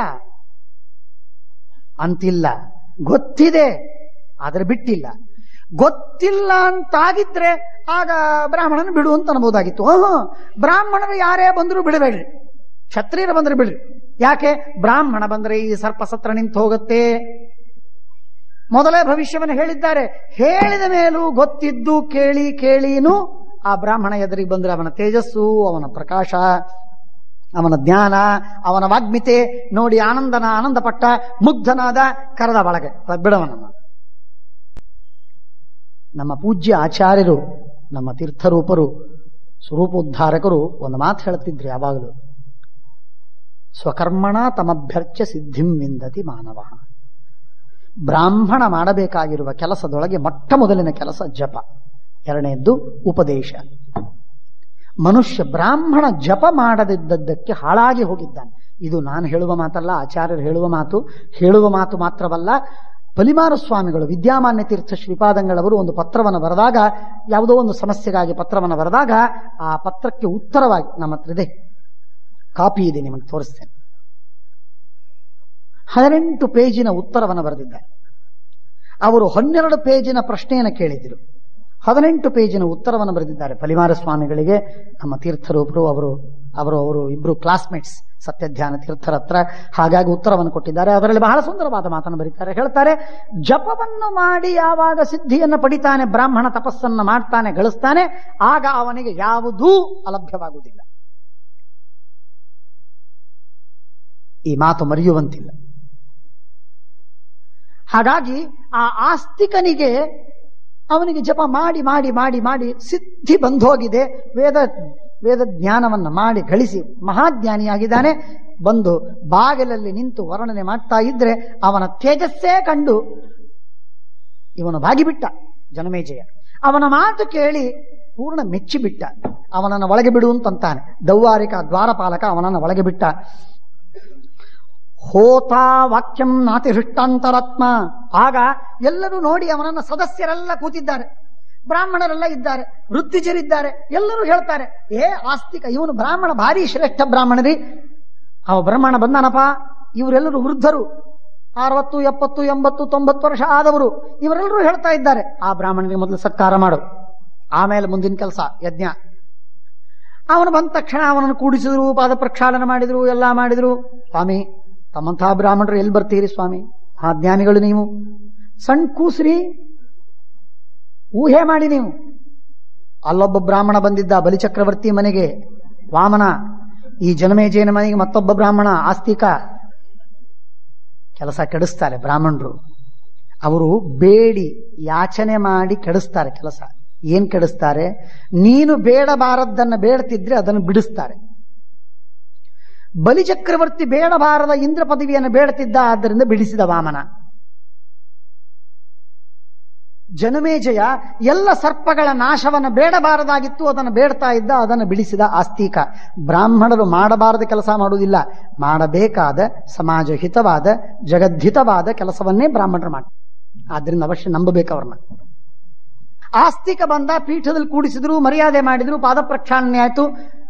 ಅಂತಿಲ್ಲ ಗೊತ್ತಿದೆ ಆದ್ರೆ ಬಿಟ್ಟಿಲ್ಲ ಗೊತ್ತಿಲ್ಲ ಅಂತಾಗಿದ್ರೆ ಆಗ ಬ್ರಾಹ್ಮಣನ ಬಿಡು ಅಂತ ಅನ್ಬೋದಾಗಿತ್ತು ಓಹೋ ಬ್ರಾಹ್ಮಣರು ಯಾರೇ ಬಂದರೂ ಬಿಡಬೇಡ್ರಿ ಕ್ಷತ್ರಿಯರು ಬಂದ್ರೆ ಬಿಡ್ರಿ ಯಾಕೆ ಬ್ರಾಹ್ಮಣ ಬಂದ್ರೆ ಈ ಸರ್ಪ ಸತ್ರ ನಿಂತು ಹೋಗುತ್ತೆ ಮೊದಲೇ ಭವಿಷ್ಯವನ್ನು ಹೇಳಿದ್ದಾರೆ ಹೇಳಿದ ಮೇಲೂ ಗೊತ್ತಿದ್ದು ಕೇಳಿ ಕೇಳಿನೂ ಆ ಬ್ರಾಹ್ಮಣ ಎದುರಿಗೆ ಬಂದ್ರೆ ಅವನ ತೇಜಸ್ಸು ಅವನ ಪ್ರಕಾಶ ಅವನ ಜ್ಞಾನ ಅವನ ವಾಗ್ಮಿತೆ ನೋಡಿ ಆನಂದನ ಆನಂದಪಟ್ಟ ಮುಗ್ಧನಾದ ಕರೆದ ಬಳಗೆ ಬಿಡವನನ್ನ ನಮ್ಮ ಪೂಜ್ಯ ಆಚಾರ್ಯರು ನಮ್ಮ ತೀರ್ಥರೂಪರು ಸ್ವರೂಪೋದ್ಧಾರಕರು ಒಂದು ಮಾತು ಹೇಳುತ್ತಿದ್ರು ಯಾವಾಗಲೂ ಸ್ವಕರ್ಮಣ ತಮಭ್ಯರ್ಚ್ಯ ಸಿದ್ಧಿಂ ವಿಂದತಿ ಮಾನವ ಬ್ರಾಹ್ಮಣ ಮಾಡಬೇಕಾಗಿರುವ ಕೆಲಸದೊಳಗೆ ಮೊಟ್ಟ ಮೊದಲಿನ ಕೆಲಸ ಜಪ ಎರಡನೆಯದ್ದು ಉಪದೇಶ ಮನುಷ್ಯ ಬ್ರಾಹ್ಮಣ ಜಪ ಮಾಡದಿದ್ದದ್ದಕ್ಕೆ ಹಾಳಾಗಿ ಹೋಗಿದ್ದಾನೆ ಇದು ನಾನು ಹೇಳುವ ಮಾತಲ್ಲ ಆಚಾರ್ಯರು ಹೇಳುವ ಮಾತು ಹೇಳುವ ಮಾತು ಮಾತ್ರವಲ್ಲ ಪಲಿಮಾರ ಸ್ವಾಮಿಗಳು ವಿದ್ಯಾಮಾನ್ಯ ತೀರ್ಥ ಶ್ರೀಪಾದಂಗಳವರು ಒಂದು ಪತ್ರವನ್ನು ಬರೆದಾಗ ಯಾವುದೋ ಒಂದು ಸಮಸ್ಯೆಗಾಗಿ ಪತ್ರವನ್ನು ಬರೆದಾಗ ಆ ಪತ್ರಕ್ಕೆ ಉತ್ತರವಾಗಿ ನಮ್ಮ ಹತ್ರ ಇದೆ ಕಾಪಿ ಇದೆ ನಿಮಗೆ ತೋರಿಸ್ತೇನೆ ಹದಿನೆಂಟು ಪೇಜಿನ ಉತ್ತರವನ್ನು ಬರೆದಿದ್ದಾರೆ ಅವರು ಹನ್ನೆರಡು ಪೇಜಿನ ಪ್ರಶ್ನೆಯನ್ನು ಕೇಳಿದರು ಹದಿನೆಂಟು ಪೇಜಿನ ಉತ್ತರವನ್ನು ಬರೆದಿದ್ದಾರೆ ಫಲಿಮಾರ ಸ್ವಾಮಿಗಳಿಗೆ ನಮ್ಮ ತೀರ್ಥರೂಪರು ಅವರು ಅವರು ಅವರು ಇಬ್ರು ಕ್ಲಾಸ್ಮೇಟ್ಸ್ ಸತ್ಯಧ್ಯಾನ ತೀರ್ಥರ ಹತ್ರ ಹಾಗಾಗಿ ಉತ್ತರವನ್ನು ಕೊಟ್ಟಿದ್ದಾರೆ ಅದರಲ್ಲಿ ಬಹಳ ಸುಂದರವಾದ ಮಾತನ್ನು ಬರೀತಾರೆ ಹೇಳ್ತಾರೆ ಜಪವನ್ನು ಮಾಡಿ ಯಾವಾಗ ಸಿದ್ಧಿಯನ್ನು ಪಡಿತಾನೆ ಬ್ರಾಹ್ಮಣ ತಪಸ್ಸನ್ನು ಮಾಡ್ತಾನೆ ಗಳಿಸ್ತಾನೆ ಆಗ ಅವನಿಗೆ ಯಾವುದೂ ಅಲಭ್ಯವಾಗುವುದಿಲ್ಲ ಈ ಮಾತು ಮರೆಯುವಂತಿಲ್ಲ ಹಾಗಾಗಿ ಆ ಆಸ್ತಿಕನಿಗೆ ಅವನಿಗೆ ಜಪ ಮಾಡಿ ಮಾಡಿ ಮಾಡಿ ಮಾಡಿ ಸಿದ್ಧಿ ಬಂದೋಗಿದೆ ವೇದ ವೇದ ಜ್ಞಾನವನ್ನು ಮಾಡಿ ಗಳಿಸಿ ಮಹಾಜ್ಞಾನಿಯಾಗಿದ್ದಾನೆ ಬಂದು ಬಾಗಿಲಲ್ಲಿ ನಿಂತು ವರ್ಣನೆ ಮಾಡ್ತಾ ಇದ್ರೆ ಅವನ ತೇಜಸ್ಸೇ ಕಂಡು ಇವನು ಬಾಗಿಬಿಟ್ಟ ಜನಮೇಜಯ ಅವನ ಮಾತು ಕೇಳಿ ಪೂರ್ಣ ಮೆಚ್ಚಿಬಿಟ್ಟ ಅವನನ್ನು ಒಳಗೆ ಬಿಡು ಅಂತಂತಾನೆ ದೌವಾರಿಕ ದ್ವಾರಪಾಲಕ ಅವನನ್ನು ಒಳಗೆ ಬಿಟ್ಟ ಹೋತಾ ವಾಕ್ಯಂ ನಾತಿ ಹೃಷ್ಟಾಂತರಾತ್ಮ ಆಗ ಎಲ್ಲರೂ ನೋಡಿ ಅವನನ್ನ ಸದಸ್ಯರೆಲ್ಲ ಕೂತಿದ್ದಾರೆ ಬ್ರಾಹ್ಮಣರೆಲ್ಲ ಇದ್ದಾರೆ ವೃತ್ತಿಜರಿದ್ದಾರೆ ಎಲ್ಲರೂ ಹೇಳ್ತಾರೆ ಏ ಆಸ್ತಿಕ ಇವನು ಬ್ರಾಹ್ಮಣ ಭಾರಿ ಶ್ರೇಷ್ಠ ಬ್ರಾಹ್ಮಣರಿ ಅವ ಬ್ರಾಹ್ಮಣ ಬಂದಾನಪ್ಪ ಇವರೆಲ್ಲರೂ ವೃದ್ಧರು ಅರವತ್ತು ಎಪ್ಪತ್ತು ಎಂಬತ್ತು ತೊಂಬತ್ತು ವರ್ಷ ಆದವರು ಇವರೆಲ್ಲರೂ ಹೇಳ್ತಾ ಇದ್ದಾರೆ ಆ ಬ್ರಾಹ್ಮಣನಿಗೆ ಮೊದಲು ಸತ್ಕಾರ ಮಾಡು ಆಮೇಲೆ ಮುಂದಿನ ಕೆಲಸ ಯಜ್ಞ ಅವನು ಬಂದ ತಕ್ಷಣ ಅವನನ್ನು ಕೂಡಿಸಿದ್ರು ಪಾದ ಪ್ರಕ್ಷಾಳನ ಮಾಡಿದ್ರು ಎಲ್ಲ ಮಾಡಿದ್ರು ಸ್ವಾಮಿ ತಮ್ಮಂತಹ ಬ್ರಾಹ್ಮಣರು ಎಲ್ಲಿ ಬರ್ತೀರಿ ಸ್ವಾಮಿ ಆ ಜ್ಞಾನಿಗಳು ನೀವು ಸಣ್ಣ ಕೂಸ್ರಿ ಊಹೆ ಮಾಡಿ ನೀವು ಅಲ್ಲೊಬ್ಬ ಬ್ರಾಹ್ಮಣ ಬಂದಿದ್ದ ಬಲಿಚಕ್ರವರ್ತಿ ಮನೆಗೆ ವಾಮನ ಈ ಜನಮೇಜಯನ ಮನೆಗೆ ಮತ್ತೊಬ್ಬ ಬ್ರಾಹ್ಮಣ ಆಸ್ತಿಕ ಕೆಲಸ ಕೆಡಿಸ್ತಾರೆ ಬ್ರಾಹ್ಮಣರು ಅವರು ಬೇಡಿ ಯಾಚನೆ ಮಾಡಿ ಕೆಡಿಸ್ತಾರೆ ಕೆಲಸ ಏನ್ ಕೆಡಿಸ್ತಾರೆ ನೀನು ಬೇಡಬಾರದ್ದನ್ನು ಬೇಡ್ತಿದ್ರೆ ಅದನ್ನು ಬಿಡಿಸ್ತಾರೆ ಬಲಿಚಕ್ರವರ್ತಿ ಬೇಡಬಾರದ ಇಂದ್ರ ಪದವಿಯನ್ನು ಬೇಡುತ್ತಿದ್ದ ಆದ್ದರಿಂದ ಬಿಡಿಸಿದ ವಾಮನ ಜನಮೇಜಯ ಎಲ್ಲ ಸರ್ಪಗಳ ನಾಶವನ್ನು ಬೇಡಬಾರದಾಗಿತ್ತು ಅದನ್ನು ಬೇಡ್ತಾ ಇದ್ದ ಅದನ್ನು ಬಿಡಿಸಿದ ಆಸ್ತಿಕ ಬ್ರಾಹ್ಮಣರು ಮಾಡಬಾರದ ಕೆಲಸ ಮಾಡುವುದಿಲ್ಲ ಮಾಡಬೇಕಾದ ಸಮಾಜ ಹಿತವಾದ ಜಗದ್ಹಿತವಾದ ಕೆಲಸವನ್ನೇ ಬ್ರಾಹ್ಮಣರು ಮಾಡಿ ಆದ್ರಿಂದ ಅವಶ್ಯ ನಂಬಬೇಕು ಅವ್ರನ್ನ ಆಸ್ತಿಕ ಬಂದ ಪೀಠದಲ್ಲಿ ಕೂಡಿಸಿದ್ರು ಮರ್ಯಾದೆ ಮಾಡಿದ್ರು ಪಾದ ಪ್ರಕ್ಷಾಳನೆ ಆಯ್ತು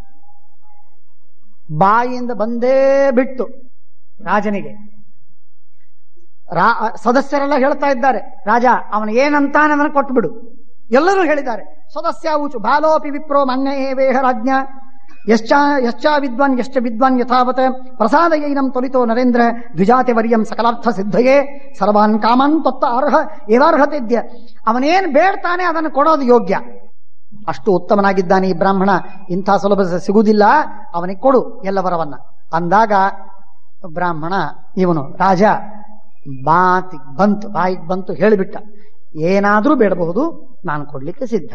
ಬಾಯಿಯಿಂದ ಬಂದೇ ಬಿಟ್ಟು ರಾಜನಿಗೆ ರಾ ಸದಸ್ಯರೆಲ್ಲ ಹೇಳ್ತಾ ಇದ್ದಾರೆ ರಾಜ ಅವನು ಏನಂತಾನೆ ಅದನ್ನು ಕೊಟ್ಟು ಬಿಡು ಎಲ್ಲರೂ ಹೇಳಿದ್ದಾರೆ ಸದಸ್ಯ ಊಚು ಬಾಲೋಪಿ ವಿಪ್ರೋ ಮನ್ಯೇ ವೇಹ ರಾಜ್ಞ ಯಶ್ಚ ಯಶ್ಚ ವಿದ್ವಾನ್ ಯಶ್ಚ ವಿದ್ವಾನ್ ಯಥಾವತ್ ಪ್ರಸಾದಯೈನಂ ತೊಲಿತೋ ನರೇಂದ್ರ ದ್ವಿಜಾತಿ ವರ್ಯಂ ಸಕಲಾರ್ಥ ಸಿದ್ಧಯೇ ಸರ್ವಾನ್ ಕಾಮನ್ ತತ್ತ ಅರ್ಹ ಏವಾರ್ಹತೆದ್ಯ ಅವನೇನ್ ಬೇಡ್ತಾನೆ ಅದನ್ನು ಕೊಡೋದು ಯೋಗ್ಯ ಅಷ್ಟು ಉತ್ತಮನಾಗಿದ್ದಾನೆ ಈ ಬ್ರಾಹ್ಮಣ ಇಂಥ ಸುಲಭ ಸಿಗುವುದಿಲ್ಲ ಅವನಿಗೆ ಕೊಡು ಎಲ್ಲ ವರವನ್ನ ಅಂದಾಗ ಬ್ರಾಹ್ಮಣ ಇವನು ರಾಜ ಬಾತಿಗ್ ಬಂತು ಬಾಯಿಗೆ ಬಂತು ಹೇಳಿಬಿಟ್ಟ ಏನಾದ್ರೂ ಬೇಡಬಹುದು ನಾನು ಕೊಡ್ಲಿಕ್ಕೆ ಸಿದ್ಧ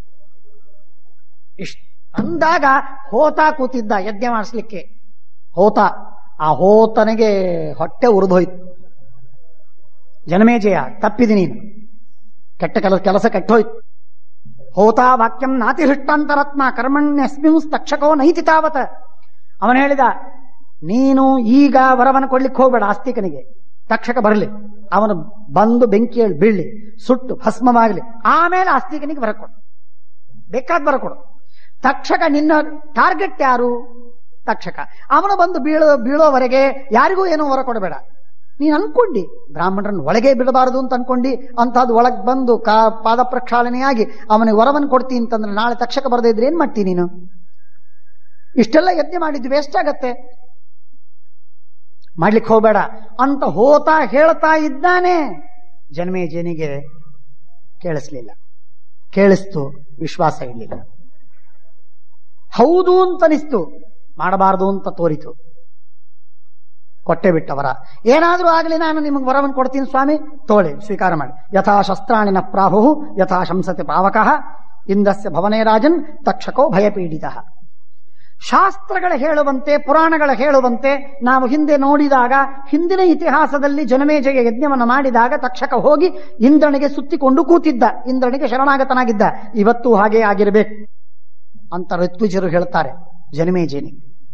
ಇಷ್ಟ ಅಂದಾಗ ಹೋತ ಕೂತಿದ್ದ ಯಜ್ಞ ಮಾಡಿಸ್ಲಿಕ್ಕೆ ಹೋತ ಆ ಹೋತನಿಗೆ ಹೊಟ್ಟೆ ಉರಿದೋಯ್ತು ಜನಮೇಜಯ ತಪ್ಪಿದಿ ನೀನು ಕೆಟ್ಟ ಕೆಲಸ ಕೆಲಸ ಕೆಟ್ಟೋಯ್ತು ಹೋತಾ ವಾಕ್ಯಂ ನಾತಿಹೃಷ್ಟಾಂತರತ್ಮ ಕರ್ಮಣ್ಯಸ್ಮಿಂ ತಕ್ಷಕೋ ನೈತಿ ತಾವತ ಅವನು ಹೇಳಿದ ನೀನು ಈಗ ವರವನ್ನು ಕೊಡ್ಲಿಕ್ಕೆ ಹೋಗ್ಬೇಡ ಆಸ್ತಿಕನಿಗೆ ತಕ್ಷಕ ಬರಲಿ ಅವನು ಬಂದು ಬೆಂಕಿಯಲ್ಲಿ ಬೀಳಲಿ ಸುಟ್ಟು ಭಸ್ಮವಾಗಲಿ ಆಮೇಲೆ ಆಸ್ತಿಕನಿಗೆ ವರ ಕೊಡು ಬೇಕಾದ ವರ ಕೊಡು ತಕ್ಷಕ ನಿನ್ನ ಟಾರ್ಗೆಟ್ ಯಾರು ತಕ್ಷಕ ಅವನು ಬಂದು ಬೀಳೋ ಬೀಳೋವರೆಗೆ ಯಾರಿಗೂ ಏನೂ ವರ ಕೊಡಬೇಡ ನೀನು ಅನ್ಕೊಂಡಿ ಬ್ರಾಹ್ಮಣರನ್ನು ಒಳಗೆ ಬಿಡಬಾರದು ಅಂತ ಅನ್ಕೊಂಡಿ ಅಂತಹದ್ದು ಒಳಗೆ ಬಂದು ಕಾ ಪಾದ ಪ್ರಕ್ಷಾಳನೆಯಾಗಿ ಅವನಿಗೆ ವರವನ್ನು ಕೊಡ್ತೀನಿ ಅಂತಂದ್ರೆ ನಾಳೆ ತಕ್ಷಕ ಬರದೇ ಇದ್ರೆ ಏನ್ ಮಾಡ್ತೀನಿ ನೀನು ಇಷ್ಟೆಲ್ಲ ಯಜ್ಞ ಮಾಡಿದ್ದು ವೇಸ್ಟ್ ಆಗತ್ತೆ ಮಾಡ್ಲಿಕ್ಕೆ ಹೋಗಬೇಡ ಅಂತ ಹೋತಾ ಹೇಳ್ತಾ ಇದ್ದಾನೆ ಜನ್ಮೇಜನಿಗೆ ಕೇಳಿಸ್ಲಿಲ್ಲ ಕೇಳಿಸ್ತು ವಿಶ್ವಾಸ ಇರಲಿಲ್ಲ ಹೌದು ಅಂತನಿಸ್ತು ಮಾಡಬಾರದು ಅಂತ ತೋರಿತು ಕೊಟ್ಟೆ ಬಿಟ್ಟವರ ಏನಾದರೂ ಆಗಲಿ ನಾನು ನಿಮಗೆ ವರವನ್ನು ಕೊಡ್ತೀನಿ ಸ್ವಾಮಿ ತೋಳಿ ಸ್ವೀಕಾರ ಮಾಡಿ ಯಥಾ ಶಸ್ತ್ರಾಣಿನ ಪ್ರಾಹು ಯಥಾ ಶಂಸತೆ ಪಾವಕಃ ಇಂದಸ್ಯ ಭವನೇ ರಾಜನ್ ತಕ್ಷಕೋ ಭಯಪೀಡಿತ ಶಾಸ್ತ್ರಗಳ ಹೇಳುವಂತೆ ಪುರಾಣಗಳ ಹೇಳುವಂತೆ ನಾವು ಹಿಂದೆ ನೋಡಿದಾಗ ಹಿಂದಿನ ಇತಿಹಾಸದಲ್ಲಿ ಜನಮೇಜಯ ಯಜ್ಞವನ್ನು ಮಾಡಿದಾಗ ತಕ್ಷಕ ಹೋಗಿ ಇಂದ್ರನಿಗೆ ಸುತ್ತಿಕೊಂಡು ಕೂತಿದ್ದ ಇಂದ್ರನಿಗೆ ಶರಣಾಗತನಾಗಿದ್ದ ಇವತ್ತು ಹಾಗೆ ಆಗಿರಬೇಕು ಅಂತ ಋತ್ವಿಜರು ಹೇಳ್ತಾರೆ ಜನಮೇಜನಿ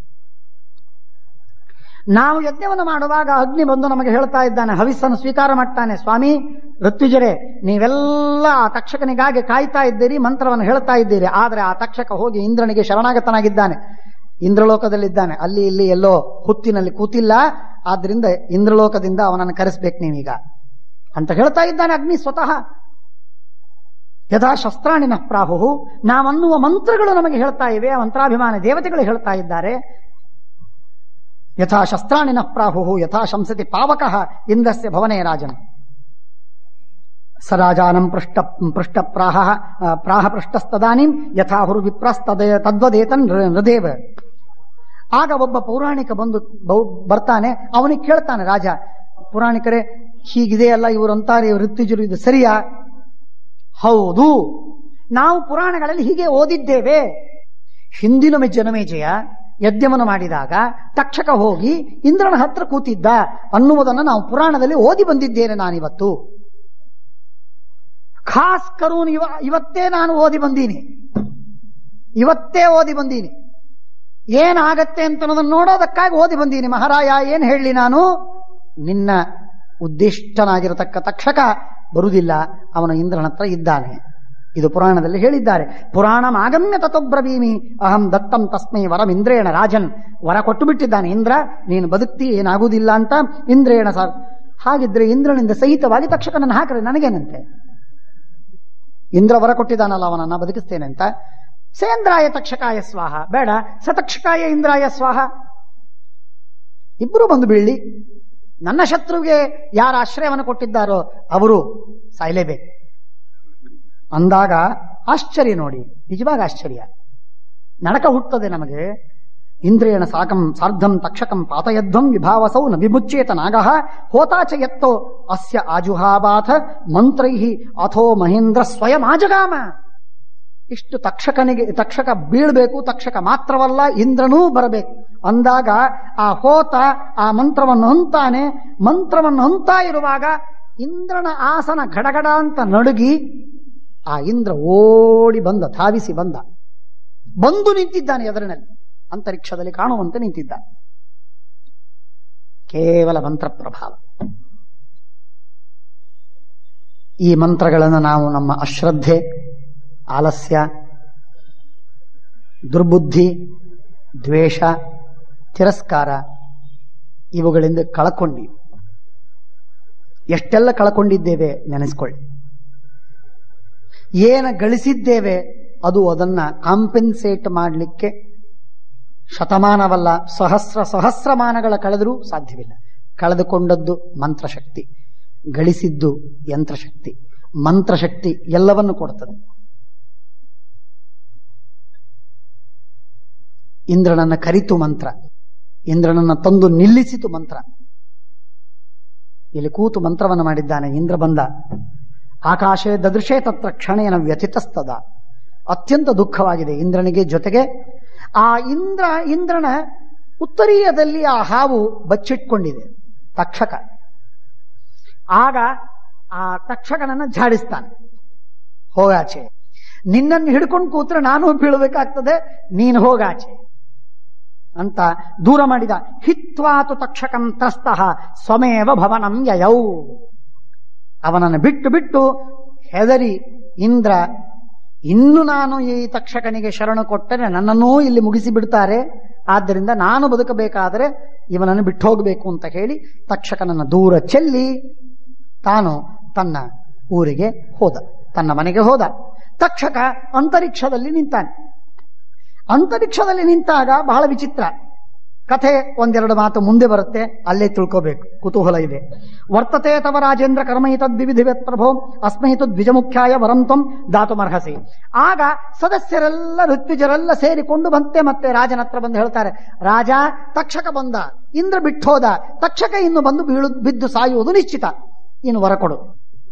ನಾವು ಯಜ್ಞವನ್ನು ಮಾಡುವಾಗ ಅಗ್ನಿ ಬಂದು ನಮಗೆ ಹೇಳ್ತಾ ಇದ್ದಾನೆ ಹವಿಸ್ಸನ್ನು ಸ್ವೀಕಾರ ಮಾಡ್ತಾನೆ ಸ್ವಾಮಿ ಋತ್ವಿಜರೇ ನೀವೆಲ್ಲ ಆ ತಕ್ಷಕನಿಗಾಗಿ ಕಾಯ್ತಾ ಇದ್ದೀರಿ ಮಂತ್ರವನ್ನು ಹೇಳ್ತಾ ಇದ್ದೀರಿ ಆದರೆ ಆ ತಕ್ಷಕ ಹೋಗಿ ಇಂದ್ರನಿಗೆ ಶರಣಾಗತನಾಗಿದ್ದಾನೆ ಇಂದ್ರಲೋಕದಲ್ಲಿದ್ದಾನೆ ಅಲ್ಲಿ ಇಲ್ಲಿ ಎಲ್ಲೋ ಹುತ್ತಿನಲ್ಲಿ ಕೂತಿಲ್ಲ ಆದ್ರಿಂದ ಇಂದ್ರಲೋಕದಿಂದ ಅವನನ್ನು ಕರೆಸ್ಬೇಕು ನೀವೀಗ ಅಂತ ಹೇಳ್ತಾ ಇದ್ದಾನೆ ಅಗ್ನಿ ಸ್ವತಃ ಯಥಾ ಶಸ್ತ್ರಾಣಿನ ಪ್ರಾಹು ನಾವನ್ನುವ ಮಂತ್ರಗಳು ನಮಗೆ ಹೇಳ್ತಾ ಇವೆ ಆ ಮಂತ್ರಾಭಿಮಾನ ದೇವತೆಗಳು ಹೇಳ್ತಾ ಇದ್ದಾರೆ ಯಥಾ ಶಸ್ತ್ರಾಣಿನ ಪ್ರಾಹು ಯಥಾ ಶಂಸತಿ ಪಾವಕಃ ಇಂದಸ್ಯ ಭವನೇ ರಾಜನ್ ಸ ರಾಜಾನಂ ಪೃಷ್ಟ ಪೃಷ್ಟ ಪ್ರಾಹ ಪ್ರಾಹ ಪೃಷ್ಟಸ್ತದಾನಿಂ ಯಥಾ ಹುರು ವಿಪ್ರಸ್ತದ ತದ್ವದೇತನ್ ಹೃದೇವ ಆಗ ಒಬ್ಬ ಪೌರಾಣಿಕ ಬಂದು ಬೌ- ಬರ್ತಾನೆ ಅವನಿಗೆ ಕೇಳ್ತಾನೆ ರಾಜ ಪುರಾಣಿಕರೇ ಹೀಗಿದೆಯಲ್ಲ ಇವರು ಅಂತಾರೆ ಇವರು ಋತ್ವಿಜರು ಇದು ಸರಿಯಾ ಹೌದು ನಾವು ಪುರಾಣಗಳಲ್ಲಿ ಹೀಗೆ ಓದಿದ್ದೇವೆ ಹಿಂದಿನ ಜನಮೇಜಯ ಯಜ್ಞವನ್ನು ಮಾಡಿದಾಗ ತಕ್ಷಕ ಹೋಗಿ ಇಂದ್ರನ ಹತ್ರ ಕೂತಿದ್ದ ಅನ್ನುವುದನ್ನು ನಾವು ಪುರಾಣದಲ್ಲಿ ಓದಿ ಬಂದಿದ್ದೇನೆ ನಾನಿವತ್ತು ಖಾಸ್ ಕರೂನ್ ಇವ ಇವತ್ತೇ ನಾನು ಓದಿ ಬಂದೀನಿ ಇವತ್ತೇ ಓದಿ ಬಂದೀನಿ ಏನಾಗತ್ತೆ ಅಂತ ಅನ್ನೋದನ್ನ ನೋಡೋದಕ್ಕಾಗಿ ಓದಿ ಬಂದೀನಿ ಮಹಾರಾಯ ಏನ್ ಹೇಳಲಿ ನಾನು ನಿನ್ನ ಉದ್ದಿಷ್ಟನಾಗಿರತಕ್ಕ ತಕ್ಷಕ ಬರುವುದಿಲ್ಲ ಅವನು ಇಂದ್ರನ ಹತ್ರ ಇದ್ದಾನೆ ಇದು ಪುರಾಣದಲ್ಲಿ ಹೇಳಿದ್ದಾರೆ ಪುರಾಣ ಆಗಮ್ಯ ತತೊಬ್ರವೀಮಿ ಅಹಂ ದತ್ತಂ ತಸ್ಮೈ ವರಂ ಇಂದ್ರೇಣ ರಾಜನ್ ವರ ಕೊಟ್ಟು ಬಿಟ್ಟಿದ್ದಾನೆ ಇಂದ್ರ ನೀನು ಬದುಕ್ತಿ ಏನಾಗುವುದಿಲ್ಲ ಅಂತ ಇಂದ್ರೇಣ ಸರ್ ಹಾಗಿದ್ರೆ ಇಂದ್ರನಿಂದ ಸಹಿತವಾಗಿ ತಕ್ಷಕನನ್ನು ಹಾಕ್ರೆ ನನಗೇನಂತೆ ಇಂದ್ರ ವರ ಕೊಟ್ಟಿದ್ದಾನಲ್ಲ ಅವನನ್ನ ಬದುಕಿಸ್ತೇನೆ ಅಂತ ಸೇಂದ್ರಾಯ ತಕ್ಷಕಾಯ ಸ್ವಾಹ ಬೇಡ ಸತಕ್ಷಕಾಯ ಇಂದ್ರಾಯ ಸ್ವಾಹ ಇಬ್ಬರು ಬಂದು ಬೀಳಿ ನನ್ನ ಶತ್ರುವಿಗೆ ಯಾರ ಆಶ್ರಯವನ್ನು ಕೊಟ್ಟಿದ್ದಾರೋ ಅವರು ಸಾಯಲೇಬೇಕು ಅಂದಾಗ ಆಶ್ಚರ್ಯ ನೋಡಿ ನಿಜವಾಗ ಆಶ್ಚರ್ಯ ನಡಕ ಹುಟ್ಟದೆ ನಮಗೆ ಇಂದ್ರೇಣ ಸಾಕಂ ಸಾರ್ಧಂ ತಕ್ಷಕಂ ಪಾತಯಧ್ವಂ ವಿಭಾವಸೌ ನ ವಿಮುಚ್ಯೇತ ನಾಗಃ ಹೋತಾಚ ಯತ್ತೋ ಅಸ್ಯ ಆಜುಹಾಬಾಥ ಮಂತ್ರೈ ಅಥೋ ಮಹೇಂದ್ರ ಸ್ವಯಂ ಆಜಗಾಮ ಇಷ್ಟು ತಕ್ಷಕನಿಗೆ ತಕ್ಷಕ ಬೀಳ್ಬೇಕು ತಕ್ಷಕ ಮಾತ್ರವಲ್ಲ ಇಂದ್ರನೂ ಬರಬೇಕು ಅಂದಾಗ ಆ ಹೋತ ಆ ಮಂತ್ರವನ್ನು ಅಂತಾನೆ ಮಂತ್ರವನ್ನು ಅಂತಾ ಇರುವಾಗ ಇಂದ್ರನ ಆಸನ ಗಡಗಡ ಅಂತ ನಡುಗಿ ಆ ಇಂದ್ರ ಓಡಿ ಬಂದ ಧಾವಿಸಿ ಬಂದ ಬಂದು ನಿಂತಿದ್ದಾನೆ ಎದುರಿನಲ್ಲಿ ಅಂತರಿಕ್ಷದಲ್ಲಿ ಕಾಣುವಂತೆ ನಿಂತಿದ್ದಾನೆ ಕೇವಲ ಮಂತ್ರ ಪ್ರಭಾವ ಈ ಮಂತ್ರಗಳನ್ನು ನಾವು ನಮ್ಮ ಅಶ್ರದ್ಧೆ ಆಲಸ್ಯ ದುರ್ಬುದ್ಧಿ ದ್ವೇಷ ತಿರಸ್ಕಾರ ಇವುಗಳಿಂದ ಕಳ್ಕೊಂಡಿ ಎಷ್ಟೆಲ್ಲ ಕಳ್ಕೊಂಡಿದ್ದೇವೆ ನೆನೆಸ್ಕೊಳ್ಳಿ ಏನ ಗಳಿಸಿದ್ದೇವೆ ಅದು ಅದನ್ನ ಕಾಂಪೆನ್ಸೇಟ್ ಮಾಡಲಿಕ್ಕೆ ಶತಮಾನವಲ್ಲ ಸಹಸ್ರ ಸಹಸ್ರಮಾನಗಳ ಕಳೆದರೂ ಸಾಧ್ಯವಿಲ್ಲ ಕಳೆದುಕೊಂಡದ್ದು ಮಂತ್ರಶಕ್ತಿ ಗಳಿಸಿದ್ದು ಯಂತ್ರಶಕ್ತಿ ಮಂತ್ರಶಕ್ತಿ ಎಲ್ಲವನ್ನು ಕೊಡುತ್ತದೆ ಇಂದ್ರನನ್ನ ಕರಿತು ಮಂತ್ರ ಇಂದ್ರನನ್ನ ತಂದು ನಿಲ್ಲಿಸಿತು ಮಂತ್ರ ಇಲ್ಲಿ ಕೂತು ಮಂತ್ರವನ್ನು ಮಾಡಿದ್ದಾನೆ ಇಂದ್ರ ಬಂದ ಆಕಾಶೇ ದದೃಶೇ ತತ್ರ ಕ್ಷಣೇನ ವ್ಯಥಿತಸ್ತದ ಅತ್ಯಂತ ದುಃಖವಾಗಿದೆ ಇಂದ್ರನಿಗೆ ಜೊತೆಗೆ ಆ ಇಂದ್ರ ಇಂದ್ರನ ಉತ್ತರೀಯದಲ್ಲಿ ಆ ಹಾವು ಬಚ್ಚಿಟ್ಕೊಂಡಿದೆ ತಕ್ಷಕ ಆಗ ಆ ತಕ್ಷಕನನ್ನ ಝಾಡಿಸ್ತಾನೆ ಹೋಗಾಚೆ ನಿನ್ನನ್ನು ಹಿಡ್ಕೊಂಡು ಕೂತ್ರೆ ನಾನು ಬೀಳಬೇಕಾಗ್ತದೆ ನೀನು ಹೋಗಾಚೆ ಅಂತ ದೂರ ಮಾಡಿದ ಹಿತ್ವಾತು ತಕ್ಷಕಂ ತ್ರಸ್ತಃ ಸ್ವಮೇವ ಭವನಂ ಯಯೌ ಅವನನ್ನು ಬಿಟ್ಟು ಬಿಟ್ಟು ಹೆದರಿ ಇಂದ್ರ ಇನ್ನು ನಾನು ಈ ತಕ್ಷಕನಿಗೆ ಶರಣು ಕೊಟ್ಟರೆ ನನ್ನನ್ನೂ ಇಲ್ಲಿ ಮುಗಿಸಿ ಬಿಡ್ತಾರೆ ಆದ್ದರಿಂದ ನಾನು ಬದುಕಬೇಕಾದರೆ ಇವನನ್ನು ಬಿಟ್ಟು ಹೋಗಬೇಕು ಅಂತ ಹೇಳಿ ತಕ್ಷಕನನ್ನು ದೂರ ಚೆಲ್ಲಿ ತಾನು ತನ್ನ ಊರಿಗೆ ಹೋದ ತನ್ನ ಮನೆಗೆ ಹೋದ ತಕ್ಷಕ ಅಂತರಿಕ್ಷದಲ್ಲಿ ನಿಂತಾನೆ ಅಂತರಿಕ್ಷದಲ್ಲಿ ನಿಂತಾಗ ಬಹಳ ವಿಚಿತ್ರ ಕಥೆ ಒಂದೆರಡು ಮಾತು ಮುಂದೆ ಬರುತ್ತೆ ಅಲ್ಲೇ ತಿಳ್ಕೋಬೇಕು ಕುತೂಹಲ ಇದೆ ವರ್ತತೆ ತವ ರಾಜೇಂದ್ರ ಕರ್ಮೈತದ್ ವಿವಿಧಿವತ್ ಪ್ರಭೋ ಅಸ್ಮೈತು ದ್ವಿಜಮುಖ್ಯಾಯ ವರಂತಂ ದಾತುಮರ್ಹಸಿ ಆಗ ಸದಸ್ಯರೆಲ್ಲ ಋತ್ವಿಜರೆಲ್ಲ ಸೇರಿಕೊಂಡು ಮತ್ತೆ ಮತ್ತೆ ರಾಜನ ಹತ್ರ ಬಂದು ಹೇಳ್ತಾರೆ ರಾಜ ತಕ್ಷಕ ಬಂದ ಇಂದ್ರ ಬಿಟ್ಟೋದ ತಕ್ಷಕ ಇನ್ನು ಬಂದು ಬೀಳು ಬಿದ್ದು ಸಾಯುವುದು ನಿಶ್ಚಿತ ಇನ್ನು ವರ ಕೊಡು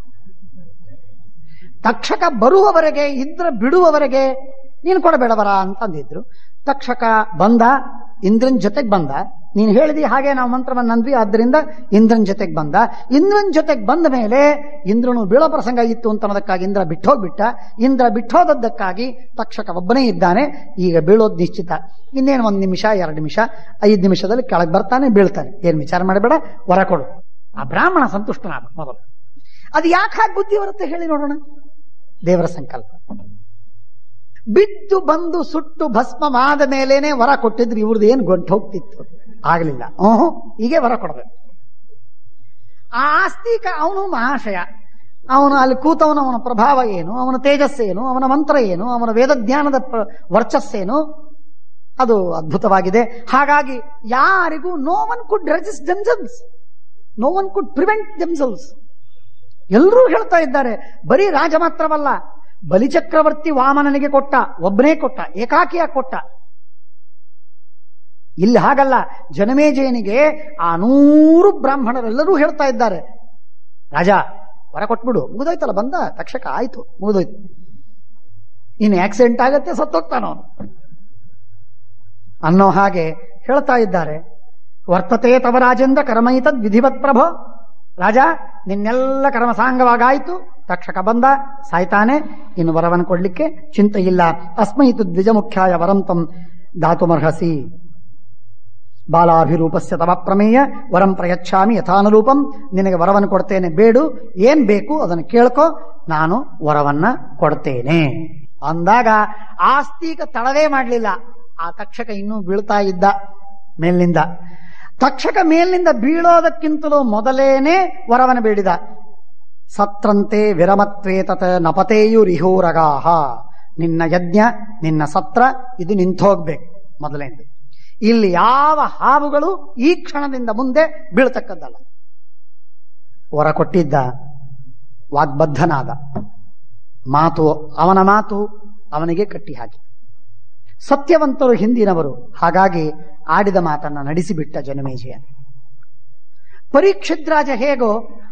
ತಕ್ಷಕ ಬರುವವರೆಗೆ ಇಂದ್ರ ಬಿಡುವವರೆಗೆ ನೀನು ಕೊಡಬೇಡವರ ಅಂತಂದಿದ್ರು ತಕ್ಷಕ ಬಂದ ಇಂದ್ರನ್ ಜೊತೆಗೆ ಬಂದ ನೀನು ಹೇಳಿದಿ ಹಾಗೆ ನಾವು ಮಂತ್ರವನ್ನು ಅಂದ್ವಿ ಆದ್ದರಿಂದ ಇಂದ್ರನ್ ಜೊತೆಗೆ ಬಂದ ಇಂದ್ರನ್ ಜೊತೆಗೆ ಬಂದ ಮೇಲೆ ಇಂದ್ರನು ಬೀಳೋ ಪ್ರಸಂಗ ಇತ್ತು ಅಂತ ಅನ್ನೋದಕ್ಕಾಗಿ ಇಂದ್ರ ಬಿಟ್ಟೋಗ್ಬಿಟ್ಟ ಇಂದ್ರ ಬಿಟ್ಟೋದಕ್ಕಾಗಿ ತಕ್ಷಕ ಒಬ್ಬನೇ ಇದ್ದಾನೆ ಈಗ ಬೀಳೋದು ನಿಶ್ಚಿತ ಇನ್ನೇನು ಒಂದು ನಿಮಿಷ ಎರಡು ನಿಮಿಷ ಐದು ನಿಮಿಷದಲ್ಲಿ ಕೆಳಗೆ ಬರ್ತಾನೆ ಬೀಳ್ತಾನೆ ಏನ್ ವಿಚಾರ ಮಾಡಬೇಡ ವರ ಕೊಡು ಆ ಬ್ರಾಹ್ಮಣ ಸಂತುಷ್ಟನಾಗ ಮೊದಲು ಅದು ಯಾಕೆ ಹಾಗೆ ಬುದ್ಧಿ ಬರುತ್ತೆ ಹೇಳಿ ನೋಡೋಣ ದೇವರ ಸಂಕಲ್ಪ ಬಿದ್ದು ಬಂದು ಸುಟ್ಟು ಭಸ್ಮವಾದ ಮೇಲೇನೆ ವರ ಕೊಟ್ಟಿದ್ರು ಇವ್ರದ್ದು ಏನು ಗಂಟು ಹೋಗ್ತಿತ್ತು ಆಗಲಿಲ್ಲ ಓಹೋ ಹೀಗೆ ವರ ಕೊಡಬೇಕು ಆ ಆಸ್ತಿಕ ಅವನು ಮಹಾಶಯ ಅವನು ಅಲ್ಲಿ ಕೂತವನು ಅವನ ಪ್ರಭಾವ ಏನು ಅವನ ತೇಜಸ್ಸೇನು ಅವನ ಮಂತ್ರ ಏನು ಅವನ ವೇದಜ್ಞಾನದ ಪ್ರ- ವರ್ಚಸ್ಸೇನು ಅದು ಅದ್ಭುತವಾಗಿದೆ ಹಾಗಾಗಿ ಯಾರಿಗೂ no one could resist themselves no one could prevent themselves ಎಲ್ಲರೂ ಹೇಳ್ತಾ ಇದ್ದಾರೆ ಬರೀ ರಾಜ ಮಾತ್ರವಲ್ಲ ಬಲಿಚಕ್ರವರ್ತಿ ವಾಮನನಿಗೆ ಕೊಟ್ಟ ಒಬ್ಬನೇ ಕೊಟ್ಟ ಏಕಾಕಿಯಾಗಿ ಕೊಟ್ಟ ಇಲ್ಲಿ ಹಾಗಲ್ಲ ಜನಮೇಜಯನಿಗೆ ಆ ನೂರು ಬ್ರಾಹ್ಮಣರೆಲ್ಲರೂ ಹೇಳ್ತಾ ಇದ್ದಾರೆ ರಾಜ ವರ ಕೊಟ್ಬಿಡು ಮುಗಿದೋಯ್ತಲ್ಲ ಬಂದ ತಕ್ಷಕ ಆಯ್ತು ಮುಗಿದೋಯ್ತು ಇನ್ನು ಆಕ್ಸಿಡೆಂಟ್ ಆಗತ್ತೆ ಸತ್ತೋಗ್ತಾನೋ ಅನ್ನೋ ಹಾಗೆ ಹೇಳ್ತಾ ಇದ್ದಾರೆ ವರ್ತತೆ ತವ ರಾಜೇಂದ್ರ ಕರ್ಮೈತದ್ ವಿಧಿವತ್ ಪ್ರಭೋ ರಾಜ ನಿನ್ನೆಲ್ಲ ಕರ್ಮಸಾಂಗವಾಗಾಯ್ತು ತಕ್ಷಕ ಬಂದ ಸಾಯ್ತಾನೆ ಇನ್ನು ವರವನ್ನು ಕೊಡ್ಲಿಕ್ಕೆ ಚಿಂತೆ ಇಲ್ಲ ಅಸ್ಮೈತು ದ್ವಿಜಮುಖ್ಯಾಯ ವರಂತಂ ದಾತುಮರ್ಹಸಿ ಬಾಲಾಭಿರೂಪಸ್ಯ ತವ ಪ್ರಮೇಯ ವರಂ ಪ್ರಯಚ್ಛಾಮಿ ಯಥಾನುರೂಪಂ ನಿನಗೆ ವರವನ್ನು ಕೊಡ್ತೇನೆ ಬೇಡು ಏನ್ ಬೇಕು ಅದನ್ನು ಕೇಳ್ಕೊ ನಾನು ವರವನ್ನ ಕೊಡ್ತೇನೆ ಅಂದಾಗ ಆಸ್ತಿಕ ತಡವೇ ಮಾಡಲಿಲ್ಲ ಆ ತಕ್ಷಕ ಇನ್ನೂ ಬೀಳ್ತಾ ಇದ್ದ ಮೇಲಿನಿಂದ ತಕ್ಷಕ ಮೇಲಿನಿಂದ ಬೀಳೋದಕ್ಕಿಂತಲೂ ಮೊದಲೇನೆ ವರವನ್ನು ಬೇಡಿದ ಸತ್ರಂತೆ ವಿರಮತ್ವೇ ತತ ನಪತೇಯುರಿಹೋರಗಾಹ ನಿನ್ನ ಯಜ್ಞ ನಿನ್ನ ಸತ್ರ ಇದು ನಿಂತೋಗ್ಬೇಕು ಮೊದಲೇಂದು ಇಲ್ಲಿ ಯಾವ ಹಾವುಗಳು ಈ ಕ್ಷಣದಿಂದ ಮುಂದೆ ಬೀಳ್ತಕ್ಕದ್ದಲ್ಲ ವರ ಕೊಟ್ಟಿದ್ದ ವಾಗ್ಬದ್ಧನಾದ ಮಾತು ಅವನ ಮಾತು ಅವನಿಗೆ ಕಟ್ಟಿ ಹಾಕಿ ಸತ್ಯವಂತರು ಹಿಂದಿನವರು ಹಾಗಾಗಿ ಆಡಿದ ಮಾತನ್ನ ನಡೆಸಿಬಿಟ್ಟ ಜನಮೇಜಯ ಪರೀಕ್ಷಿದ್ರಾಜ ಹೇಗೋ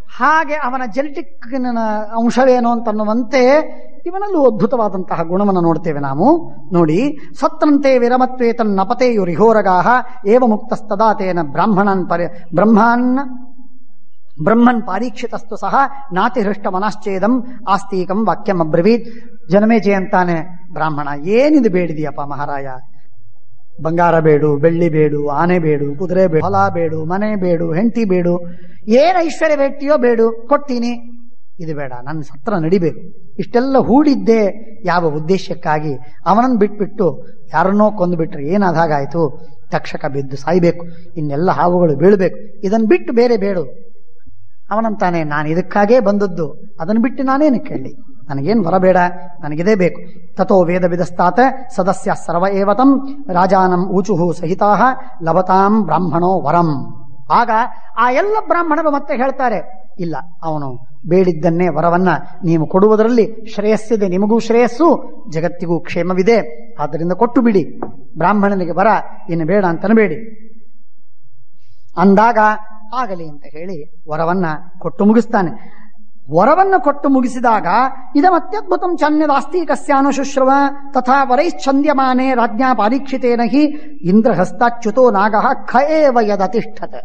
ಹಾಗೆ ಅವನ ಜೆನೆಟಿಕ್ ಅಂಶವೇನೋ ಅಂತನ್ನುವಂತೆ ಇವನಲ್ಲೂ ಅದ್ಭುತವಾದಂತಹ ಗುಣವನ್ನು ನೋಡ್ತೇವೆ ನಾವು ನೋಡಿ ಸತ್ರಂತೆ ವಿರಮತ್ವೇ ತನ್ನಪತೆಯು ರಿಹೋರಗಾಹ ಏವ ಮುಕ್ತಸ್ತದಾ ತೇನ ಬ್ರಾಹ್ಮಣನ್ ಪರಿ ಬ್ರಹ್ಮಾನ್ ಬ್ರಹ್ಮನ್ ಪಾರೀಕ್ಷಿತಸ್ತು ಸಹ ನಾತಿ ಹೃಷ್ಟ ಮನಶ್ಚೇದಂ ಆಸ್ತೀಕಂ ವಾಕ್ಯಂ ಅಬ್ರವೀತ್ ಜನಮೇಜೆ ಅಂತಾನೆ ಬ್ರಾಹ್ಮಣ ಏನಿದು ಬೇಡಿದೆಯಪ್ಪ ಮಹಾರಾಯ ಬಂಗಾರ ಬೇಡು ಬೆಳ್ಳಿ ಬೇಡು ಆನೆ ಬೇಡು ಕುದುರೆ ಬೇಡು ಹೊಲ ಬೇಡು ಮನೆ ಬೇಡು ಹೆಂಡತಿ ಬೇಡು ಏನ್ ಐಶ್ವರ್ಯ ಬೇಡ್ತೀಯೋ ಬೇಡು ಕೊಡ್ತೀನಿ ಇದು ಬೇಡ ನನ್ನ ಸತ್ರ ನಡಿಬೇಕು ಇಷ್ಟೆಲ್ಲ ಹೂಡಿದ್ದೆ ಯಾವ ಉದ್ದೇಶಕ್ಕಾಗಿ ಅವನನ್ನು ಬಿಟ್ಬಿಟ್ಟು ಯಾರನ್ನೋ ಕೊಂದುಬಿಟ್ರೆ ಏನಾದ ಹಾಗಾಯ್ತು ತಕ್ಷಕ ಬಿದ್ದು ಸಾಯ್ಬೇಕು ಇನ್ನೆಲ್ಲ ಹಾವುಗಳು ಬೀಳಬೇಕು ಇದನ್ನು ಬಿಟ್ಟು ಬೇರೆ ಬೇಡು ಅವನಂತಾನೆ ನಾನು ಇದಕ್ಕಾಗೇ ಬಂದದ್ದು ಅದನ್ನು ಬಿಟ್ಟು ನಾನೇನು ಕೇಳಿ ನನಗೇನು ವರ ಬೇಡ ನನಗಿದೇ ಬೇಕು ತಥೋ ವೇದ ವಿಧಸ್ತಾತ ಸದಸ್ಯ ಸರ್ವ ಏವತಂ ರಾಜಾನಂ ಊಚುಹು ಸಹಿತಾ ಲಭತಾಂ ಬ್ರಾಹ್ಮಣೋ ವರಂ ಆಗ ಆ ಎಲ್ಲ ಬ್ರಾಹ್ಮಣರು ಮತ್ತೆ ಹೇಳ್ತಾರೆ ಇಲ್ಲ ಅವನು ಬೇಡಿದ್ದನ್ನೇ ವರವನ್ನ ನೀವು ಕೊಡುವುದರಲ್ಲಿ ಶ್ರೇಯಸ್ಸಿದೆ ನಿಮಗೂ ಶ್ರೇಯಸ್ಸು ಜಗತ್ತಿಗೂ ಕ್ಷೇಮವಿದೆ ಆದ್ದರಿಂದ ಕೊಟ್ಟು ಬಿಡಿ ಬ್ರಾಹ್ಮಣನಿಗೆ ವರ ಇನ್ನು ಬೇಡ ಅಂತನಬೇಡಿ ಅಂದಾಗ ಆಗಲಿ ಅಂತ ಹೇಳಿ ವರವನ್ನ ಕೊಟ್ಟು ಮುಗಿಸ್ತಾನೆ ವರವನ್ನ ಕೊಟ್ಟು ಮುಗಿಸಿದಾಗ ಇದಮತ್ಯದ್ಭುತಂ ಚಾನ್ಯದಾಸ್ತಿಕಸ್ಯಾನು ಶುಶ್ರವ ತಥಾ ವರೈಶ್ಚಂದ್ಯಮಾನೆ ರಾಜ್ಞಾ ಪಾರೀಕ್ಷಿತೇನ ಹಿ ಇಂದ್ರಹಸ್ತಾಚ್ಯುತೋ ನಾಗಃ ಖ ಏವ ಯದತಿಷ್ಠತೆ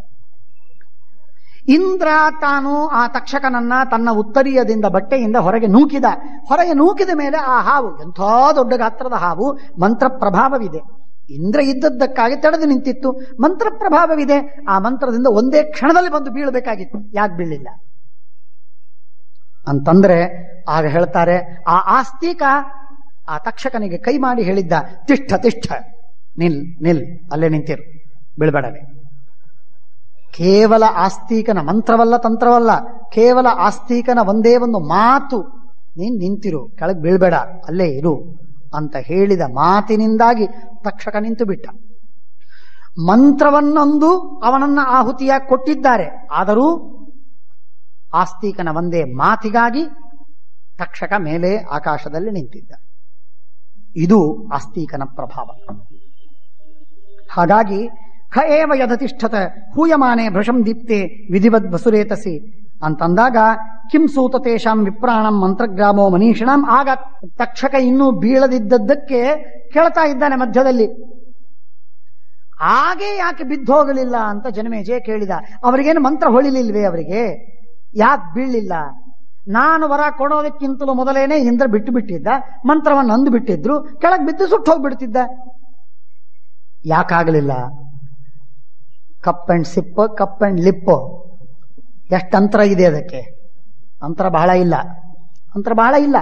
ಇಂದ್ರ ತಾನು ಆ ತಕ್ಷಕನನ್ನ ತನ್ನ ಉತ್ತರೀಯದಿಂದ ಬಟ್ಟೆಯಿಂದ ಹೊರಗೆ ನೂಕಿದ ಹೊರಗೆ ನೂಕಿದ ಮೇಲೆ ಆ ಹಾವು ಎಂಥ ದೊಡ್ಡ ಗಾತ್ರದ ಹಾವು ಮಂತ್ರ ಪ್ರಭಾವವಿದೆ ಇಂದ್ರ ಇದ್ದದ್ದಕ್ಕಾಗಿ ತಡೆದು ನಿಂತಿತ್ತು ಮಂತ್ರ ಪ್ರಭಾವವಿದೆ ಆ ಮಂತ್ರದಿಂದ ಒಂದೇ ಕ್ಷಣದಲ್ಲಿ ಬಂದು ಬೀಳಬೇಕಾಗಿತ್ತು ಯಾಕೆ ಬೀಳಿಲ್ಲ ಅಂತಂದ್ರೆ ಆಗ ಹೇಳ್ತಾರೆ ಆ ಆಸ್ತಿಕ ಆ ತಕ್ಷಕನಿಗೆ ಕೈ ಮಾಡಿ ಹೇಳಿದ್ದ ತಿಷ್ಠ ತಿಷ್ಠ ನಿಲ್ ನಿಲ್ ಅಲ್ಲೇ ನಿಂತಿರು ಬೀಳ್ಬೇಡವೆ ಕೇವಲ ಆಸ್ತಿಕನ ಮಂತ್ರವಲ್ಲ ತಂತ್ರವಲ್ಲ ಕೇವಲ ಆಸ್ತಿಕನ ಒಂದೇ ಒಂದು ಮಾತು ನೀನ್ ನಿಂತಿರು ಕೆಳಗೆ ಬೀಳ್ಬೇಡ ಅಲ್ಲೇ ಇರು ಅಂತ ಹೇಳಿದ ಮಾತಿನಿಂದಾಗಿ ತಕ್ಷಕ ನಿಂತು ಬಿಟ್ಟ ಮಂತ್ರವನ್ನೊಂದು ಅವನನ್ನ ಆಹುತಿಯಾಗಿ ಕೊಟ್ಟಿದ್ದಾರೆ ಆದರೂ ಆಸ್ತಿಕನ ಒಂದೇ ಮಾತಿಗಾಗಿ ತಕ್ಷಕ ಮೇಲೆ ಆಕಾಶದಲ್ಲಿ ನಿಂತಿದ್ದ ಇದು ಆಸ್ತಿಕನ ಪ್ರಭಾವ ಹಾಗಾಗಿ ಖ ಏವ ಯದತಿಷ್ಠತ ಹೂಯಮಾನೆ ಭೃಶಂ ದೀಪ್ತೆ ವಿಧಿವದ್ ವಸುರೇತಸಿ ಅಂತಂದಾಗ ಕಿಂ ಸೂತ ತೇಷಾಂ ವಿಪ್ರಾಣಂ ಮಂತ್ರಗ್ರಾಮೋ ಮನೀಷಿಣಂ ಆಗ ತಕ್ಷಕ ಇನ್ನೂ ಬೀಳದಿದ್ದದ್ದಕ್ಕೆ ಕೇಳ್ತಾ ಇದ್ದಾನೆ ಮಧ್ಯದಲ್ಲಿ ಹಾಗೆ ಯಾಕೆ ಬಿದ್ದೋಗಲಿಲ್ಲ ಅಂತ ಜನಮೇಜೆ ಕೇಳಿದ ಅವರಿಗೇನು ಮಂತ್ರ ಹೊಳಿಲಿಲ್ವೇ ಅವರಿಗೆ ಯಾಕೆ ಬೀಳಲಿಲ್ಲ ನಾನು ವರ ಕೊಡೋದಕ್ಕಿಂತಲೂ ಮೊದಲೇನೆ ಇಂದ್ರ ಬಿಟ್ಟು ಬಿಟ್ಟಿದ್ದ ಮಂತ್ರವನ್ನು ಅಂದು ಬಿಟ್ಟಿದ್ರು ಕೆಳಗೆ ಬಿದ್ದು ಸುಟ್ಟು ಹೋಗ್ಬಿಡ್ತಿದ್ದ ಯಾಕಾಗಲಿಲ್ಲ cup and sip cup and lip ಎಷ್ಟು ಅಂತರ ಇದೆ ಅದಕ್ಕೆ ಅಂತರ ಬಹಳ ಇಲ್ಲ ಅಂತರ ಬಹಳ ಇಲ್ಲ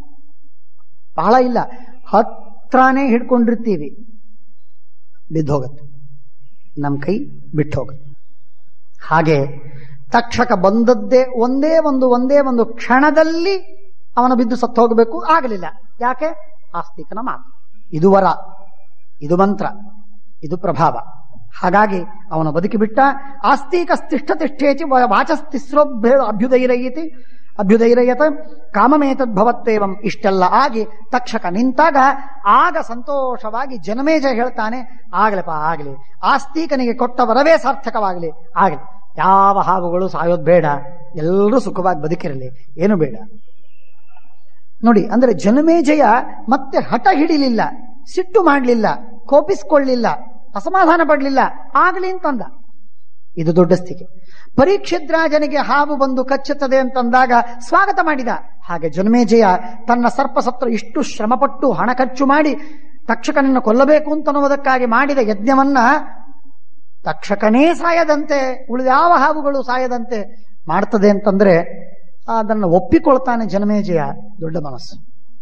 ಬಹಳ ಇಲ್ಲ ಹತ್ರನೇ ಹಿಡ್ಕೊಂಡಿರ್ತೀವಿ ಬಿದ್ದೋಗತ್ತೆ ನಮ್ಮ ಕೈ ಬಿಟ್ಟು ಹೋಗುತ್ತೆ ಹಾಗೆ ತಕ್ಷಕ ಬಂದದ್ದೇ ಒಂದೇ ಒಂದು ಒಂದೇ ಒಂದು ಕ್ಷಣದಲ್ಲಿ ಅವನು ಬಿದ್ದು ಸತ್ತು ಹೋಗಬೇಕು ಆಗಲಿಲ್ಲ ಯಾಕೆ ಆಸ್ತಿಕನ ಮಾತು ಇದು ವರ ಇದು ಮಂತ್ರ ಇದು ಪ್ರಭಾವ ಹಾಗಾಗಿ ಅವನು ಬದುಕಿಬಿಟ್ಟ ಆಸ್ತಿಕಸ್ತಿಷ್ಠ ತಿಷ್ಠೇಚಿ ವಾಚಸ್ತಿಸ್ರೋಭ್ಯ ಅಭ್ಯುದೈರಯಿತಿ ಅಭ್ಯುದೈರಯತ ಕಾಮಮೇತದ್ಭವತ್ತೇವಂ ಇಷ್ಟೆಲ್ಲ ಆಗಿ ತಕ್ಷಕ ನಿಂತಾಗ ಆಗ ಸಂತೋಷವಾಗಿ ಜನಮೇಜ ಹೇಳ್ತಾನೆ ಆಗ್ಲಪ್ಪ ಆಗಲಿ ಆಸ್ತಿಕನಿಗೆ ಕೊಟ್ಟ ವರವೇ ಸಾರ್ಥಕವಾಗಲಿ ಆಗಲಿ ಯಾವ ಹಾವುಗಳು ಸಾಯೋದು ಬೇಡ ಎಲ್ಲರೂ ಸುಖವಾಗಿ ಬದುಕಿರಲಿ ಏನು ಬೇಡ ನೋಡಿ ಅಂದ್ರೆ ಜನಮೇಜಯ ಮತ್ತೆ ಹಠ ಹಿಡಿಲಿಲ್ಲ ಸಿಟ್ಟು ಮಾಡಲಿಲ್ಲ ಕೋಪಿಸ್ಕೊಳ್ಳಿಲ್ಲ ಅಸಮಾಧಾನ ಪಡಲಿಲ್ಲ ಆಗಲಿ ಅಂತಂದ ಇದು ದೊಡ್ಡ ಸ್ಥಿತಿ ಪರೀಕ್ಷಿದ್ರಾಜನಿಗೆ ಹಾವು ಬಂದು ಕಚ್ಚುತ್ತದೆ ಅಂತಂದಾಗ ಸ್ವಾಗತ ಮಾಡಿದ ಹಾಗೆ ಜನ್ಮೇಜಯ ತನ್ನ ಸರ್ಪಸತ್ರ ಇಷ್ಟು ಶ್ರಮಪಟ್ಟು ಹಣ ಖರ್ಚು ಮಾಡಿ ತಕ್ಷಕನನ್ನು ಕೊಲ್ಲಬೇಕು ಅಂತನ್ನುವುದಕ್ಕಾಗಿ ಮಾಡಿದ ಯಜ್ಞವನ್ನ ತಕ್ಷಕನೇ ಸಾಯದಂತೆ ಉಳಿದ ಯಾವ ಹಾವುಗಳು ಸಾಯದಂತೆ ಮಾಡ್ತದೆ ಅಂತಂದ್ರೆ ಅದನ್ನು ಒಪ್ಪಿಕೊಳ್ತಾನೆ ಜನಮೇಜಯ ದೊಡ್ಡ ಮನಸ್ಸು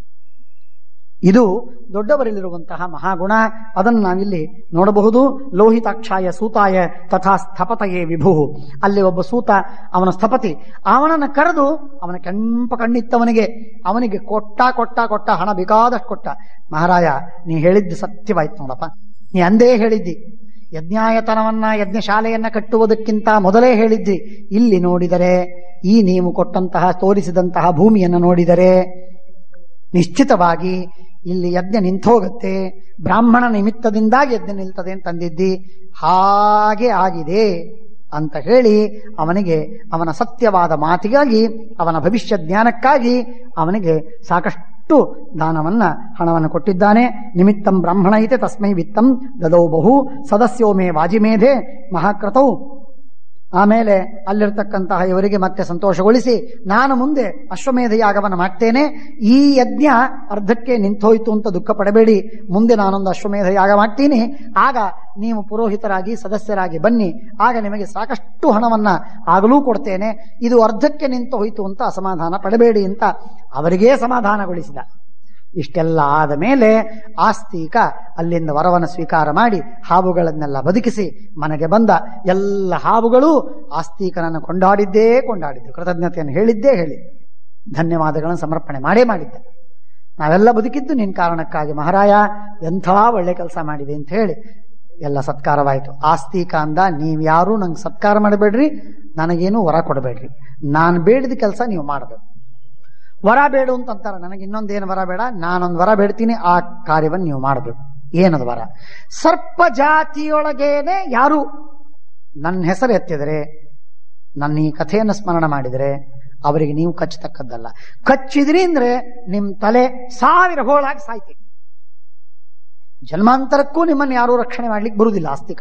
ಇದು ದೊಡ್ಡವರಲ್ಲಿರುವಂತಹ ಮಹಾಗುಣ ಅದನ್ನು ನಾವಿಲ್ಲಿ ನೋಡಬಹುದು ಲೋಹಿತಾಕ್ಷಾಯ ಸೂತಾಯ ತಥಾ ಸ್ಥಪತಯೇ ವಿಭು ಅಲ್ಲಿ ಒಬ್ಬ ಸೂತ ಅವನ ಸ್ಥಪತಿ ಅವನನ್ನು ಕರೆದು ಅವನ ಕೆಂಪ ಕಣ್ಣಿತ್ತವನಿಗೆ ಅವನಿಗೆ ಕೊಟ್ಟ ಕೊಟ್ಟ ಕೊಟ್ಟ ಹಣ ಬೇಕಾದಷ್ಟು ಕೊಟ್ಟ ಮಹಾರಾಯ ನೀ ಹೇಳಿದ್ದು ಸತ್ಯವಾಯ್ತು ನೋಡಪ್ಪ ನೀ ಅಂದೇ ಹೇಳಿದ್ದಿ ಯಜ್ಞಾಯತನವನ್ನ ಯಜ್ಞಶಾಲೆಯನ್ನ ಕಟ್ಟುವುದಕ್ಕಿಂತ ಮೊದಲೇ ಹೇಳಿದ್ದಿ ಇಲ್ಲಿ ನೋಡಿದರೆ ಈ ನೀವು ಕೊಟ್ಟಂತಹ ತೋರಿಸಿದಂತಹ ಭೂಮಿಯನ್ನು ನೋಡಿದರೆ ನಿಶ್ಚಿತವಾಗಿ ಇಲ್ಲಿ ಯಜ್ಞ ನಿಂತೋಗುತ್ತೆ ಬ್ರಾಹ್ಮಣ ನಿಮಿತ್ತದಿಂದಾಗಿ ಯಜ್ಞ ನಿಲ್ತದೆ ಅಂತಂದಿದ್ದಿ ಹಾಗೆ ಆಗಿದೆ ಅಂತ ಹೇಳಿ ಅವನಿಗೆ ಅವನ ಸತ್ಯವಾದ ಮಾತಿಗಾಗಿ ಅವನ ಭವಿಷ್ಯ ಜ್ಞಾನಕ್ಕಾಗಿ ಅವನಿಗೆ ಸಾಕಷ್ಟು ದಾನವನ್ನ ಹಣವನ್ನು ಕೊಟ್ಟಿದ್ದಾನೆ ನಿಮಿತ್ತಂ ಬ್ರಾಹ್ಮಣ ಇತೆ ತಸ್ಮೈ ವಿತ್ತಂ ದದೌ ಬಹು ಸದಸ್ಯೋ ಮೇ ವಾಜಿಮೇಧೆ ಮಹಾಕ್ರತೌ ಆಮೇಲೆ ಅಲ್ಲಿರ್ತಕ್ಕಂತಹ ಇವರಿಗೆ ಮತ್ತೆ ಸಂತೋಷಗೊಳಿಸಿ ನಾನು ಮುಂದೆ ಅಶ್ವಮೇಧ ಯಾಗವನ್ನು ಮಾಡ್ತೇನೆ ಈ ಯಜ್ಞ ಅರ್ಧಕ್ಕೆ ನಿಂತೋಯ್ತು ಅಂತ ದುಃಖ ಪಡಬೇಡಿ ಮುಂದೆ ನಾನೊಂದು ಅಶ್ವಮೇಧ ಯಾಗ ಮಾಡ್ತೀನಿ ಆಗ ನೀವು ಪುರೋಹಿತರಾಗಿ ಸದಸ್ಯರಾಗಿ ಬನ್ನಿ ಆಗ ನಿಮಗೆ ಸಾಕಷ್ಟು ಹಣವನ್ನ ಆಗಲೂ ಕೊಡ್ತೇನೆ ಇದು ಅರ್ಧಕ್ಕೆ ನಿಂತು ಹೋಯ್ತು ಅಂತ ಅಸಮಾಧಾನ ಪಡಬೇಡಿ ಅಂತ ಅವರಿಗೇ ಸಮಾಧಾನಗೊಳಿಸಿದ ಇಷ್ಟೆಲ್ಲ ಆದ ಮೇಲೆ ಆಸ್ತಿಕ ಅಲ್ಲಿಂದ ವರವನ್ನು ಸ್ವೀಕಾರ ಮಾಡಿ ಹಾವುಗಳನ್ನೆಲ್ಲ ಬದುಕಿಸಿ ಮನೆಗೆ ಬಂದ ಎಲ್ಲ ಹಾವುಗಳು ಆಸ್ತಿಕನನ್ನು ಕೊಂಡಾಡಿದ್ದೇ ಕೊಂಡಾಡಿದ್ದು ಕೃತಜ್ಞತೆಯನ್ನು ಹೇಳಿದ್ದೇ ಹೇಳಿ ಧನ್ಯವಾದಗಳನ್ನು ಸಮರ್ಪಣೆ ಮಾಡೇ ಮಾಡಿದ್ದೆ ನಾವೆಲ್ಲ ಬದುಕಿದ್ದು ನಿನ್ನ ಕಾರಣಕ್ಕಾಗಿ ಮಹಾರಾಯ ಎಂಥ ಒಳ್ಳೆ ಕೆಲಸ ಮಾಡಿದೆ ಅಂತ ಹೇಳಿ ಎಲ್ಲ ಸತ್ಕಾರವಾಯಿತು ಆಸ್ತಿಕ ಅಂದ ನೀವ್ಯಾರೂ ನಂಗೆ ಸತ್ಕಾರ ಮಾಡಬೇಡ್ರಿ ನನಗೇನು ವರ ಕೊಡಬೇಡ್ರಿ ನಾನು ಬೇಡಿದ ಕೆಲಸ ನೀವು ಮಾಡಬೇಕು ವರ ಬೇಡು ಅಂತಂತಾರೆ ನನಗೆ ಇನ್ನೊಂದೇನು ವರ ಬೇಡ ನಾನೊಂದು ವರ ಬೇಡ್ತೀನಿ ಆ ಕಾರ್ಯವನ್ನು ನೀವು ಮಾಡಬೇಕು ಏನದು ವರ ಸರ್ಪ ಜಾತಿಯೊಳಗೇನೆ ಯಾರು ನನ್ನ ಹೆಸರು ಎತ್ತಿದರೆ ನನ್ನ ಈ ಕಥೆಯನ್ನು ಸ್ಮರಣ ಮಾಡಿದರೆ ಅವರಿಗೆ ನೀವು ಕಚ್ಚತಕ್ಕದ್ದಲ್ಲ ಕಚ್ಚಿದ್ರಿ ಅಂದ್ರೆ ನಿಮ್ ತಲೆ ಸಾವಿರ ಹೋಳಾಗಿ ಸಾಯ್ತಿ ಜನ್ಮಾಂತರಕ್ಕೂ ನಿಮ್ಮನ್ನು ಯಾರೂ ರಕ್ಷಣೆ ಮಾಡ್ಲಿಕ್ಕೆ ಬರುವುದಿಲ್ಲ ಆಸ್ತಿಕ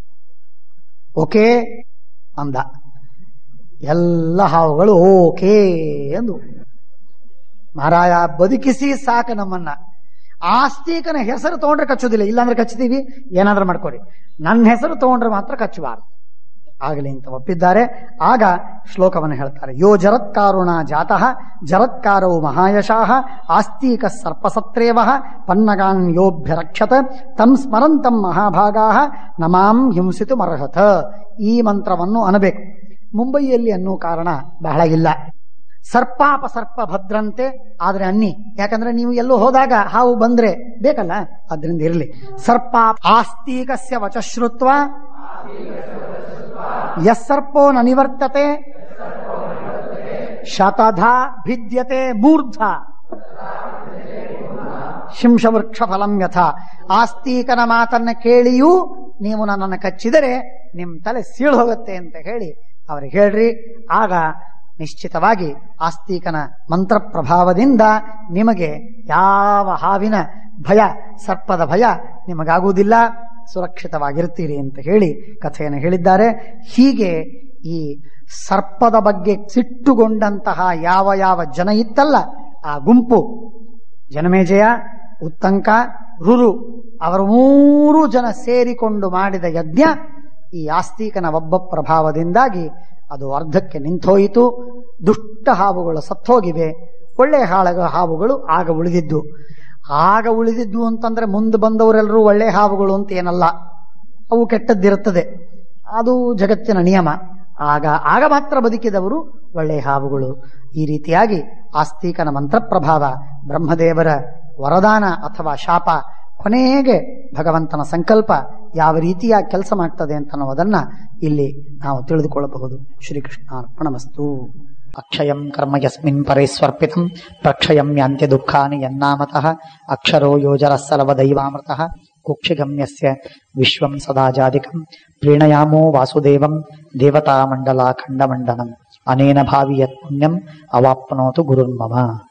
ಓಕೆ ಅಂದ ಎಲ್ಲ ಹಾವುಗಳು ಓಕೆ ಎಂದು ಮಹಾರಾಯ ಬದುಕಿಸಿ ಸಾಕು ನಮ್ಮನ್ನ ಆಸ್ತಿಕನ ಹೆಸರು ತಗೊಂಡ್ರೆ ಕಚ್ಚೋದಿಲ್ಲ ಇಲ್ಲಾಂದ್ರೆ ಕಚ್ಚುತ್ತೀವಿ ಏನಾದ್ರೂ ಮಾಡ್ಕೊಡಿ ನನ್ನ ಹೆಸರು ತಗೊಂಡ್ರೆ ಮಾತ್ರ ಕಚ್ಚುವಾರು ಆಗಲಿ ಅಂತ ಒಪ್ಪಿದ್ದಾರೆ ಆಗ ಶ್ಲೋಕವನ್ನು ಹೇಳ್ತಾರೆ ಯೋ ಜರತ್ಕಾರುಣ ಜಾತಃ ಜರತ್ಕಾರವು ಮಹಾಯಶಾಹ ಆಸ್ತಿಕ ಸರ್ಪಸತ್ರೇವ ಪನ್ನಗಾನ್ ಯೋಭ್ಯರಕ್ಷತ ತಂ ಸ್ಮರಂತಂ ಮಹಾಭಾಗಾ ನಮಾಂ ಹಿಂಸಿತು ಮರ್ಹತ ಈ ಮಂತ್ರವನ್ನು ಅನಬೇಕು ಮುಂಬೈಯಲ್ಲಿ ಅನ್ನೋ ಕಾರಣ ಬಹಳ ಇಲ್ಲ ಸರ್ಪಾಪ ಸರ್ಪ ಭದ್ರಂತೆ ಆದ್ರೆ ಅನ್ನಿ ಯಾಕಂದ್ರೆ ನೀವು ಎಲ್ಲೋ ಹೋದಾಗ ಹಾವು ಬಂದ್ರೆ ಬೇಕಲ್ಲ ಅದರಿಂದ ಇರಲಿ ಸರ್ಪ ಆಸ್ತಿಕಸ್ಯ ವಚಶ್ರುತ್ವ ಯಸ್ಸರ್ಪೋ ನ ನಿವರ್ತತೆ ಶತಧ ಭಿದ್ಯತೆ ಮೂರ್ಧ ಶಿಂಶವೃಕ್ಷ ಫಲಂ ಯಥ ಆಸ್ತಿಕನ ಮಾತನ್ನ ಕೇಳಿಯೂ ನೀವು ನನ್ನನ್ನು ಕಚ್ಚಿದರೆ ನಿಮ್ ತಲೆ ಸೀಳು ಹೋಗುತ್ತೆ ಅಂತ ಹೇಳಿ ಅವ್ರಿಗೆ ಹೇಳ್ರಿ ಆಗ ನಿಶ್ಚಿತವಾಗಿ ಆಸ್ತಿಕನ ಮಂತ್ರ ಪ್ರಭಾವದಿಂದ ನಿಮಗೆ ಯಾವ ಹಾವಿನ ಭಯ ಸರ್ಪದ ಭಯ ನಿಮಗಾಗುವುದಿಲ್ಲ ಸುರಕ್ಷಿತವಾಗಿರ್ತೀರಿ ಅಂತ ಹೇಳಿ ಕಥೆಯನ್ನು ಹೇಳಿದ್ದಾರೆ ಹೀಗೆ ಈ ಸರ್ಪದ ಬಗ್ಗೆ ಸಿಟ್ಟುಗೊಂಡಂತಹ ಯಾವ ಯಾವ ಜನ ಇತ್ತಲ್ಲ ಆ ಗುಂಪು ಜನಮೇಜಯ ಉತ್ತಂಕ ರುರು ಅವರು ಮೂರು ಜನ ಸೇರಿಕೊಂಡು ಮಾಡಿದ ಯಜ್ಞ ಈ ಆಸ್ತಿಕನ ಒಬ್ಬ ಪ್ರಭಾವದಿಂದಾಗಿ ಅದು ಅರ್ಧಕ್ಕೆ ನಿಂತೋಯಿತು ದುಷ್ಟ ಹಾವುಗಳು ಸತ್ತೋಗಿವೆ ಒಳ್ಳೆ ಹಾಳಗ ಹಾವುಗಳು ಆಗ ಉಳಿದಿದ್ದು ಆಗ ಉಳಿದಿದ್ದು ಅಂತಂದ್ರೆ ಮುಂದೆ ಬಂದವರೆಲ್ಲರೂ ಒಳ್ಳೆ ಹಾವುಗಳು ಅಂತ ಏನಲ್ಲ ಅವು ಕೆಟ್ಟದ್ದಿರುತ್ತದೆ ಅದು ಜಗತ್ತಿನ ನಿಯಮ ಆಗ ಆಗ ಮಾತ್ರ ಬದುಕಿದವರು ಒಳ್ಳೆ ಹಾವುಗಳು ಈ ರೀತಿಯಾಗಿ ಆಸ್ತಿಕನ ಮಂತ್ರ ಪ್ರಭಾವ ಬ್ರಹ್ಮದೇವರ ವರದಾನ ಅಥವಾ ಶಾಪ ಕೊನೆಗೆ ಭಗವಂತನ ಸಂಕಲ್ಪ ಯಾವ ರೀತಿಯ ಕೆಲಸ ಮಾಡ್ತದೆ ಅಂತ ಅನ್ನೋದನ್ನ ಇಲ್ಲಿ ನಾವು ತಿಳಿದುಕೊಳ್ಳಬಹುದು ಶ್ರೀಕೃಷ್ಣ ಅರ್ಪಣಮಸ್ತು ಅಕ್ಷಯಂ ಕರ್ಮ ಯಸ್ಮಿನ್ ಪರೇಸ್ವರ್ಪಿತಂ ಪ್ರಕ್ಷಯಂ ಯಾಂತ್ಯ ದುಃಖಾನಿ ಯನ್ನಾಮತಃ ಅಕ್ಷರೋ ಯೋಜರ ಸಲವ ದೈವಾಮೃತಃ ಕುಕ್ಷಿಗಮ್ಯಸ್ಯ ವಿಶ್ವಂ ಸದಾ ಜಾದಿಕಂ ಪ್ರೀಣಯಾಮೋ ವಾಸುದೇವಂ ದೇವತಾಮಂಡಲಾಖಂಡಮಂಡನಂ ಅನೇನ ಭಾವಿ ಯತ್ ಪುಣ್ಯಂ ಅವಾಪ್ನೋತು ಗುರುರ್ಮಮ